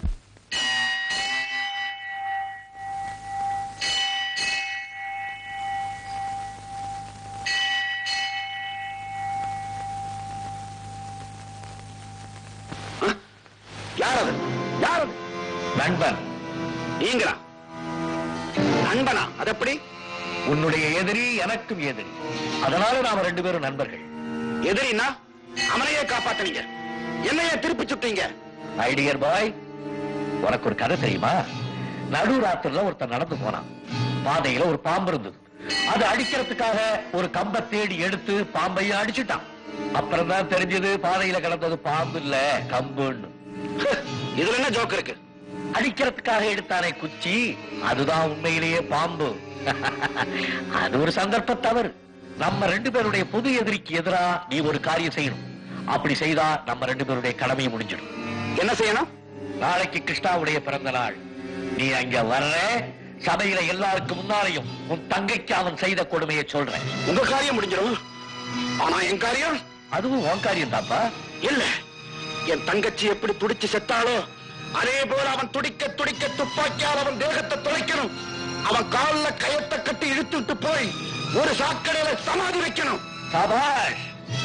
யார் அது யார் அது நண்பன் நீங்களா நண்பனா அது எப்படி உன்னுடைய எதிரி எனக்கும் எதிரி அதனால நாம ரெண்டு பேரும் நண்பர்கள் எதிரின்னா அவனையே காப்பாத்துனீங்க என்னையே திருப்பி சுட்டீங்க ஐடியர் பாய் உனக்கு ஒரு கதை தெரியுமா நடு ராத்திரில ஒருத்தன் நடந்து போனான் பாதையில ஒரு பாம்பு இருந்தது அது அடிக்கிறதுக்காக ஒரு கம்பை தேடி எடுத்து பாம்பையும் அடிச்சுட்டான் அப்புறம் தான் தெரிஞ்சது பாதையில கிடந்தது பாம்பு இல்ல கம்புன்னு இதுல என்ன ஜோக் இருக்கு அடிக்கிறதுக்காக எடுத்தானே குச்சி அதுதான் உண்மையிலேயே பாம்பு அது ஒரு சந்தர்ப்ப தவறு நம்ம ரெண்டு பேருடைய பொது எதிரிக்கு எதிரா நீ ஒரு காரியம் செய்யணும் அப்படி செய்தா நம்ம ரெண்டு பேருடைய கடமையை முடிஞ்சிடும் என்ன செய்யணும் நாளைக்கு கிருஷ்ணாவுடைய பிறந்த நாள் நீ அங்க வர்ற சபையில எல்லாருக்கும் முன்னாலையும் உன் தங்கைக்கு அவன் செய்த கொடுமையை சொல்றேன் உங்க காரியம் முடிஞ்சிடும் ஆனா என் காரியம் அதுவும் உன் காரியம் தாப்பா இல்ல என் தங்கச்சி எப்படி துடிச்சு செத்தாளோ அதே போல அவன் துடிக்க துடிக்க துப்பாக்கியால் அவன் தேகத்தை துளைக்கணும் அவன் கால்ல கயத்தை கட்டி இழுத்துட்டு போய் ஒரு சாக்கடையில சமாதி வைக்கணும் சபாஷ்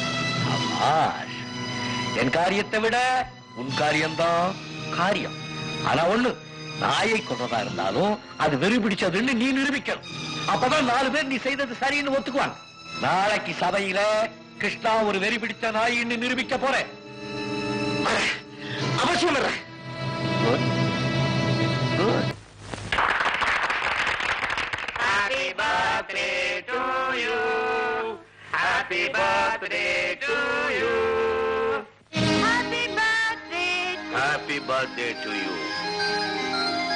சபாஷ் என் காரியத்தை விட உன் காரியம்தான் காரியம் ஆனா ஒண்ணு நாயை கொன்றதா இருந்தாலும் அது வெறி பிடிச்சதுன்னு நீ நிரூபிக்கணும் அப்பதான் நாலு பேர் நீ செய்தது சரின்னு ஒத்துக்குவாங்க நாளைக்கு சபையில கிருஷ்ணா ஒரு வெறி பிடிச்ச நாயின்னு நிரூபிக்க போறேன் அவசியம் இல்ல Good. Good. Happy birthday to you.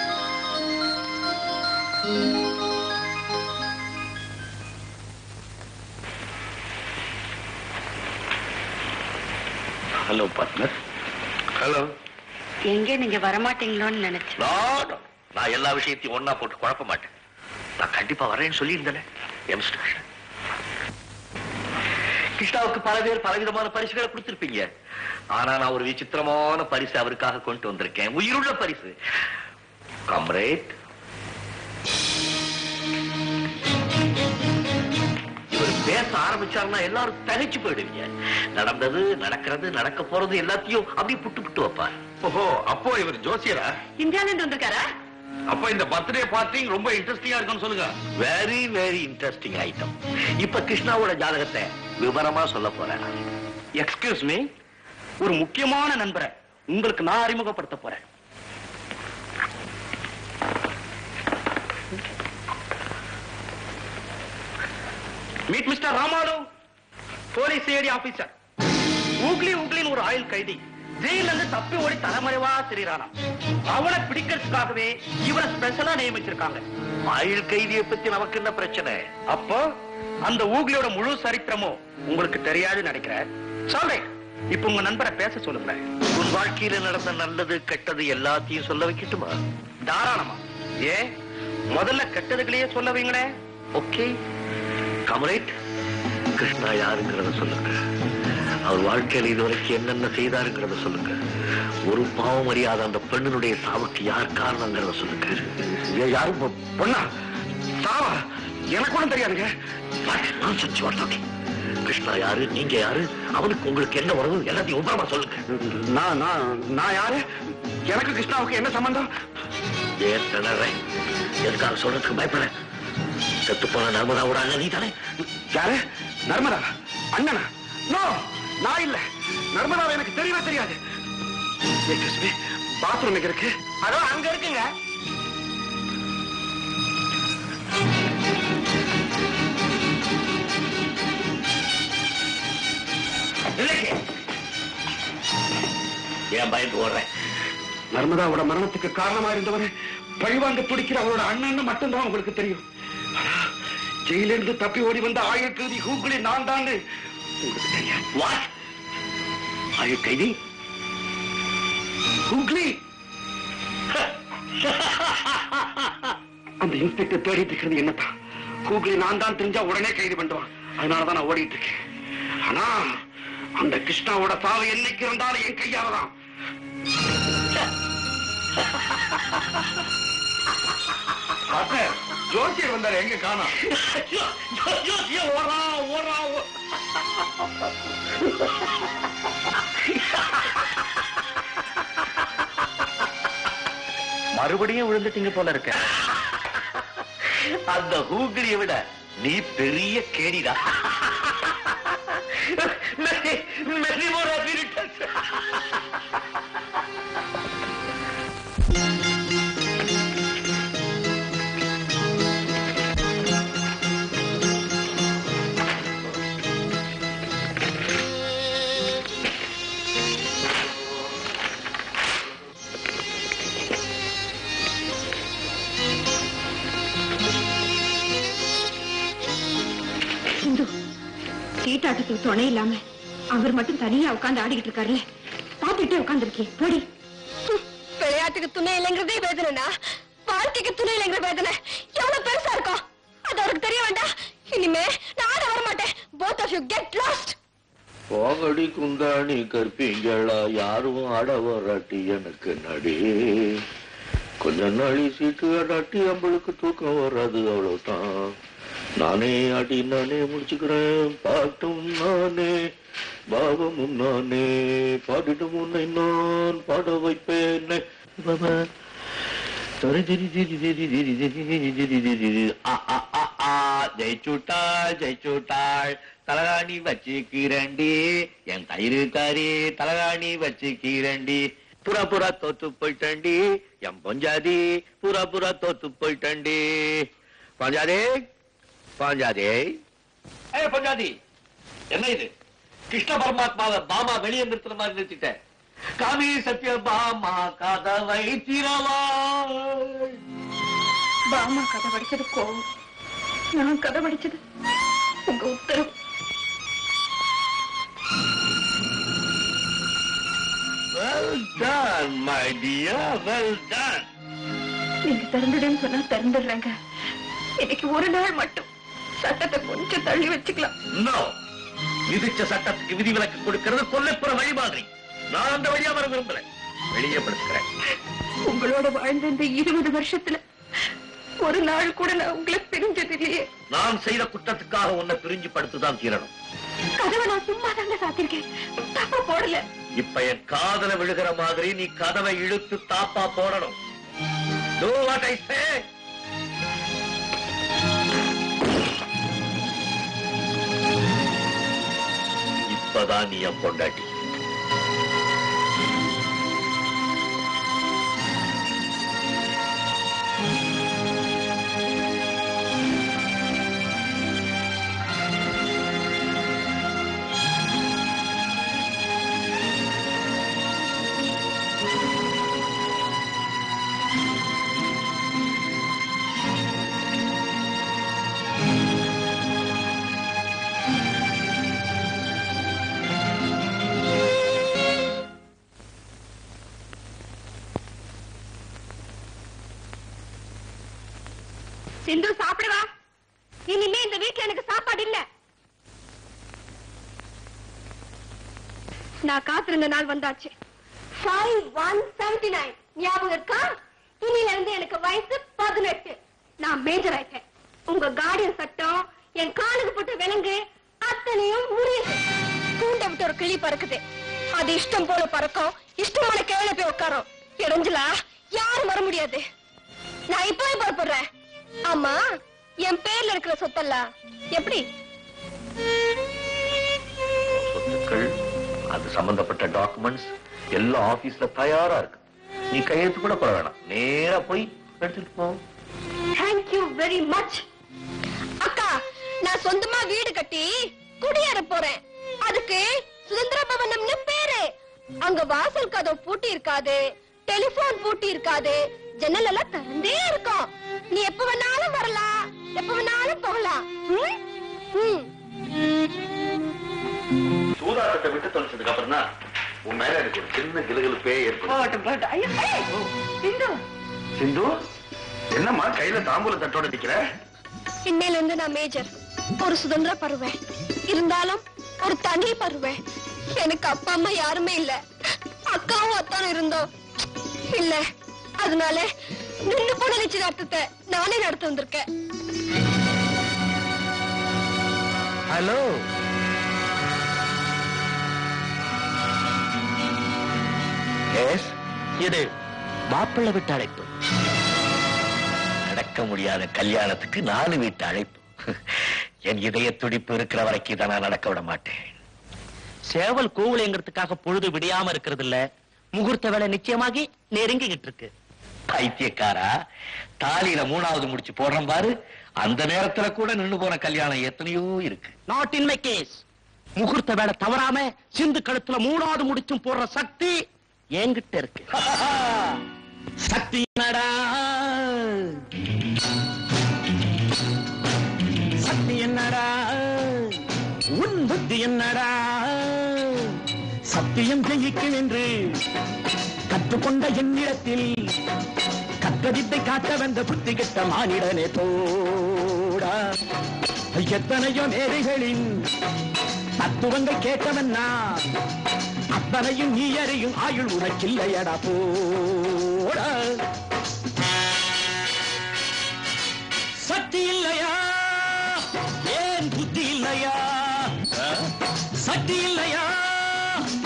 Hello partner hello எங்க நீங்க வரமாட்டீங்களோன்னு நினைச்சேன் நான் எல்லா விஷயத்தையும் ஒண்ணா போட்டு குழப்ப மாட்டேன் நான் கண்டிப்பா வரேன்னு சொல்லியிருந்தேனே என் மிஸ்டர் கிருஷ்ணன் கிருஷ்ணாவுக்கு பல பேர் பலவிதமான பரிசுகளை கொடுத்திருப்பீங்க ஆனா நான் ஒரு விசித்திரமான பரிசு அவருக்காக கொண்டு வந்திருக்கேன் உயிருள்ள பரிசு காம்ரேட் இவர் பேச ஆரம்பிச்சாருன்னா எல்லாரும் தகைச்சு போயிடுவீங்க நடந்தது நடக்கிறது நடக்க போறது எல்லாத்தையும் அப்படியே புட்டு புட்டு வைப்பார் ஓஹோ அப்போ இவர் ஜோசியரா இந்தியால இருந்து வந்திருக்காரா அப்போ இந்த பர்த்டே பார்ட்டி ரொம்ப இன்ட்ரெஸ்டிங்கா இருக்கும்னு சொல்லுங்க வெரி வெரி இன்ட்ரெஸ்டிங் ஐட்டம் இப்ப கிருஷ்ணாவோட ஜாதகத்தை விவரமா சொல்ல போறேன் எக்ஸ்கியூஸ் மீ ஒரு முக்கியமான நண்பரை உங்களுக்கு நான் அறிமுகப்படுத்த போறேன் மீட் மிஸ்டர் ராமாலு போலீஸ் ஏடி ஆபீசர் ஊக்லி ஊக்லின்னு ஒரு ஆயுள் கைதி ஜெயில இருந்து தப்பி ஓடி தலைமறைவா திரியறானா அவனை பிடிக்கிறதுக்காகவே இவரை ஸ்பெஷலா நியமிச்சிருக்காங்க ஆயுள் கைதியை பத்தி நமக்கு என்ன பிரச்சனை அப்போ அந்த ஊக்லியோட முழு சரித்திரமும் உங்களுக்கு தெரியாதுன்னு நினைக்கிறேன் சொல்றேன் இப்ப உங்க நண்பரை பேச சொல்லுங்க உன் வாழ்க்கையில நடந்த நல்லது கெட்டது எல்லாத்தையும் சொல்ல வைக்கட்டுமா தாராளமா ஏன் முதல்ல கெட்டதுகளையே சொல்ல வைங்களே ஓகே கமரேட் கிருஷ்ணா யாருங்கிறத சொல்லுங்க அவர் வாழ்க்கையில இதுவரைக்கும் என்னென்ன செய்தாருங்கிறத சொல்லுங்க ஒரு பாவம் அறியாத அந்த பெண்ணினுடைய சாவுக்கு யார் காரணங்கிறத சொல்லுங்க ஏ, யாரு பொ- பொண்ணா சாவா எனக்கு ஒண்ணும் தெரியாதுங்க What nonsense you are talking? Krishna யாரு நீங்க யாரு அவனுக்கு உங்களுக்கு என்ன உறவு எல்லாத்தையும் உபரமா சொல்லுங்க நான் நான் நான் யாரு எனக்கு கிருஷ்ணாவுக்கு என்ன சம்பந்தம் ஏன் திணறேன் எதுக்காக சொல்றதுக்கு பயப்படுறேன் செத்து போன நர்மதாவோட அண்ணன் நீ தானே யாரு நர்மதா அண்ணனா நோ நான் இல்ல நர்மதாவை எனக்கு தெரியவே தெரியாது எக்ஸ்கியூஸ் மீ பாத்ரூம் எங்க இருக்கு அதோ அங்க இருக்குங்க இல்லையே. ஏன் பயந்து ஓடுறேன் நர்மதாவோட மரணத்துக்கு காரணமா இருந்தவரை பழிவாங்க துடிக்கிற அவரோட அண்ணன்னு மட்டும்தான் உங்களுக்கு தெரியும் ஆனா ஜெயிலிருந்து தப்பி ஓடி வந்த ஆயுள் கைதி ஹூக்களி நான் தான் உங்களுக்கு தெரியாது வாட் ஆயுள் கைதி ஹூக்ளி அந்த இன்ஸ்பெக்டர் தேடிட்டு இருக்கிறது என்னதான் ஹூக்ளி நான் தான் தெரிஞ்சா உடனே கைது பண்ணுவான் அதனாலதான் நான் ஓடிட்டு இருக்கேன் ஆனா அந்த கிருஷ்ணாவோட சாவு என்னைக்கு இருந்தாலும் என் கையால தான் ஜோசியர் வந்தாரு எங்க காணோம் ஓடுறா ஓடுறா மறுபடியும் விழுந்துட்டீங்க போல இருக்க அந்த ஹூக்லியை விட நீ பெரிய கேடிடா Many, many more happy returns. சிந்து சீட்டாட்டத்துக்கு துணை இல்லாம அவர் மட்டும் தனியா உட்கார்ந்து ஆடிக்கிட்டு இருக்காருல்ல பாத்துட்டே உட்கார்ந்துருக்கேன் போடி விளையாட்டுக்கு துணை இல்லைங்கிறதே வேதனைனா வாழ்க்கைக்கு துணை இல்லைங்கிற வேதனை எவ்வளவு பெருசா இருக்கும் அது அவருக்கு தெரிய வேண்டாம் இனிமே நான் ஆட வர மாட்டேன் both of you get lost போங்கடி குந்தாணி கற்பிங்களா யாரும் ஆட வராட்டி எனக்கு நடி கொஞ்ச நாளி சீட்டு ஆடாட்டி நம்மளுக்கு தூக்கம் வராது அவ்வளவுதான் நானே ஆடி நானே முடிச்சுக்கிறேன் பாட்டும் நானே பாவமும் நானே பாடிடும் உன்னை நான் பாட வைப்பேன் பாபா. ஆ, ஆ, ஆ, ஆ, ஜெயிச்சுட்டாள் ஜெயிச்சுட்டாள் தலகாணி வச்சுக்கிறண்டி என் தயிருக்காரி தலகாணி வச்சுக்கிறண்டி புறா புறா தோத்து போயிட்டண்டி என் பொஞ்சாதி புறா புறா தோத்து போயிட்டண்டி பஞ்சாதி பஞ்சாதி ஏ பஞ்சாதி என்ன இது கிருஷ்ண பரமாத்மாவை பாமா வெளியே நிறுத்துற மாதிரி நிறுத்திட்டேன் காமி சத்ய பாமா கதவை திறவாள் பாமா கதை படிச்சது கோவம் நான் கதை படிச்சது உங்க உத்தரவு Well done, my dear, well done. நீங்க திறந்துடுன்னு சொன்னா திறந்துடுறேங்க இன்னைக்கு ஒரு நாள் மட்டும் சட்டத்தை கொஞ்சம் தள்ளி வச்சுக்கலாம் No. விதிச்ச சட்டத்துக்கு விதிவிலக்கு கொடுக்கிறது கொல்லைப்புற வழி மாதிரி நான் அந்த வழியா வர விரும்புறேன் வெளியே படுத்துக்கிறேன் உங்களோட வாழ்ந்த இந்த இருபது வருஷத்துல ஒரு நாள் கூட நான் உங்களை பிரிஞ்சது இல்லையே நான் செய்த குற்றத்துக்காக உன்னை பிரிஞ்சு படுத்துதான் தீரணும் கதவை நான் சும்மா தாங்க சாத்திருக்கேன் தப்பா போடல இப்ப என் காதல விழுகிற மாதிரி நீ கதவை இழுத்து தாப்பா போடணும் Do what I say. இப்பதான் நீ என் பொண்டாட்டி சிந்து சாப்பிடுவா இனிமே இந்த வீட்டுல எனக்கு சாப்பாடு இல்ல நான் காத்திருந்த நாள் வந்தாச்சு ஃபைவ் ஒன் செவன்டி நைன் ஞாபகம் இருக்கா இனில இருந்து எனக்கு வயசு பதினெட்டு நான் மேஜர் ஆயிட்டேன் உங்க கார்டியன் சட்டம் என் காலுக்கு போட்டு விலங்கு அத்தனையும் முடியுது கூண்ட விட்டு ஒரு கிளி பறக்குது அது இஷ்டம் போல பறக்கும் இஷ்டமான கேள்வி போய் உட்காரும் இடைஞ்சலா யாரும் வர முடியாது நான் இப்பவே புறப்படுறேன் ஆமா என் பேர்ல இருக்கிற சொத்தெல்லாம் எப்படி சொத்துக்கள் அது சம்பந்தப்பட்ட டாக்குமெண்ட்ஸ் எல்லாம் ஆபீஸ்ல தயாரா இருக்கு நீ கையெழுத்து கூட போட வேணாம் நேரா போய் எடுத்துட்டு போ தேங்க்யூ வெரி மச் அக்கா நான் சொந்தமா வீடு கட்டி குடியேற போறேன் அதுக்கு சுதந்திர பவனம்னு பேரு அங்க வாசல் கதவு பூட்டி இருக்காது டெலிபோன் பூட்டி இருக்காது ஜன்னல் எல்லாம் திறந்தே இருக்கும் நீ எப்ப வேணாலும் வரலாம் எப்ப வேணாலும் போகலாம் ம்? ம். சூதாட்டத்தை விட்டு தொலைச்சதுக்கு அப்புறம் தான் உன் மேல எனக்கு ஒரு சின்ன கிளுகிழுப்பே ஏற்படும் ஏய், சிந்து, சிந்து என்னம்மா கையில தாம்பூல தட்டோட நிக்கிற இன்னையில இருந்து நான் மேஜர் ஒரு சுதந்திர பருவேன் இருந்தாலும் ஒரு தனி பருவேன் எனக்கு அப்பா அம்மா யாருமே இல்ல அக்காவும் அத்தானும் இருந்தோம் இல்ல அதனால நின்று போன நிச்சயதார்த்தத்தை நானே நடத்த வந்திருக்கேன் ஹலோ எஸ் இது மாப்பிள்ளை வீட்டு அழைப்பு நடக்க முடியாத கல்யாணத்துக்கு நாலு வீட்டு அழைப்பு என் இதய துடிப்பு இருக்கிற வரைக்கும் இதை நான் நடக்க விட மாட்டேன் சேவல் கூவுலைங்கிறதுக்காக பொழுது விடியாம இருக்கிறது இல்ல முகூர்த்த வேலை நிச்சயமாகி நெருங்கிக்கிட்டு இருக்கு பைத்தியக்காரா தாலியில மூணாவது முடிச்சு போடுறேன் பாரு அந்த நேரத்துல கூட நின்னு போன கல்யாணம் எத்தனையோ இருக்கு நாட் இன் மை கேஸ் முகூர்த்த வேலை தவறாம சிந்து கழுத்துல மூணாவது முடிச்சும் போடுற சக்தி என்கிட்ட இருக்கு சக்தி என்னடா சக்தி என்னடா உன் புத்தி என்னடா சத்தியம் ஜெயிக்கும் என்று கற்றுக்கொண்ட என்னிடத்தில் கற்றதித்தை காட்ட வந்த புத்தி கெட்ட மானிடனே தோடா எத்தனையோ மேதைகளின் தத்துவங்கள் கேட்டவன்னா அத்தனையும் நீ அறியும் ஆயுள் உனக்கில்லையடா போடா சக்தி இல்லையா ஏன் புத்தி இல்லையா ஆ? சக்தி இல்லையா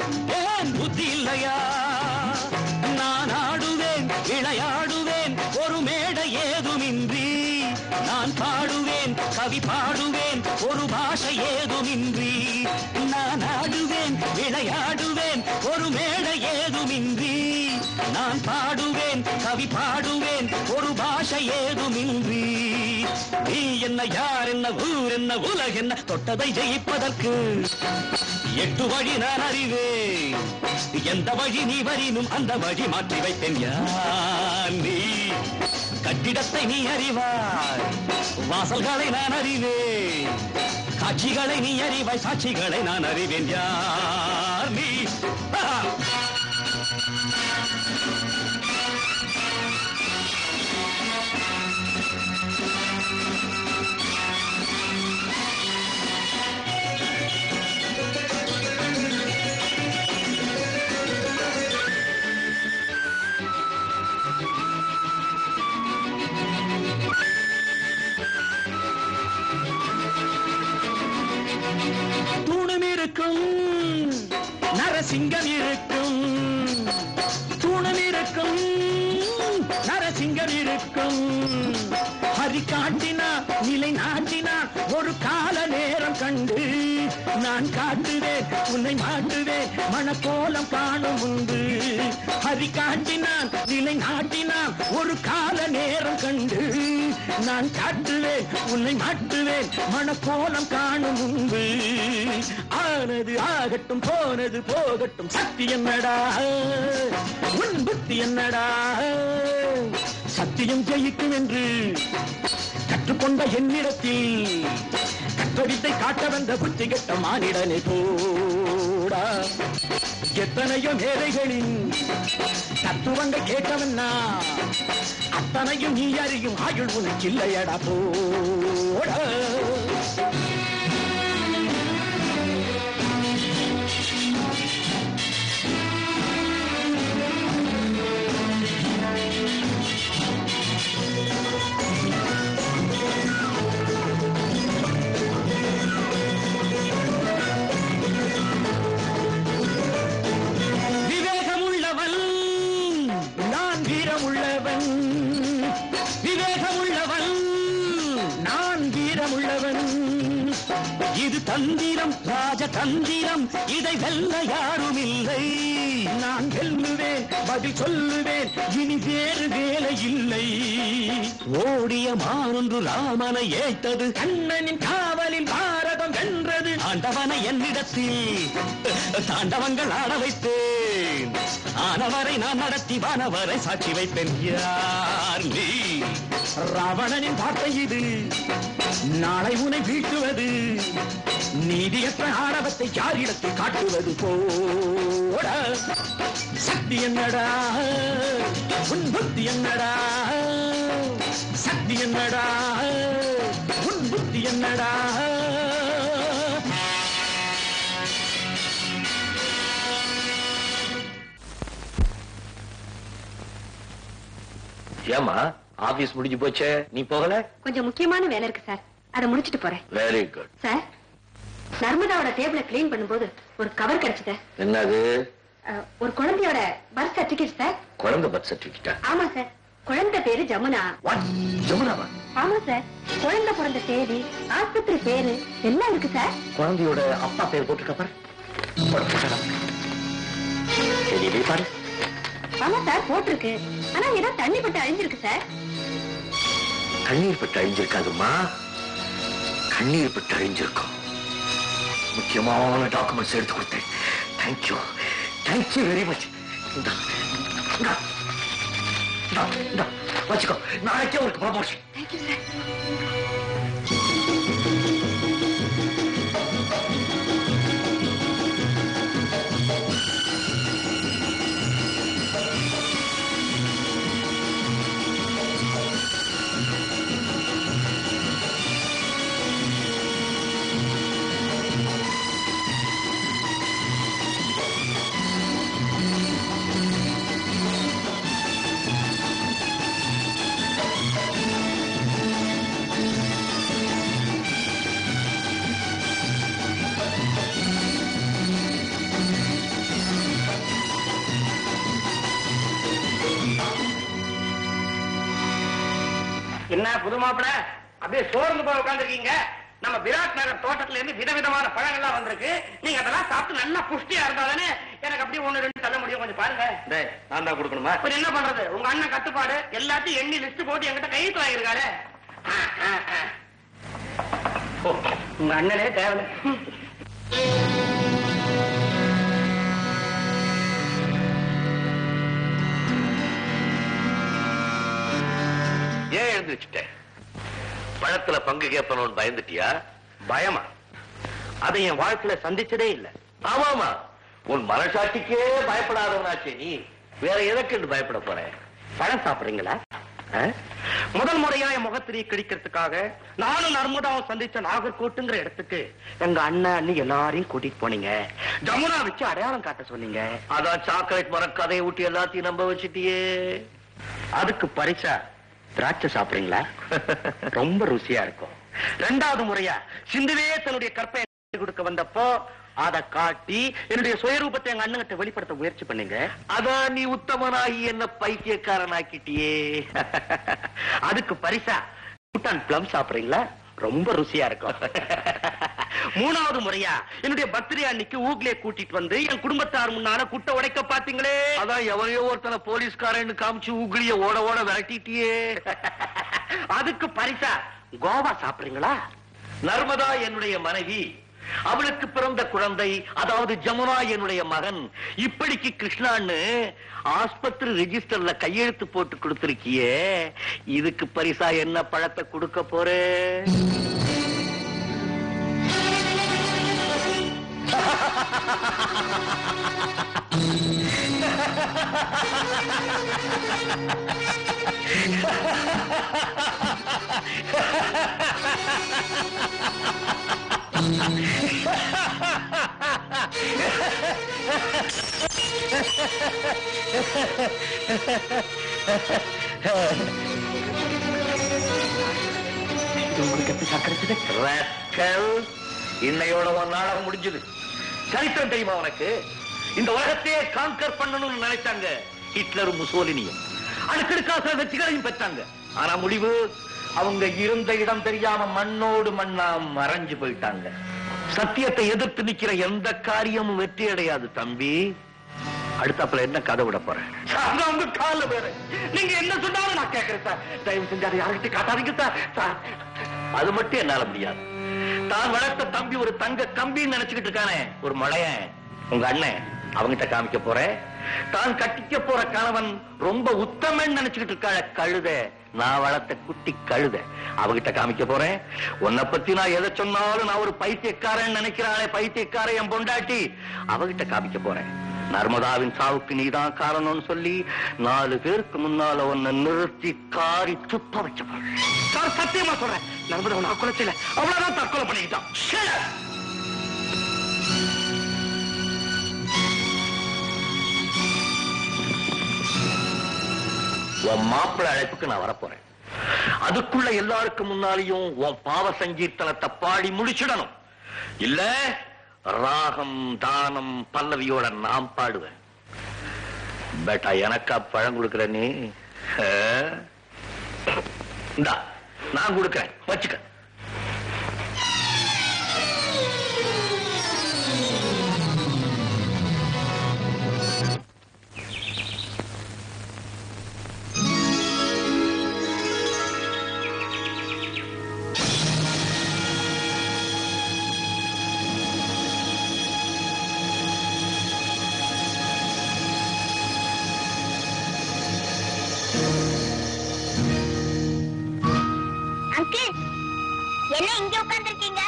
ஏன் புத்தி இல்லையா நான் ஆடுவேன் விளையாடுவேன் ஒரு மேடை ஏதுமின்றி நான் பாடுவேன் கவி பாடுவேன் ஒரு பாஷை ஏதுமின்றி நான் ஆடுவேன் விளையாடுவேன் ஒரு மேடை ஏதுமின்றி நான் பாடுவேன் கவி பாடுவேன் ஒரு பாஷை ஏதுமின்றி நீ என்ன யார் என்ன ஊர் என்ன உலக என்ன தொட்டதை ஜெயிப்பதற்கு எட்டு வழி நான் அறிவேன் எந்த வழி நீ வரினும் அந்த வழி மாற்றி வைத்தேன் யார் நீ கட்டிடத்தை நீ அறிவாய் வாசல்களை நான் அறிவேன் காட்சிகளை நீ அறிவாய் சாட்சிகளை நான் அறிவேன் யார் நீ ஆஹா! தூணும் இருக்கும் நரசிங்கம் இருக்கும் தூணும் இருக்கும் நரசிங்கம் இருக்கும் ஹரி காட்டினா நிலை நாட்டினா ஒரு கால நேரம் கண்டு நான் காட்டுவேன் உன்னை மாட்டுவேன் மனக்கோலம் காணும் உண்டு ஹரி காட்டினான் நிலை நாட்டினான் ஒரு கால நேரம் கண்டு நான் காட்டுவேன் உன்னை மாட்டுவேன் மனக்கோலம் காணும் முன்பு ஆனது ஆகட்டும் போனது போகட்டும் சக்தி என்னடா உன் புத்தி என்னடா சத்தியம் ஜெயிக்கும் என்று கற்றுக்கொண்ட என்னிடத்தில் கற்றடித்தை காட்ட வந்த புத்தி கெட்ட மானிடனை போடா எத்தனையோ மேதைகளின் தத்துவங்கள் கேட்டவன்னா அத்தனையும் நீ அறியும் ஆயுள் உனக்கு இல்லையடா போடா விவேகமுள்ளவன் நான் வீரமுள்ளவன் விவேகமுள்ளவன் நான் வீரமுள்ளவன் இது தந்திரம் ராஜ தந்திரம் இதை வெல்ல யாரும் இல்லை நான் வெல்லுவேன் பதில் சொல்லுவேன் இனி வேறு வேலை இல்லை ஓடிய மானொன்று ராமனை ஏய்த்தது கண்ணனின் காவலில் பாரதம் வென்றது ஆண்டவனை என்னிடத்தில் தாண்டவங்கள் ஆட வைத்தேன் ஆனவரை நான் நடத்தி வானவரை சாட்சி வைப்பேன் யார் நீ ராவணனின் வார்த்தை இது நாளை உனை வீழ்த்துவது நீதியற்ற ஆணவத்தை யாரிடத்தில் காட்டுவது போட சக்தி என்னடா உன் புத்தி என்னடா சக்தி என்னடா உன் புத்தி என்னடா ஏமா ஆபீஸ் முடிஞ்சு போச்சே நீ போகல கொஞ்சம் முக்கியமான வேலை இருக்கு சார் அதை முடிச்சிட்டு போறேன் வெரி குட் சார் நர்மதாவோட டேபிள கிளீன் பண்ணும்போது ஒரு கவர் கிடைச்சது என்னது அஹ், ஒரு குழந்தையோட பர்த் சர்டிபிகேட் சார் குழந்தை பர்த் சர்டிபிகேட்டா ஆமா சார் குழந்தை பேரு ஜமுனா ஜமுனாவா ஆமா சார் குழந்தை பிறந்த தேதி ஆஸ்பத்திரி பேரு எல்லாம் இருக்கு சார் குழந்தையோட அப்பா பேர் போட்டிருக்க பாரு போடு, போட்டுடா. சரி நீ பாரு ஆமா சார் போட்டிருக்கு ஆனா ஏதோ தண்ணி பட்டு அழிஞ்சிருக்கு சார் கண்ணீர் பட்டு அழிஞ்சிருக்காதும்மா கண்ணீர் பட்டு அழிஞ்சிருக்கும் முக்கியமான டாக்குமெண்ட்ஸ் எடுத்து கொடுத்தேன் தேங்க்யூ தேங்க்யூ வெரி மச் வச்சுக்கோ நாளைக்கே உனக்கு ப்ரமோஷன் தேங்க்யூ சார் என்ன புது மாப்பிள அப்படியே சோர்ந்து போய் உட்காந்துருக்கீங்க நம்ம விராட் நகர் தோட்டத்துல இருந்து விதவிதமான பழங்கள்லாம் வந்திருக்கு நீங்க அதெல்லாம் சாப்பிட்டு நல்லா புஷ்டியா இருந்தாதானே எனக்கு அப்படியே ஒண்ணு ரெண்டு தள்ள முடியும் கொஞ்சம் பாருங்க நான் தான் கொடுக்கணுமா அப்புறம் என்ன பண்றது உங்க அண்ணன் கட்டுப்பாடு எல்லாத்தையும் எண்ணி லிஸ்ட் போட்டு என்கிட்ட கையெழுத்து வாங்கியிருக்காரு ஆ, ஆ, ஆ. ஓ, உங்க அண்ணனே தேவை ஏன் எழுந்திருச்சுட்ட பழத்துல பங்கு கேட்பணும்னு பயந்துட்டியா பயமா அதை என் வாழ்க்கையில சந்திச்சதே இல்ல ஆமாமா உன் மனசாட்சிக்கே பயப்படாதவனாச்சே நீ வேற எதற்கு பயப்பட போற பழம் சாப்பிடுறீங்களா ஆ? முதல் முறையா என் முகத்திரியை கிழிக்கிறதுக்காக நானும் நர்மதாவும் சந்திச்ச நாகர்கோட்டுங்கிற இடத்துக்கு எங்க அண்ணன் அண்ணி எல்லாரையும் கூட்டிட்டு போனீங்க ஜமுனா வச்சு அடையாளம் காட்ட சொன்னீங்க அதான் சாக்லேட் மரம் கதையை ஊட்டி எல்லாத்தையும் நம்ப வச்சுட்டியே அதுக்கு பரிசா திராட்சை சாப்பிடுறீங்களா ரொம்ப ருசியா இருக்கும் ரெண்டாவது முறையா சிந்துவே தன்னுடைய கற்பை கொடுக்க வந்தப்போ அதை காட்டி என்னுடைய சுயரூபத்தை எங்க அண்ணங்கிட்ட வெளிப்படுத்த முயற்சி பண்ணீங்க அதான் நீ உத்தமனாகி என்ன பைத்தியக்காரனாக்கிட்டியே அதுக்கு பரிசா பூட்டான் பிளம் சாப்பிடுறீங்களா ரொம்ப ருசியா இருக்கும் மூணாவது முறையா என்னுடைய பர்த்டே அன்னைக்கு ஊக்லே கூட்டிட்டு வந்து என் குடும்பத்தார் முன்னால குட்டை உடைக்க பாத்தீங்களே அதான் எவரையோ ஒருத்தனை போலீஸ்காரன்னு காமிச்சு உகிலிய ஓட ஓட விரட்டிட்டியே அதுக்கு பரிசா கோவா சாப்பிடுறீங்களா நர்மதா என்னுடைய மனைவி அவளுக்கு பிறந்த குழந்தை அதாவது ஜமுனா என்னுடைய மகன் இப்படிக்கு கிருஷ்ணான்னு ஆஸ்பத்திரி ரெஜிஸ்டர்ல கையெழுத்து போட்டு கொடுத்திருக்கியே இதுக்கு பரிசா என்ன பழத்தை கொடுக்க போறே இது உங்களுக்கு எப்படி சார் கிடைச்சது ராஸ்கல், இன்னையோட ஒரு நாடகம் முடிஞ்சது சரித்திரம் தெரியுமா உனக்கு இந்த உலகத்தையே கான்கர் பண்ணணும்னு நினைச்சாங்க ஹிட்லரும் முசோலினியும் அடுக்கடுக்காச வெற்றிகளையும் பெற்றாங்க ஆனா முடிவு அவங்க இருந்த இடம் தெரியாம மண்ணோடு மண்ணா மறைஞ்சு போயிட்டாங்க சத்தியத்தை எதிர்த்து நிக்கிற எந்த காரியமும் வெற்றி அடையாது தம்பி அடுத்தாப்புல என்ன கதை விட போறேன் சார், நான் உங்க கால்ல வேற நீங்க என்ன சொன்னாலும் நான் கேட்கறேன் சார் தயவு செஞ்சு அதை யார்கிட்ட காட்டாதீங்க சார் சார் அது மட்டும் என்னால முடியாது தான் வளர்த்த தம்பி ஒரு தங்க கம்பின்னு நினைச்சுக்கிட்டு இருக்கானே ஒரு மழையன் உங்க அண்ணன் அவங்கிட்ட காமிக்க போறேன் தான் கட்டிக்க போற கணவன் ரொம்ப உத்தமன் நினைச்சுக்கிட்டு இருக்காள கழுத நான் வளர்த்த குட்டி கழுத அவகிட்ட காமிக்க போறேன் உன்னை பத்தி நான் எதை சொன்னாலும் நான் ஒரு பைத்தியக்காரன் நினைக்கிறானே பைத்தியக்காரன் என் பொண்டாட்டி அவகிட்ட காமிக்க போறேன் நர்மதாவின் சாவுக்கு நீதான் காரணம்னு சொல்லி நாலு பேருக்கு முன்னால உன்னை நிறுத்தி காரி துப்ப வச்ச போறேன் சார் சத்தியமா சொல்றேன் நர்மதா நான் குலைச்சல அவ்வளவுதான் தற்கொலை பண்ணிக்கிட்டான் Shut up! உன் மாப்பிள்ளை அழைப்புக்கு நான் வரப்போறேன் அதுக்குள்ள எல்லாருக்கும் முன்னாலேயும் உன் பாவ சங்கீர்த்தனத்தை பாடி முடிச்சிடணும் இல்ல ராகம் தானம் பல்லவியோட நான் பாடுவேன் பேட்டா எனக்கா பழம் கொடுக்கிற நீ ஆ? இந்தா நான் கொடுக்கிறேன் வச்சுக்க அங்கிள் என்ன இங்க உட்கார்ந்திருக்கீங்க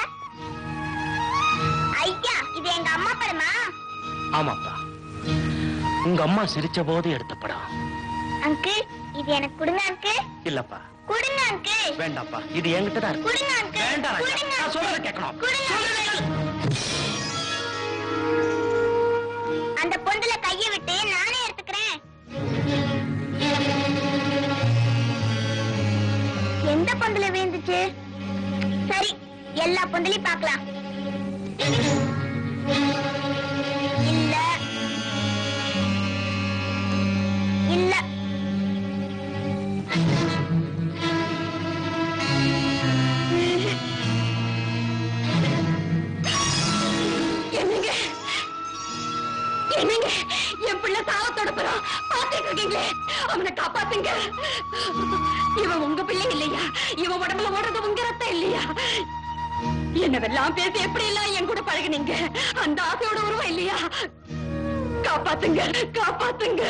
ஐயா இது எங்க அம்மா படமா ஆமாப்பா உங்க அம்மா சிரிச்ச போது எடுத்த படம் அங்கிள் இது எனக்கு கொடுங்க அங்கிள் இல்லப்பா கொடுங்க அங்கிள் வேண்டாம்ப்பா இது என்கிட்ட தான் இருக்கு கொடுங்க அங்கிள் வேண்டாம் ராஜா. கொடுங்க நான் சொல்றதை uncle. கேட்கணும். கொடுங்க uncle. அந்த பொந்துல கைய விட்டு நானே எடுத்துக்கிறேன் எந்த பொந்துல விழுந்துச்சு சரி எல்லா பொந்துலையும் பார்க்கலாம் இல்ல இல்ல நீங்க என் பிள்ளை சாவத்தோட போறான் பாத்துட்டு இருக்கீங்களே அவனை காப்பாத்துங்க இவன் உங்க பிள்ளை இல்லையா இவன் உடம்புல ஓடுறது உங்க ரத்தம் இல்லையா என்னவெல்லாம் பேசி எப்படி எல்லாம் என் கூட பழகுனீங்க அந்த ஆசையோட உருவம் இல்லையா காப்பாத்துங்க காப்பாத்துங்க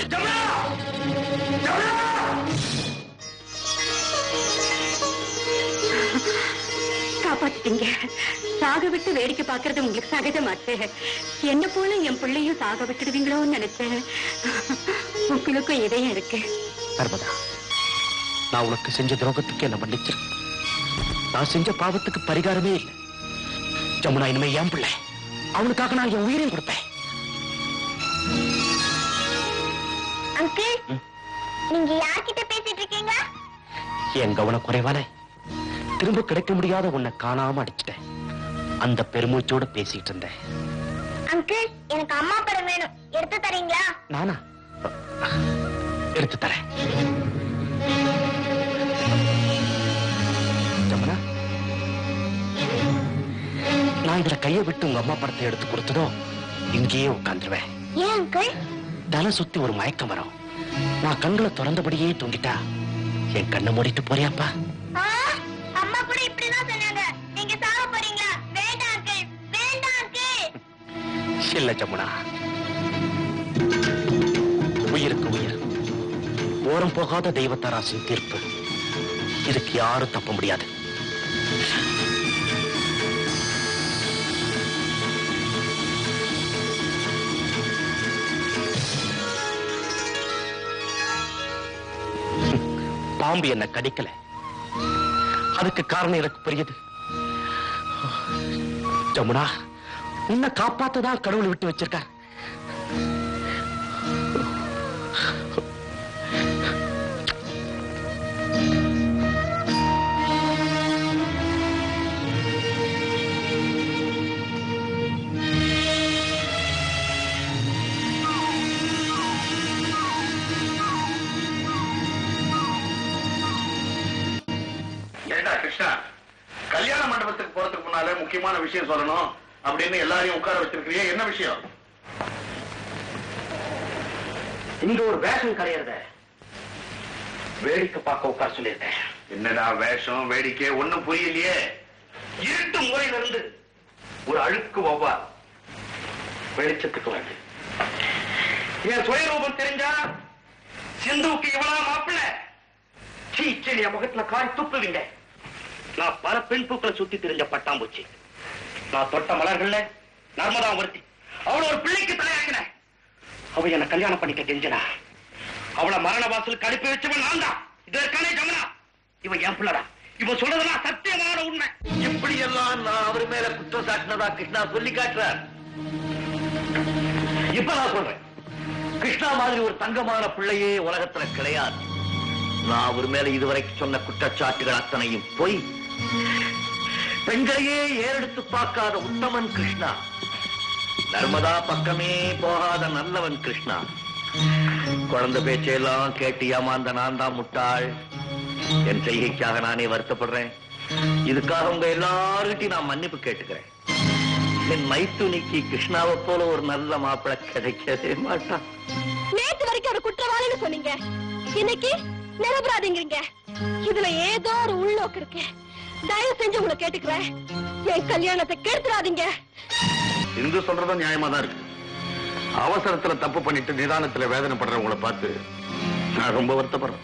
காப்பாத்திட்டீங்க சாக விட்டு வேடிக்கை பார்க்கறது உங்களுக்கு சகஜமாச்சே என்ன போல என் பிள்ளையும் சாக விட்டுடுவீங்களோன்னு நினைச்சேன் உங்களுக்கும் இதயம் இருக்கு நர்மதா நான் உனக்கு செஞ்ச துரோகத்துக்கு என்ன மன்னிச்சிரு நான் செஞ்ச பாவத்துக்கு பரிகாரமே இல்லை ஜமுனா இனிமே என் பிள்ளை அவனுக்காக நான் என் உயிரையும் கொடுப்பேன் அங்கிள் நீங்க யார்கிட்ட பேசிட்டு இருக்கீங்க என் கவன குறைவால திரும்ப கிடைக்க முடியாத உன்னை காணாம அடிச்சிட்டேன் அந்த பெருமூச்சோட பேசிட்டு இருந்தேன் அங்கிள் எனக்கு அம்மா படம் வேணும் எடுத்து தரீங்களா நானா எடுத்து தரேன் ஜமுனா நான் இதுல கையை விட்டு உங்க அம்மா படத்தை எடுத்து கொடுத்ததும் இங்கேயே உட்காந்துருவேன் ஏன் அங்கிள் தலை சுத்தி ஒரு மயக்கம் வரும் நான் கண்களை திறந்தபடியே தூங்கிட்டா என் கண்ணை மூடிட்டு போறியாப்பா ஆ, அம்மா கூட இப்படிதான் சொன்னாங்க நீங்க சாக போறீங்களா வேண்டாம் அங்கிள் வேண்டாம் அங்கிள் இல்ல ஜமுனா உயிருக்கு உயிர் ஓரம் போகாத தெய்வத்தராசின் தீர்ப்பு இதுக்கு யாரும் தப்ப முடியாது பாம்பு என்ன கடிக்கல அதுக்கு காரணம் எனக்கு புரியுது ஜமுனா உன்னை காப்பாத்ததான் கடவுள் விட்டு வச்சிருக்கார் ஏண்டா கிருஷ்ணா கல்யாண மண்டபத்துக்கு போறதுக்கு முன்னால முக்கியமான விஷயம் சொல்லணும் அப்படின்னு எல்லாரையும் உட்கார வச்சிருக்கிறியே என்ன விஷயம் இங்க ஒரு வேஷம் கரையறத வேடிக்கை பார்க்க உட்கார சொல்லியிருக்கேன் என்னடா வேஷம் வேடிக்கை ஒண்ணும் புரியலையே இருட்டு முறையில இருந்து ஒரு அழுக்கு வவ்வா வெளிச்சத்துக்கு வந்து என் சுயரூபம் தெரிஞ்சா சிந்துவுக்கு இவ்வளவு மாப்பிள்ள சீச்சல் என் முகத்துல காய் துப்புவீங்க நான் பல பெண் பூக்களை சுத்தி தெரிஞ்ச பட்டாம்பூச்சி நான் தொட்ட மலர்கள்ல நர்மதா ஒருத்தி அவள ஒரு பிள்ளைக்கு தலையாக்கின அவ என்ன கல்யாணம் பண்ணிக்க கெஞ்சனா அவளை மரண வாசலுக்கு அனுப்பி வச்சவன் நான் தான் இதற்கானே ஜமனா இவன் என் பிள்ளடா இவன் சொல்றதெல்லாம் சத்தியமான உண்மை இப்படி எல்லாம் நான் அவர் மேல குற்றம் சாட்டினதா கிருஷ்ணா சொல்லி காட்டுறார் இப்ப நான் சொல்றேன் கிருஷ்ணா மாதிரி ஒரு தங்கமான பிள்ளையே உலகத்துல கிடையாது நான் அவர் மேல இதுவரைக்கும் சொன்ன குற்றச்சாட்டுகள் அத்தனையும் பொய் பெண்களையே ஏறெடுத்து பார்க்காத உத்தமன் கிருஷ்ணா நர்மதா பக்கமே போகாத நல்லவன் கிருஷ்ணா குழந்தை பேச்சையெல்லாம் கேட்டு ஏமாந்த நான் தான் முட்டாள் என் செய்கைக்காக நானே வருத்தப்படுறேன் இதுக்காக உங்க எல்லார்கிட்டையும் நான் மன்னிப்பு கேட்டுக்கிறேன் என் மைத்துனிக்கு கிருஷ்ணாவை போல ஒரு நல்ல மாப்பிள்ளை கிடைக்கவே மாட்டான் நேத்து வரைக்கும் ஒரு குற்றவாளின்னு சொன்னீங்க இன்னைக்கு நிரபராதிங்கிறீங்க இதுல ஏதோ ஒரு உள்நோக்கு இருக்கு தயவு செஞ்சு உங்களை கேட்டுக்கிறேன் என் கல்யாணத்தை கெடுத்துறாதீங்க இந்து சொல்றதும் நியாயமா தான் இருக்கு அவசரத்துல தப்பு பண்ணிட்டு நிதானத்துல வேதனைப்படுறவங்கள பார்த்து நான் ரொம்ப வருத்தப்படுறேன்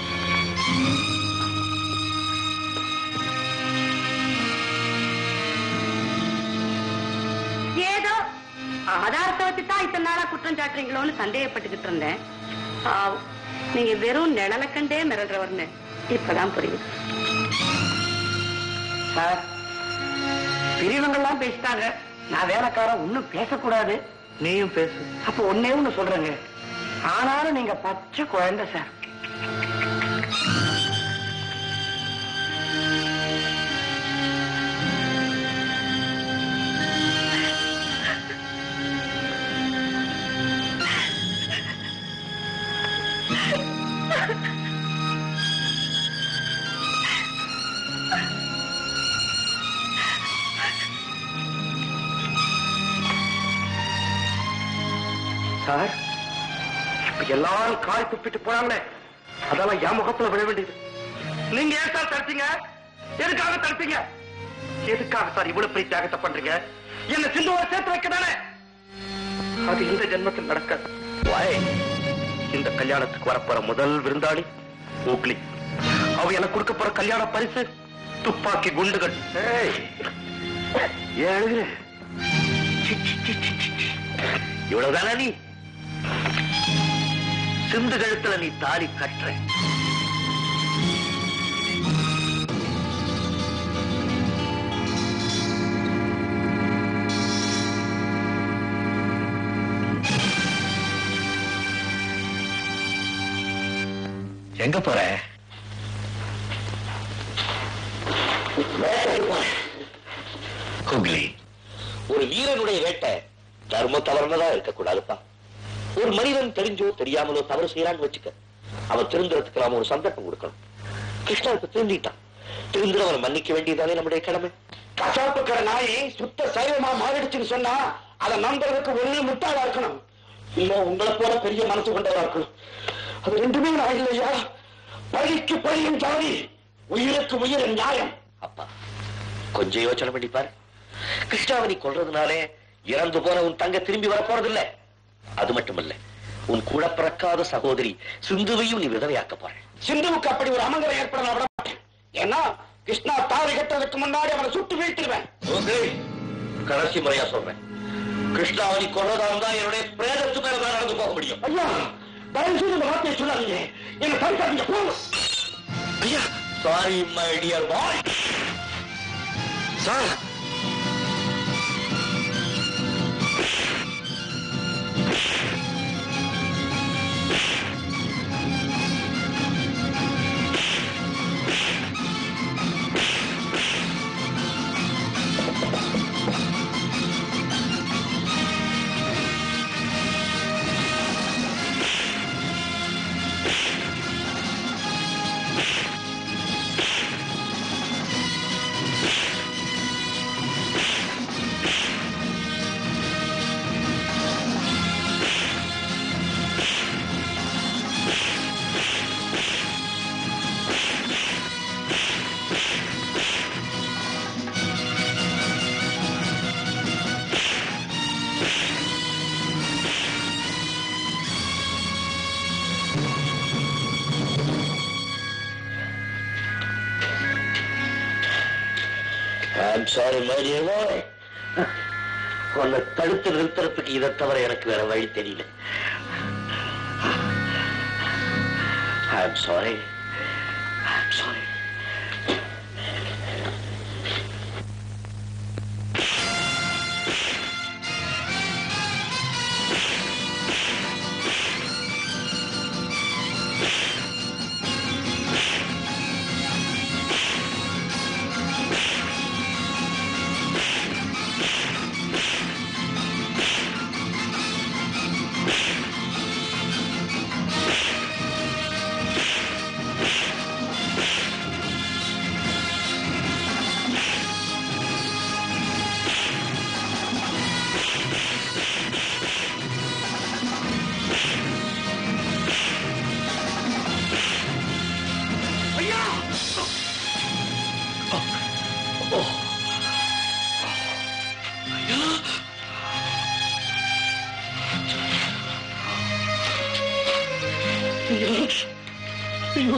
ஏதோ ஆதாரத்தை வச்சு தான் இத்தனை நாளா குற்றம் சாட்டுறீங்களோன்னு சந்தேகப்பட்டுக்கிட்டு இருந்தேன் பாவம், நீங்க வெறும் நிழலை கண்டே மிரடுறவர்னு இப்பதான் புரியுது சார் பெரியவங்கெல்லாம் பேசிட்டாங்க நான் வேலைக்காரன் ஒண்ணும் பேசக்கூடாது நீயும் பேசு அப்ப ஒன்னே ஒண்ணு சொல்றேங்க ஆனாலும் நீங்க பச்சை குழந்தை சார் சார் இப்ப எல்லாரும் காய் துப்பிட்டு போறாங்களே அதெல்லாம் என் முகத்துல விழ வேண்டியது நீங்க ஏன் சார் தடுத்தீங்க எதுக்காக தடுத்தீங்க எதுக்காக சார் இவ்வளவு பெரிய தியாகத்தை பண்றீங்க என்ன சிந்துவை சேர்த்து வைக்க தானே அது இந்த ஜென்மத்தில் நடக்காது வாய் இந்த கல்யாணத்துக்கு வரப்போற முதல் விருந்தாளி ஊக்லி அவ எனக்கு கொடுக்க போற கல்யாண பரிசு துப்பாக்கி குண்டுகள் ஏய், ஏன் அழுகுற? சி, சி, சி, சி, சி, சி. இவ்வளவுதானா நீ சிந்து கழுத்துல நீ தாலி கட்டுற எங்க போற ஹுக்லி ஒரு வீரனுடைய வேட்டை தர்ம தவறுனதா இருக்கக்கூடாதுப்பா ஒரு மனிதன் தெரிஞ்சோ தெரியாமலோ தவறு செய்யறான்னு வச்சுக்க அவன் திருந்துறதுக்கு நாம ஒரு சந்தர்ப்பம் கொடுக்கணும் கிருஷ்ணா இப்ப திருந்திட்டான் திருந்துறவனை மன்னிக்க வேண்டியதானே நம்முடைய கடமை கசாப்பு கடை நாயை சுத்த சைவமா மாறிடுச்சுன்னு சொன்னா அதை நம்புறதுக்கு ஒண்ணு முட்டாளா இருக்கணும் இல்ல உங்களை போல பெரிய மனசு கொண்டதா இருக்கணும் அது ரெண்டுமே நான் இல்லையா பழிக்கு பழியும் ஜாதி உயிருக்கு உயிர் நியாயம் அப்பா கொஞ்சம் யோசனை பண்ணி பாரு கிருஷ்ணாவதி கொல்றதுனாலே இறந்து போன உன் தங்க திரும்பி வர போறதில்ல அது மட்டுமல்ல உன் கூட பிறக்காத சகோதரி சிந்துவையும் நீ விதவையாக்க போற சிந்துவுக்கு அப்படி ஒரு அமங்கலம் ஏற்பட நான் விட மாட்டேன் ஏன்னா கிருஷ்ணா தாவி கட்டுறதுக்கு முன்னாடி அவனை சுட்டு வீழ்த்திடுவேன் ஓகே. கடைசி முறையா சொல்றேன் கிருஷ்ணாவதி கொல்றதா இருந்தா என்னுடைய பிரேதத்து மேல தான் நடந்து போக முடியும் ஐயா தயவு செய்து இந்த வார்த்தையை சொல்லாதீங்க என்ன தடுக்காதீங்க போங்க ஐயா sorry my dear boy sir I'm sorry my dear boy உன்னை தடுத்து நிறுத்துறதுக்கு இதை தவிர எனக்கு வேற வழி தெரியல ஐம் சாரி ஐம் சாரி ஐயோ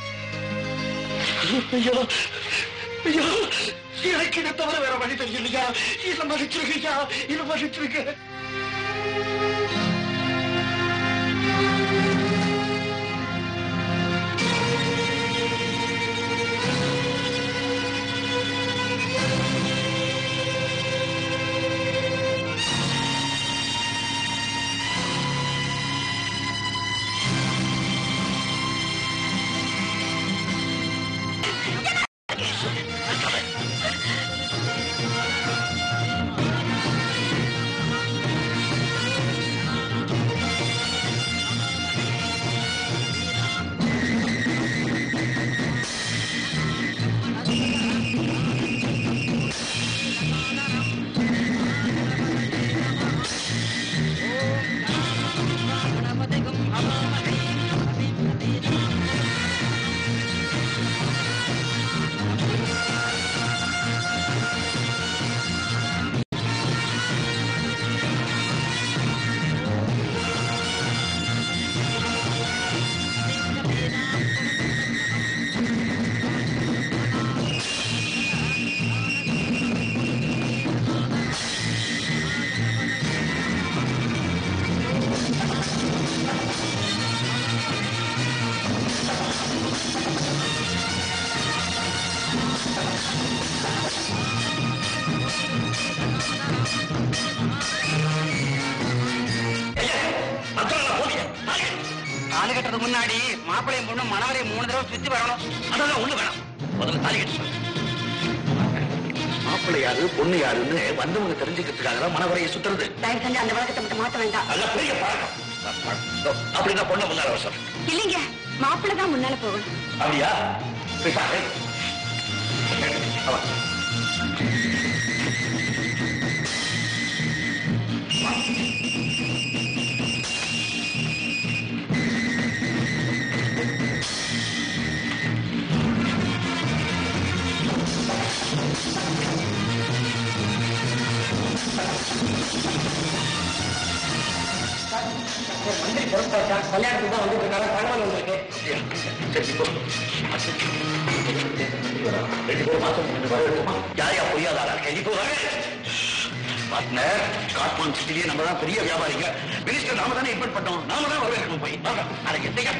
ஐயோ ஐயோ எனக்கு இதை தவிர வேற வழி தெரியலையா இதை மன்னிச்சிருக்கையா இதை மன்னிச்சிருக்க ஐயா கட்டுறதுக்கு முன்னாடி மாப்பிளையும் பொண்ணு மணவரையும் மூணு தடவை சுத்தி வரணும் அதெல்லாம் ஒண்ணு வேணாம் முதல்ல தாலி கட்டு மாப்பிள்ளை யாரு பொண்ணு யாருன்னு வந்தவங்க தெரிஞ்சுக்கிறதுக்காக தான் மனவரையை சுத்துறது தயவு செஞ்சு அந்த வழக்கத்தை மட்டும் மாத்த வேண்டாம் நல்ல பெரிய பழக்கம் இதோ, அப்படின்னா பொண்ணை முன்னால வர சொல்றேன் இல்லைங்க மாப்பிள்ளை தான் முன்னால போகணும் அப்படியா பேசாதே. அவா. கல்யாணத்துக்கு தான் வந்துட்டு இருக்காங்க தகவல் வந்திருக்கு சரி இப்போ ரெண்டு பேரும் மாசம் ரெண்டு வர இருக்குமா யாரையா பொய்யாதாரா கேள்வி போவாங்க பார்ட்னர் காட்மான் சிட்டிலேயே நம்ம தான் பெரிய வியாபாரிங்க மினிஸ்டர் நாம தானே இன்வைட் பண்ணோம் நாம தான் வரவேற்கணும் போய் வாங்க அதை எத்தையா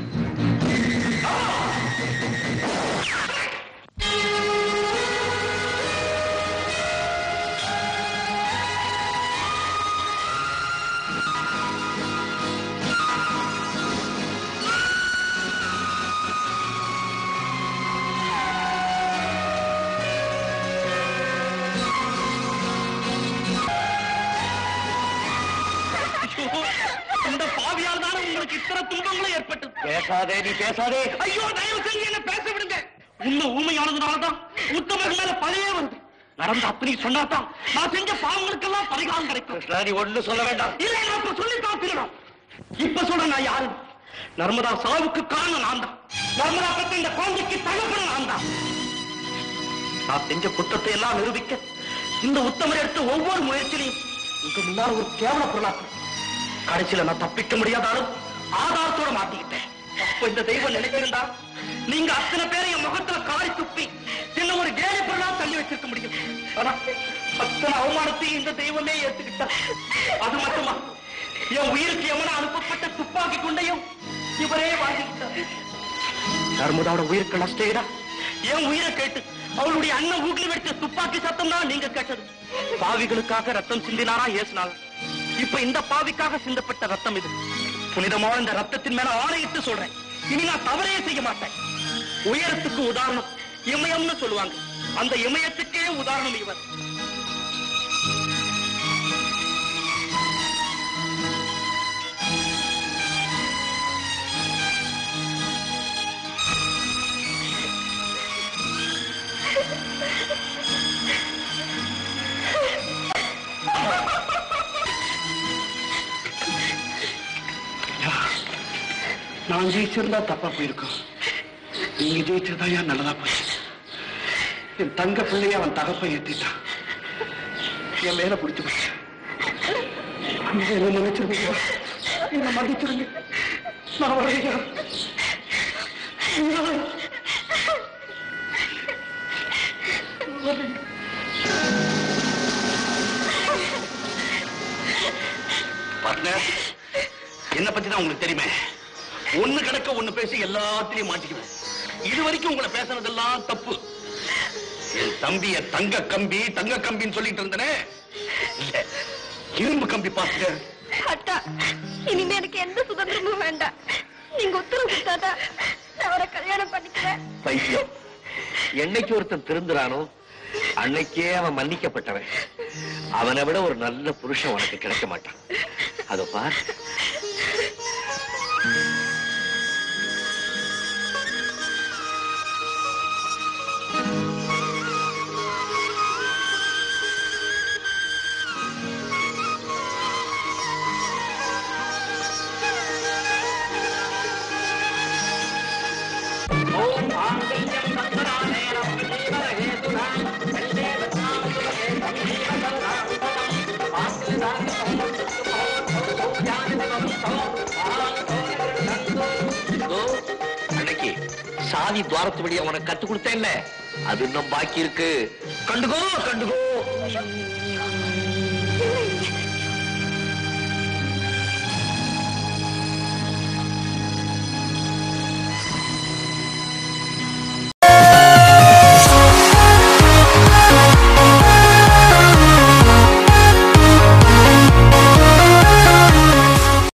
இந்த பாவியால் தானே உங்களுக்கு இத்தனை துன்பங்களும் ஏற்பட்டது பேசாதே நீ பேசாதே ஐயோ தயவு செஞ்சு என்ன பேச விடுங்க உண்மை ஊமையானதுனாலதான் உத்தமர்கள் மேல பழைய வருது நடந்த அப்படி சொன்னாதான் நான் செஞ்ச பாவங்களுக்கெல்லாம் பரிகாரம் கிடைக்கும் கிருஷ்ணா நீ ஒண்ணு சொல்ல வேண்டாம் இல்ல நான் இப்ப சொல்லி காப்பிடணும் இப்ப சொல்ற நான் யாரு நர்மதா சாவுக்கு காரணம் நான் தான் நர்மதா பத்தி இந்த குழந்தைக்கு தகப்பன நான் தான் நான் செஞ்ச குற்றத்தை எல்லாம் நிரூபிக்க இந்த உத்தமர் எடுத்த ஒவ்வொரு முயற்சியிலையும் உங்க முன்னால் ஒரு கேவல பொருளாக்கு கடைசியில நான் தப்பிக்க முடியாதாலும் ஆதாரத்தோட மாட்டிக்கிட்டேன் அப்ப இந்த தெய்வம் நினைச்சிருந்தா நீங்க அத்தனை பேரை என் முகத்துல காரி துப்பி சின்ன ஒரு கேலி பொருளா தள்ளி வச்சிருக்க முடியும் ஆனா அத்தனை அவமானத்தையும் இந்த தெய்வமே ஏத்துக்கிட்டா அது மட்டுமா என் உயிருக்கு எவன அனுப்பப்பட்ட துப்பாக்கி குண்டையும் இவரே வாங்கிக்கிட்டார் நர்மதாவோட உயிருக்கு நஷ்டேடா என் உயிரை கேட்டு அவளுடைய அண்ணன் வீட்டுல வெடிச்ச துப்பாக்கி சத்தம் தான் நீங்க கேட்டது பாவிகளுக்காக ரத்தம் சிந்தினாரா ஏசினாலும் இப்ப இந்த பாவிக்காக சிந்தப்பட்ட ரத்தம் இது புனிதமான இந்த ரத்தத்தின் மேல ஆணையிட்டு சொல்றேன் இனி நான் தவறே செய்ய மாட்டேன் உயரத்துக்கு உதாரணம் இமயம்னு சொல்லுவாங்க அந்த இமயத்துக்கே உதாரணம் இவர் நான் ஜெயிச்சிருந்தா தப்பா போயிருக்கோம் நீங்க ஜெயிச்சதா ஏன் நல்லதா போச்சு என் தங்க பிள்ளைய அவன் தகப்பை ஏத்திட்டான் என் மேல பிடிச்சு போச்சு அம்மா, என்ன நினைச்சிருந்தீங்க என்ன மன்னிச்சிருங்க நான் வரையா பார்ட்னர் என்ன பத்தி தான் உங்களுக்கு தெரியுமே ஒண்ணு கிடக்க ஒண்ணு பேசி எல்லாத்திலையும் மாட்டிக்குவேன் இது வரைக்கும் உங்களை பேசுனதெல்லாம் தப்பு என் தம்பிய தங்க கம்பி தங்க கம்பின்னு சொல்லிட்டு இருந்தனே இல்ல இரும்பு கம்பி பாத்துக்க அட்டா இனிமே எனக்கு எந்த சுதந்திரமும் வேண்டாம் நீங்க உத்தரவு கொடுத்தாதான் நான் அவரை கல்யாணம் பண்ணிக்கிறேன் பைத்தியம் என்னைக்கு ஒருத்தன் திருந்துறானோ அன்னைக்கே அவன் மன்னிக்கப்பட்டவன் அவனை விட ஒரு நல்ல புருஷன் உனக்கு கிடைக்க மாட்டான் அதோ பார் இதோ, அன்னைக்கு சாதி துவாரத்து வழியா உனக்கு கத்து கொடுத்தேன்ல அது இன்னும் பாக்கி இருக்கு கண்டுகோ கண்டுகோ